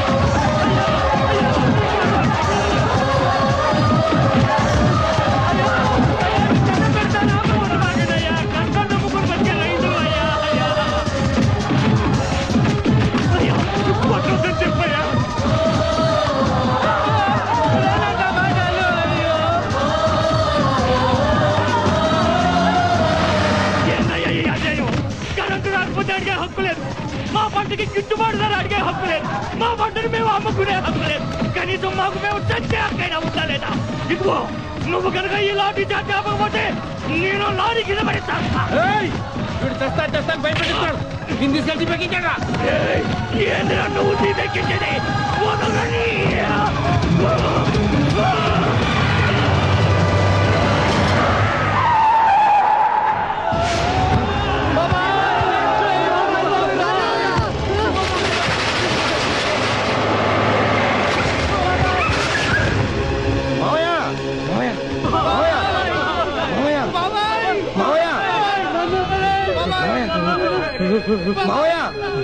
ఏందయ్యా ఈ అన్యాయం? కరెంటు రాకపోతే అడిగే హక్కు లేదు మా పంటకి గిట్టుబాటు ధర అడిగే హక్కు లేదు మా పంటను మేము అమ్ముకునే హక్కు లేదు కనీసం మాకు మేము చచ్చే హక్కైనా ఉందా లేదా ఇదిగో నువ్వు కనుక ఈ లాఠీ చార్జ్ ఆపకపోతే నేను లారీ కింద పడేస్తాను ఏయ్, వీడు చస్తా చస్తా భయపెట్టిస్తాడు దీన్ని తీసుకెళ్ళి పెక్కించాడా ఏందిరా నువ్వు తీదెక్కించేది వదలని మావయ్య మావయ్య మావయ్య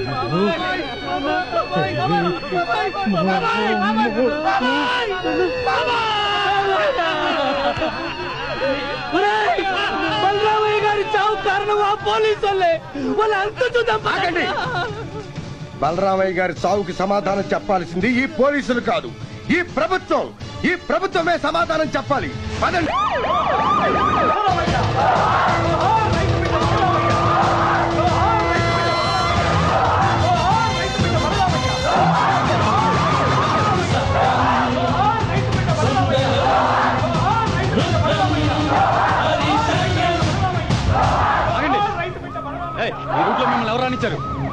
బలరామయ్య గారి చావు కారణం ఆ పోలీసు వాళ్ళే వాళ్ళ అంత చూద్దాం ఆగండి బలరామయ్య గారి చావుకి సమాధానం చెప్పాల్సింది ఈ పోలీసులు కాదు ఈ ప్రభుత్వం ఈ ప్రభుత్వమే సమాధానం చెప్పాలి పదండి ఏయ్, ఈ రూట్లో మిమ్మల్ని ఎవరు రానిచ్చారు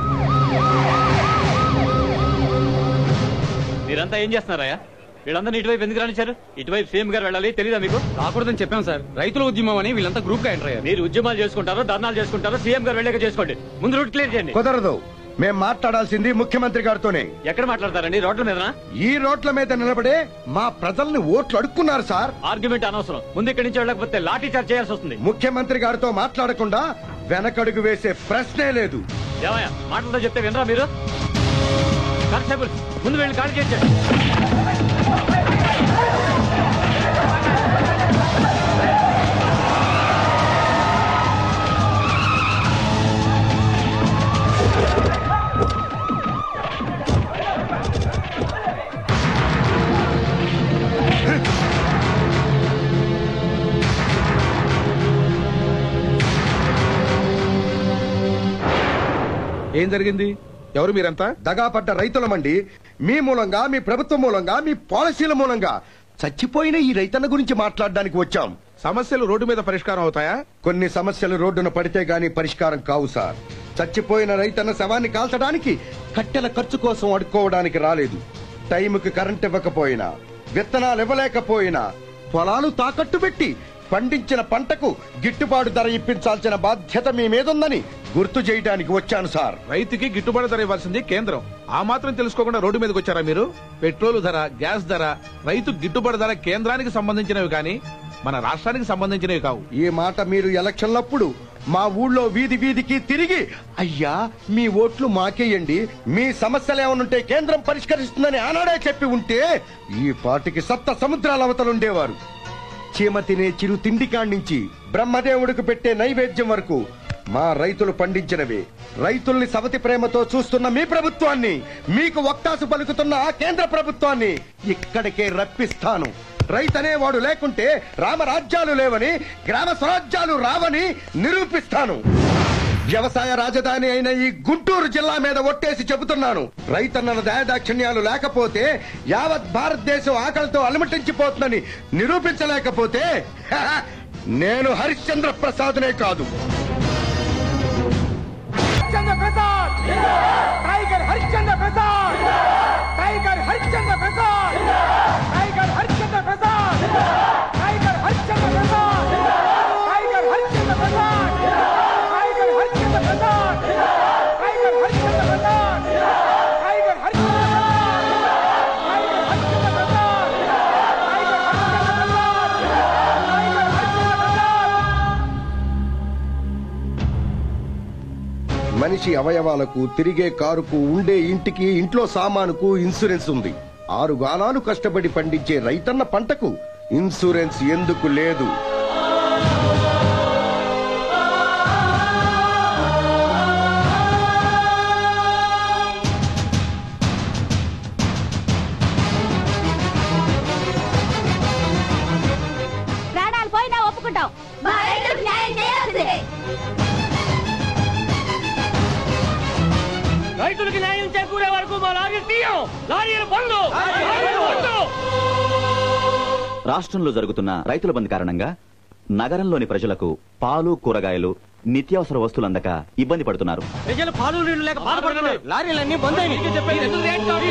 మీరంతా ఏం చేస్తున్నారయ్యా వీళ్ళందరినీ ఇటువైపు ఎందుకు రానిచ్చారు ఇటువైపు సీఎం గారు వెళ్ళాలి తెలీదా మీకు రాకూడదని చెప్పాం సార్ రైతుల ఉద్యమం అని వీళ్ళంతా గ్రూప్ గా ఎంటర్ అయ్యారు మీరు ఉద్యమాలు చేసుకుంటారో ధర్నాలు చేసుకుంటారో సీఎం గారు వెళ్ళాక చేసుకోండి ముందు రూట్ క్లియర్ చేయండి కుదరదు మేం మాట్లాడాల్సింది ముఖ్యమంత్రి గారితోనే ఎక్కడ మాట్లాడతారండి రోడ్ల మీదనా ఈ రోడ్ల మీద నిలబడే మా ప్రజల్ని ఓట్లు అడుక్కున్నారు సార్ ఆర్గ్యుమెంట్ అనవసరం ముందు ఇక్కడి నుంచి వెళ్ళకపోతే లాఠీ చార్జ్ చేయాల్సి వస్తుంది ముఖ్యమంత్రి గారితో మాట్లాడకుండా వెనకడుగు వేసే ప్రశ్నే లేదు ఏమయ్యా మాటలతో చెప్తే వినరా మీరు కానిస్టేబుల్ ముందు వెళ్ళి ఖాళీ చేయండి ఏం జరిగింది ఎవరు మీరంతా దగాపడ్డ రైతులమండి మీ మూలంగా మీ ప్రభుత్వం మూలంగా మీ పాలసీల మూలంగా చచ్చిపోయిన ఈ రైతన్న గురించి మాట్లాడడానికి వచ్చాం సమస్యలు రోడ్డు మీద పరిష్కారం అవుతాయా కొన్ని సమస్యలు రోడ్డున పడితే గాని పరిష్కారం కావు సార్ చచ్చిపోయిన రైతన్న శవాన్ని కాల్చడానికి కట్టెల ఖర్చు కోసం అడుక్కోవడానికి రాలేదు టైంకి కరెంట్ ఇవ్వకపోయినా విత్తనాలు ఇవ్వలేకపోయినా పొలాలు తాకట్టు పెట్టి పండించిన పంటకు గిట్టుబాటు ధర ఇప్పించాల్సిన బాధ్యత మీ మీదుందని గుర్తు చేయడానికి వచ్చాను సార్ రైతుకి గిట్టుబాటు ధర ఇవ్వాల్సింది కేంద్రం ఆ మాత్రం తెలుసుకోకుండా రోడ్డు మీదకి వచ్చారా మీరు పెట్రోల్ ధర గ్యాస్ ధర రైతు గిట్టుబాటు ధర కేంద్రానికి సంబంధించినవి కానీ మన రాష్ట్రానికి సంబంధించినవి కావు ఈ మాట మీరు ఎలక్షన్లప్పుడు మా ఊళ్ళో వీధి వీధికి తిరిగి అయ్యా మీ ఓట్లు మాకేయండి మీ సమస్యలు ఏమనుంటే కేంద్రం పరిష్కరిస్తుందని ఆనాడే చెప్పి ఉంటే ఈ పాటికి సప్త సముద్రాల అవతలుండేవారు చీమ తినే చిరు తిండి కాణ్ణించి బ్రహ్మదేవుడికి పెట్టే నైవేద్యం వరకు మా రైతులు పండించినవే రైతుల్ని సవతి ప్రేమతో చూస్తున్న మీ ప్రభుత్వాన్ని మీకు వక్తాసు పలుకుతున్న ఆ కేంద్ర ప్రభుత్వాన్ని ఇక్కడికే రప్పిస్తాను రైతనేవాడు లేకుంటే రామరాజ్యాలు లేవని గ్రామ స్వరాజ్యాలు రావని నిరూపిస్తాను వ్యవసాయ రాజధాని అయిన ఈ గుంటూరు జిల్లా మీద ఒట్టేసి చెబుతున్నాను రైతన్నల దయాదాక్షిణ్యాలు లేకపోతే యావత్ భారతదేశం ఆకలితో అలమటించిపోతుందని నిరూపించలేకపోతే హహ, నేను హరిశ్చంద్ర ప్రసాద్నే కాదు Harishchandra Prasad tiger Harishchandra Prasad tiger Harishchandra Prasad tiger Harishchandra Prasad tiger Harishchandra Prasad tiger Harishchandra Prasad tiger Harishchandra Prasad tiger Harishchandra Prasad tiger Harishchandra Prasad tiger Harishchandra Prasad tiger Harishchandra మనిషి అవయవాలకు తిరిగే కారుకు ఉండే ఇంటికి ఇంట్లో సామానుకు ఇన్సూరెన్స్ ఉంది ఆరు గాలాలు కష్టపడి పండించే రైతన్న పంటకు ఇన్సూరెన్స్ ఎందుకు లేదు ప్రాణాలు పోయినా ఒప్పుకుంటాం మా రైతులకు న్యాయం చేయాల్సిందే రైతులకి న్యాయం చేకూరే వరకు మా లారీ తీయం లారీలు బంధు లారీలు బంధు రాష్ట్రంలో జరుగుతున్న రైతుల బంద్ కారణంగా నగరంలోని ప్రజలకు పాలు కూరగాయలు నిత్యావసర వస్తువులు అందక ఇబ్బంది పడుతున్నారు ప్రజలు పాలు నీళ్లు లేక బాధపడుతున్నారు లారీలన్నీ బంద్ అయినాయి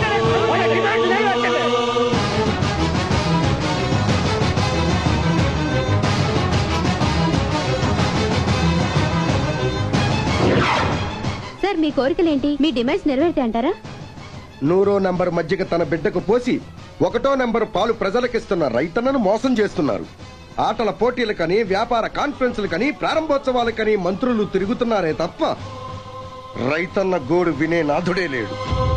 సార్ మీ కోరికలేంటి మీ డిమాండ్స్ నెరవేర్తే అంటారా నూరో నంబర్ మజ్జిగ తన బిడ్డకు పోసి ఒకటో నంబర్ పాలు ప్రజలకిస్తున్న రైతన్నను మోసం చేస్తున్నారు ఆటల పోటీలకని వ్యాపార కాన్ఫరెన్సులకని ప్రారంభోత్సవాలకని మంత్రులు తిరుగుతున్నారే తప్ప రైతన్న గోడు వినే నాథుడే లేడు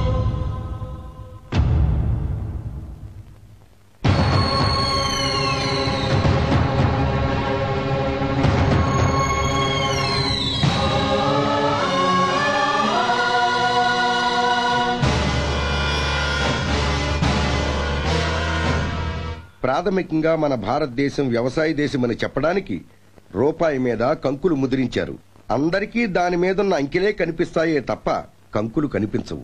ప్రాథమికంగా మన భారతదేశం వ్యవసాయ దేశమని చెప్పడానికి రూపాయి మీద కంకులు ముద్రించారు అందరికీ దాని మీదున్న అంకెలే కనిపిస్తాయే తప్ప కంకులు కనిపించవు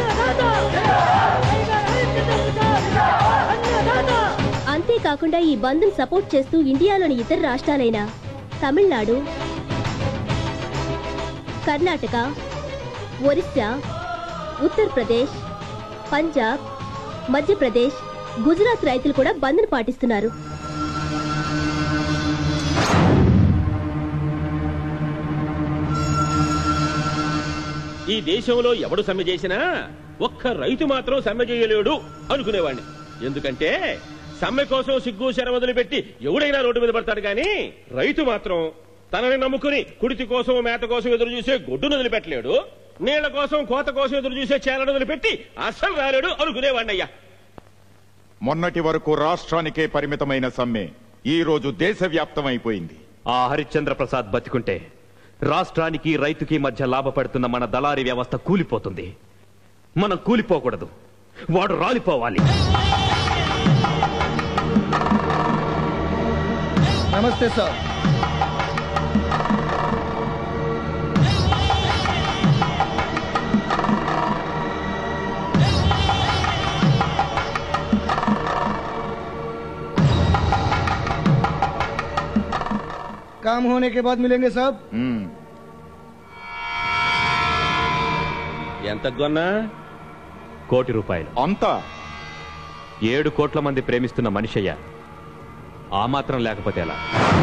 అంతేకాకుండా ఈ బంద్ను సపోర్ట్ చేస్తూ ఇండియాలోని ఇతర రాష్ట్రాలైన తమిళనాడు కర్ణాటక ఒరిస్సా ఉత్తరప్రదేశ్ పంజాబ్ మధ్యప్రదేశ్ గుజరాత్ రైతులు కూడా బంద్ను పాటిస్తున్నారు ఈ దేశంలో ఎవడు సమ్మె చేసినా ఒక్క రైతు మాత్రం సమ్మె చేయలేడు అనుకునేవాడిని ఎందుకంటే సమ్మె కోసం సిగ్గు శర వదిలిపెట్టి ఎవడైనా రోడ్డు మీద పడతాడు కానీ రైతు మాత్రం తనని నమ్ముకుని కుడితి కోసం మేత కోసం ఎదురు చూసే గొడ్డును వదిలిపెట్టలేడు నీళ్ల కోసం కోత కోసం ఎదురు చూసే చేలను వదిలిపెట్టి అస్సలు రాలేడు అనుకునేవాడిని అయ్యా మొన్నటి వరకు రాష్ట్రానికే పరిమితమైన సమ్మె ఈ రోజు దేశవ్యాప్తమైపోయింది ఆ హరిశ్చంద్ర ప్రసాద్ బతికుంటే రాష్ట్రానికి రైతుకి మధ్య లాభపడుతున్న మన దళారీ వ్యవస్థ కూలిపోతుంది మనం కూలిపోకూడదు వాడు రాలిపోవాలి నమస్తే సార్ काम होने के बाद मिलेंगे साहब ఎంత కొన్నా కోటి రూపాయలు అంతా ఏడు కోట్ల మంది ప్రేమిస్తున్న మనిషయ్య ఆ మాత్రం లేకపోతే ఎలా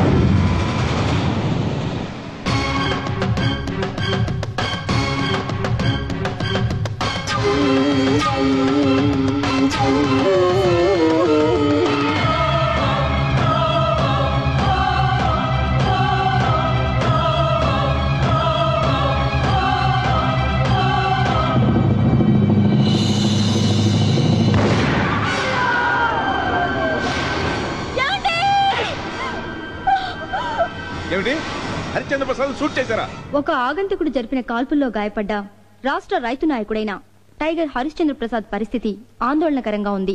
ఏమిటి హరిశ్చంద్ర ప్రసాద్ షూట్ చేశారా ఒక ఆగంతకుడు జరిపిన కాల్పుల్లో గాయపడ్డ రాష్ట్ర రైతు నాయకుడైన టైగర్ హరిశ్చంద్ర ప్రసాద్ పరిస్థితి ఆందోళనకరంగా ఉంది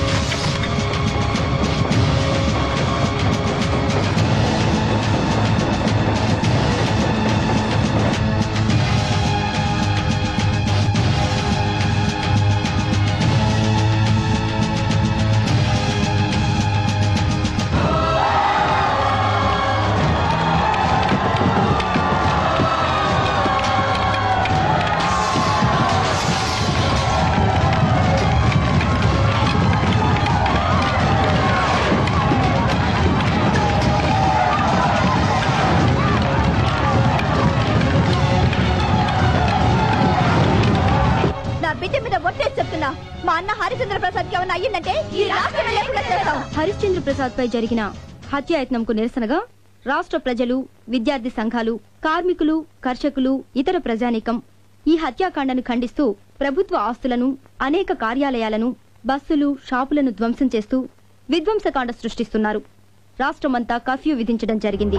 నా బిడ్డ మీద ఒట్టేసి చెప్తున్నా మా అన్న హరిచంద్ర ప్రసాద్ కి ఏమన్నా అయ్యిందంటే ఈ రాష్ట్రమే లేకుండా చేస్తాం హరిశ్చంద్ర ప్రసాద్ పై జరిగిన హత్యాయత్నంకు నిరసనగా రాష్ట్ర ప్రజలు విద్యార్థి సంఘాలు కార్మికులు కర్షకులు ఇతర ప్రజానీకం ఈ హత్యాకాండను ఖండిస్తూ ప్రభుత్వ ఆస్తులను అనేక కార్యాలయాలను బస్సులు షాపులను ధ్వంసం చేస్తూ విధ్వంసకాండ సృష్టిస్తున్నారు రాష్ట్రమంతా కర్ఫ్యూ విధించడం జరిగింది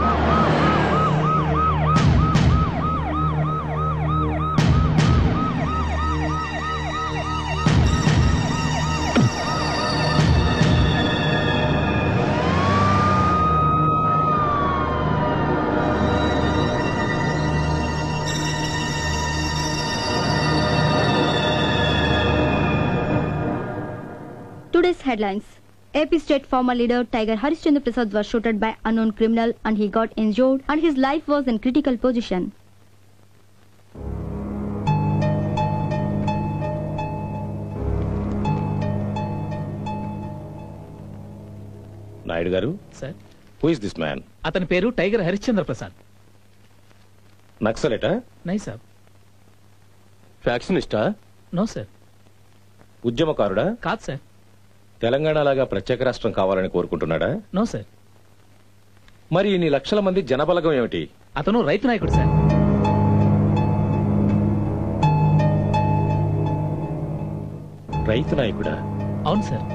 Today's headlines. AP State former leader Tiger Harishchandra Prasad was shot by unknown criminal and he got injured and his life was in critical position. Naidu గారు sir who is this man అతని పేరు టైగర్ హరిశ్చంద్ర ప్రసాద్ నక్సలేటా నై సార్ ఫ్యాక్షనిస్టా నో సార్ ఉద్యమకారుడా కాదు సార్ తెలంగాణ లాగా ప్రత్యేక రాష్ట్రం కావాలని కోరుకుంటున్నాడా నో సార్ మరి ఇన్ని లక్షల మంది జనబలగం ఏమిటి అతను రైతు నాయకుడు సార్ రైతు నాయకుడా అవును సార్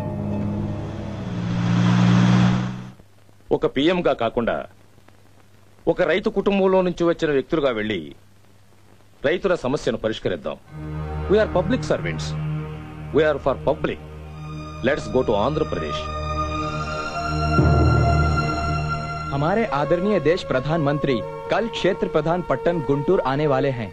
ఒక పిఎంగా కాకుండా ఒక రైతు కుటుంబంలో నుంచి వచ్చిన వ్యక్తులుగా వెళ్లి రైతుల సమస్యను పరిష్కరిద్దాం we are public servants we are for public let's go to Andhra Pradesh हमारे आदरणीय देश प्रधानमंत्री कल क्षेत्र प्रधान पट्टन गुंटूर आने वाले हैं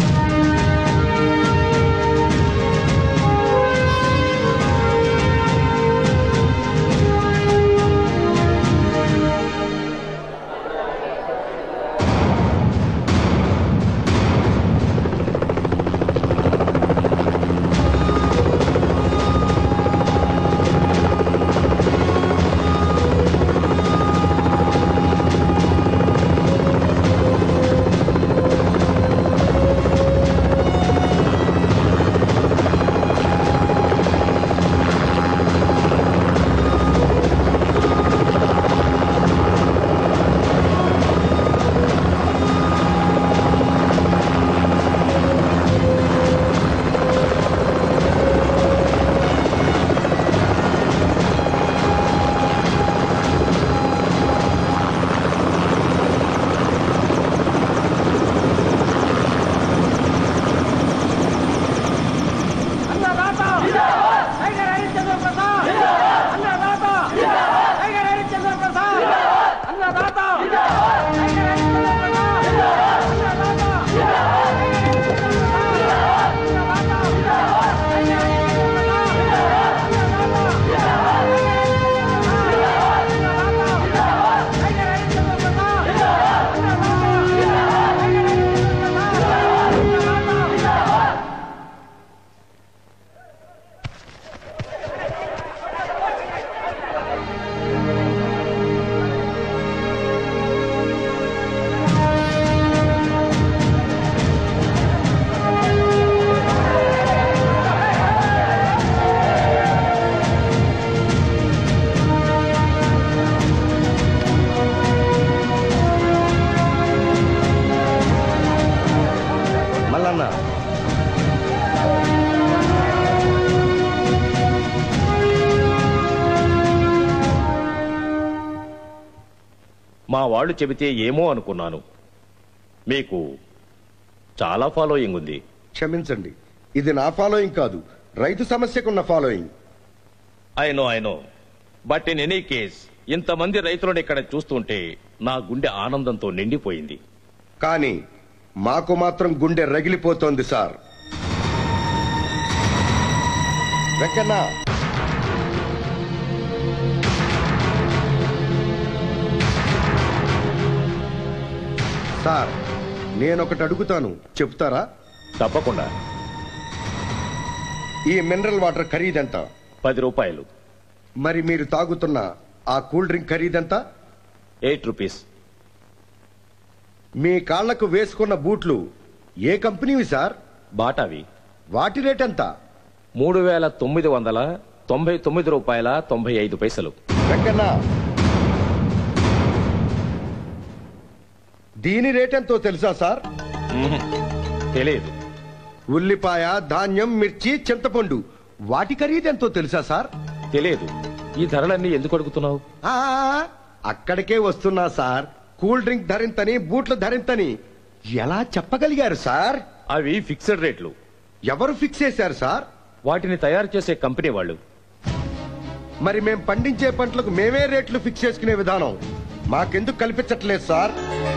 మల్లన్న మా వాళ్ళు చెబితే ఏమో అనుకున్నాను మీకు చాలా ఫాలోయింగ్ ఉంది క్షమించండి ఇది నా ఫాలోయింగ్ కాదు రైతు సమస్యకున్న following I know I know but in any case ఇంతమంది రైతులను ఇక్కడ చూస్తుంటే నా గుండె ఆనందంతో నిండిపోయింది కానీ మాకు మాత్రం గుండె రగిలిపోతోంది సార్ వెంకన్న సార్ నేనొకటి అడుగుతాను చెప్తారా తప్పకుండా ఈ మినరల్ వాటర్ ఖరీదెంత పది రూపాయలు మరి మీరు తాగుతున్న ఆ కూల్ డ్రింక్ ఖరీదెంత ఎయిట్ రూపీస్ మీ కాళ్లకు వేసుకున్న బూట్లు ఏ కంపెనీవి సార్ బాటావి వాటి రేట్ ఎంత మూడు వేల తొమ్మిది వందల తొంభై తొమ్మిది రూపాయల తొంభై ఐదు పైసలు వెంకన్న దీని రేట్ ఎంతో తెలుసా సార్ తెలియదు ఉల్లిపాయ ధాన్యం మిర్చి చింతపండు వాటి ఖరీదెంతో తెలుసా సార్ తెలియదు ఈ ధరలన్నీ ఎందుకు అడుగుతున్నావు ఆ, అక్కడికే వస్తున్నా సార్ కూల్ డ్రింక్ ధరింతని బూట్లు ధరింతని ఎలా చెప్పగలిగారు సార్ అవి ఫిక్స్డ్ రేట్లు ఎవరు ఫిక్స్ చేశారు సార్ వాటిని తయారు చేసే కంపెనీ వాళ్ళు మరి మేం పండించే పంటలకు మేమే రేట్లు ఫిక్స్ చేసుకునే విధానం మాకెందుకు కల్పించట్లేదు సార్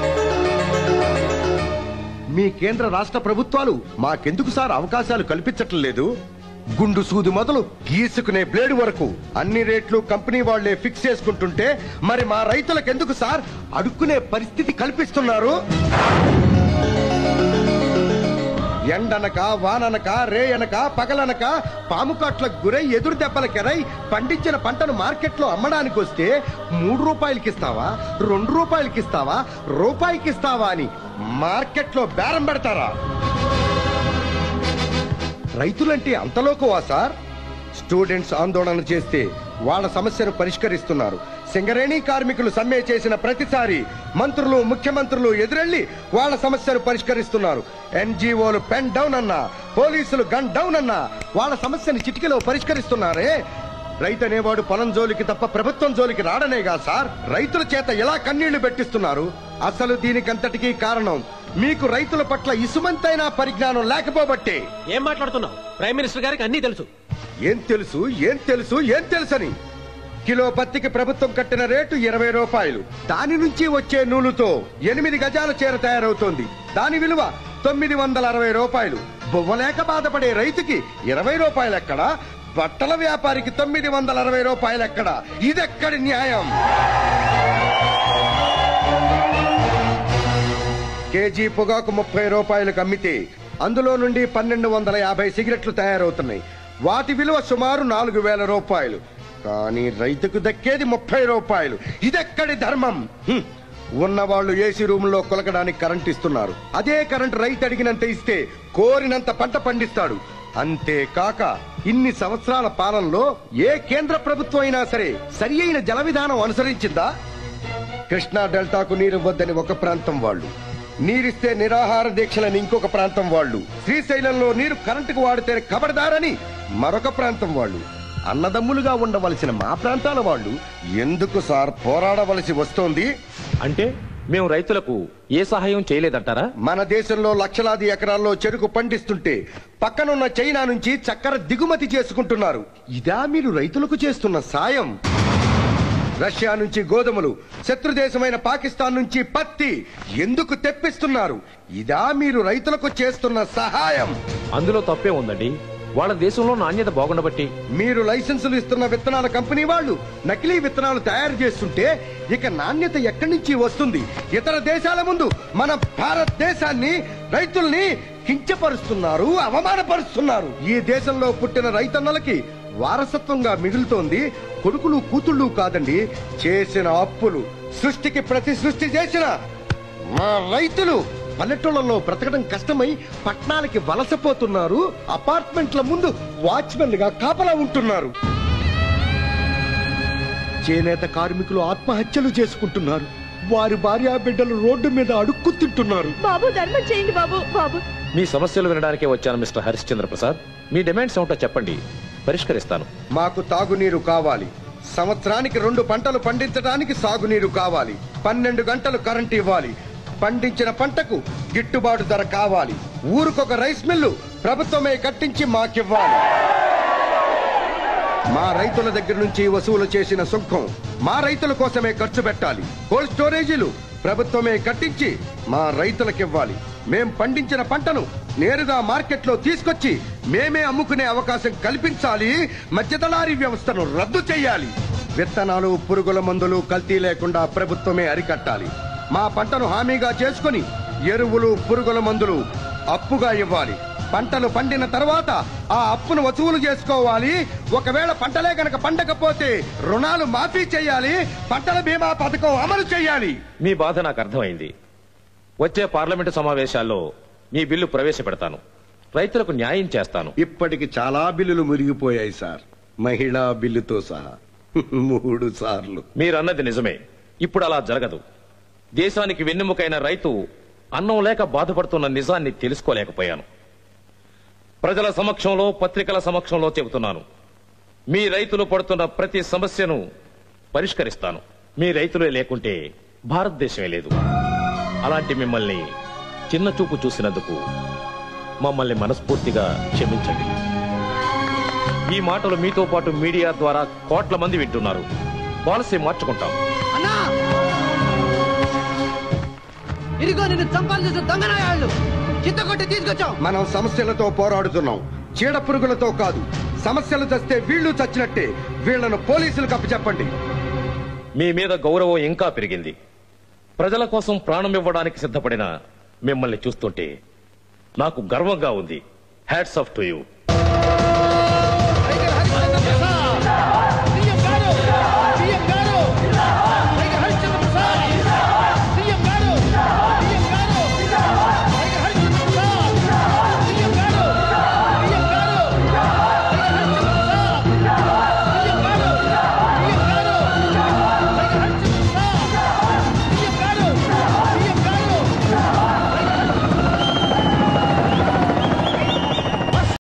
మీ కేంద్ర రాష్ట్ర ప్రభుత్వాలు మాకెందుకు సార్ అవకాశాలు కల్పించట్లేదు గుండు సూది మొదలు గీసుకునే బ్లేడ్ వరకు అన్ని రేట్లు కంపెనీ వాళ్లే ఫిక్స్ చేసుకుంటుంటే మరి మా రైతులకు ఎందుకు సార్ అడుక్కునే పరిస్థితి కల్పిస్తున్నారు ఎండనక వాననక రేయనక పగలనక పాము కాట్లకు గురై ఎదురు దెబ్బలకెరై పండించిన పంటను మార్కెట్లో అమ్మడానికి వస్తే మూడు రూపాయలకి ఇస్తావా రెండు రూపాయలకి ఇస్తావా రూపాయికి ఇస్తావా అని మార్కెట్లో బేరం పెడతారా రైతులంటే అంతలోకువా సార్ స్టూడెంట్స్ ఆందోళన చేస్తే వాళ్ళ సమస్యను పరిష్కరిస్తున్నారు సింగరేణి కార్మికులు సమ్మె చేసిన ప్రతిసారి మంత్రులు ముఖ్యమంత్రులు ఎదురెళ్లి వాళ్ళ సమస్యను పరిష్కరిస్తున్నారు ఎన్జిఓలు పెన్ డౌన్ అన్నా పోలీసులు గన్ డౌన్ అన్నా వాళ్ళ సమస్యని చిటికలో పరిష్కరిస్తున్నారే రైతు అనేవాడు పొలం జోలికి తప్ప ప్రభుత్వం జోలికి రాడనేగా సార్ రైతుల చేత ఎలా కన్నీళ్లు పెట్టిస్తున్నారు అసలు దీనికంతటికీ కారణం మీకు రైతుల పట్ల ఇసుమంతైన పరిజ్ఞానం లేకపోబట్టే ఏం మాట్లాడుతున్నావు ప్రైమ్ మినిస్టర్ గారికి అన్నీ తెలుసు ఏం తెలుసు ఏం తెలుసు ఏం తెలుసని కిలో పత్తికి ప్రభుత్వం కట్టిన రేటు ఇరవై రూపాయలు దాని నుంచి వచ్చే నూలుతో ఎనిమిది గజాల చీర తయారవుతోంది దాని విలువ తొమ్మిది వందల అరవై రూపాయలు బొవ్వలేక బాధపడే రైతుకి ఇరవై రూపాయలు ఎక్కడ బట్టల వ్యాపారికి తొమ్మిది వందల అరవై రూపాయలు ఎక్కడ ఇదెక్కడి న్యాయం కేజీ పొగాకు ముప్పై రూపాయలకు అమ్మితే అందులో నుండి పన్నెండు వందల యాభై సిగరెట్లు తయారవుతున్నాయి వాటి విలువ సుమారు నాలుగు వేల రూపాయలు కానీ రైతుకు దక్కేది ముప్పై రూపాయలు ఇదెక్కడి ధర్మం హ్మ్. ఉన్నవాళ్లు ఏసీ రూమ్ లో కొలకడానికి కరెంట్ ఇస్తున్నారు అదే కరెంట్ రైతు అడిగినంత ఇస్తే కోరినంత పంట పండిస్తాడు అంతేకాక ఇన్ని సంవత్సరాల పాలనలో ఏ కేంద్ర ప్రభుత్వం అయినా సరే సరి అయిన జల విధానం అనుసరించిందా కృష్ణా డెల్టాకు నీరు వద్దని ఒక ప్రాంతం వాళ్ళు నీరిస్తే నిరాహార దీక్షలని ఇంకొక ప్రాంతం వాళ్ళు శ్రీశైలంలో నీరు కరెంటుకు వాడితే కబడదారని మరొక ప్రాంతం వాళ్ళు అన్నదమ్ములుగా ఉండవలసిన మా ప్రాంతాల వాళ్ళు ఎందుకు సార్ పోరాడవలసి వస్తోంది అంటే మేము రైతులకు ఏ సహాయం చేయలేదంటారా మన దేశంలో లక్షలాది ఎకరాల్లో చెరుకు పండిస్తుంటే పక్కనున్న చైనా నుంచి చక్కెర దిగుమతి చేసుకుంటున్నారు ఇదా మీరు రైతులకు చేస్తున్న సాయం రష్యా నుంచి గోధుమలు శత్రు దేశమైన పాకిస్తాన్ నుంచి పత్తి ఎందుకు తెప్పిస్తున్నారు ఇదా మీరు రైతులకు చేస్తున్న సహాయం అందులో తప్పే ఉందండి వాళ్ళ దేశంలో నాణ్యత బాగుండబట్టి మీరు లైసెన్సులు ఇస్తున్న విత్తనాల కంపెనీ వాళ్ళు నకిలీ విత్తనాలు తయారు చేస్తుంటే ఇక నాణ్యత ఎక్కడి నుంచి వస్తుంది ఇతర దేశాల ముందు మన భారతదేశాన్ని రైతుల్ని కించపరుస్తున్నారు అవమానపరుస్తున్నారు ఈ దేశంలో పుట్టిన రైతన్నలకి వారసత్వంగా మిగులుతోంది కొడుకులు కూతుళ్ళు కాదండి చేసిన అప్పులు సృష్టికి ప్రతి సృష్టి చేసిన మా రైతులు పల్లెటూళ్ళలో బ్రతకడం కష్టమై పట్టణాలకి వలసపోతున్నారు అపార్ట్మెంట్ల ముందు వాచ్మెన్ గా కాపలా ఉంటున్నారు చేనేత కార్మికులు ఆత్మహత్యలు చేసుకుంటున్నారు వారి భార్యా బిడ్డలు రోడ్డు మీద అడుక్కు తింటున్నారు బాబు ధర్మం చేయండి బాబు బాబు మీ సమస్యలు వినడానికే వచ్చాను మిస్టర్ హరిశ్చంద్ర ప్రసాద్ మీ డిమాండ్స్ ఏమిటో చెప్పండి పరిష్కరిస్తాను మాకు తాగునీరు కావాలి సంవత్సరానికి రెండు పంటలు పండించడానికి సాగునీరు కావాలి పన్నెండు గంటలు కరెంట్ ఇవ్వాలి పండించిన పంటకు గిట్టుబాటు ధర కావాలి ఊరికొక రైస్ మిల్లు ప్రభుత్వమే కట్టించి మాకివ్వాలి మా రైతుల దగ్గర నుంచి వసూలు చేసిన సుంకం మా రైతుల కోసమే ఖర్చు పెట్టాలి కోల్డ్ స్టోరేజీలు ప్రభుత్వమే కట్టించి మా రైతులకివ్వాలి మేం పండించిన పంటను నేరుగా మార్కెట్లో తీసుకొచ్చి మేమే అమ్ముకునే అవకాశం కల్పించాలి మధ్యదళారీ వ్యవస్థను రద్దు చేయాలి విత్తనాలు పురుగుల మందులు కల్తీ లేకుండా ప్రభుత్వమే అరికట్టాలి మా పంటను హామీగా చేసుకుని ఎరువులు పురుగుల మందులు అప్పుగా ఇవ్వాలి పంటలు పండిన తర్వాత ఆ అప్పును వసూలు చేసుకోవాలి ఒకవేళ పంటలే గనక పండకపోతే రుణాలు మాఫీ చేయాలి పంటల బీమా పథకం అమలు చేయాలి మీ బాధ నాకు అర్థమైంది వచ్చే పార్లమెంటు సమావేశాల్లో మీ బిల్లు ప్రవేశపెడతాను రైతులకు న్యాయం చేస్తాను ఇప్పటికి చాలా బిల్లులు మురిగిపోయాయి సార్ మహిళా బిల్లుతో సహా మూడు సార్లు మీరన్నది నిజమే ఇప్పుడు అలా జరగదు దేశానికి వెన్నెముకైన రైతు అన్నం లేక బాధపడుతున్న నిజాన్ని తెలుసుకోలేకపోయాను ప్రజల సమక్షంలో పత్రికల సమక్షంలో చెబుతున్నాను మీ రైతులు పడుతున్న ప్రతి సమస్యను పరిష్కరిస్తాను మీ రైతులే లేకుంటే భారతదేశమే లేదు అలాంటి మిమ్మల్ని చిన్న చూపు చూసినందుకు మమ్మల్ని మనస్ఫూర్తిగా క్షమించండి ఈ మాటలు మీతో పాటు మీడియా ద్వారా కోట్ల మంది వింటున్నారు పాలసీ మార్చుకుంటాం అన్నా ఇదిగో నిన్ను చంపాలి చేసిన దొంగనాయాళ్ళు చిత్తకొట్టి తీసుకొచ్చాం మనం సమస్యలతో పోరాడుతున్నాం చీడ పురుగులతో కాదు సమస్యలు తెస్తే వీళ్ళు చచ్చినట్టే వీళ్లను పోలీసులకు అప్పచెప్పండి మీ మీద గౌరవం ఇంకా పెరిగింది ప్రజల కోసం ప్రాణం ఇవ్వడానికి సిద్ధపడిన మిమ్మల్ని చూస్తుంటే నాకు గర్వంగా ఉంది హ్యాట్స్ ఆఫ్ టు యూ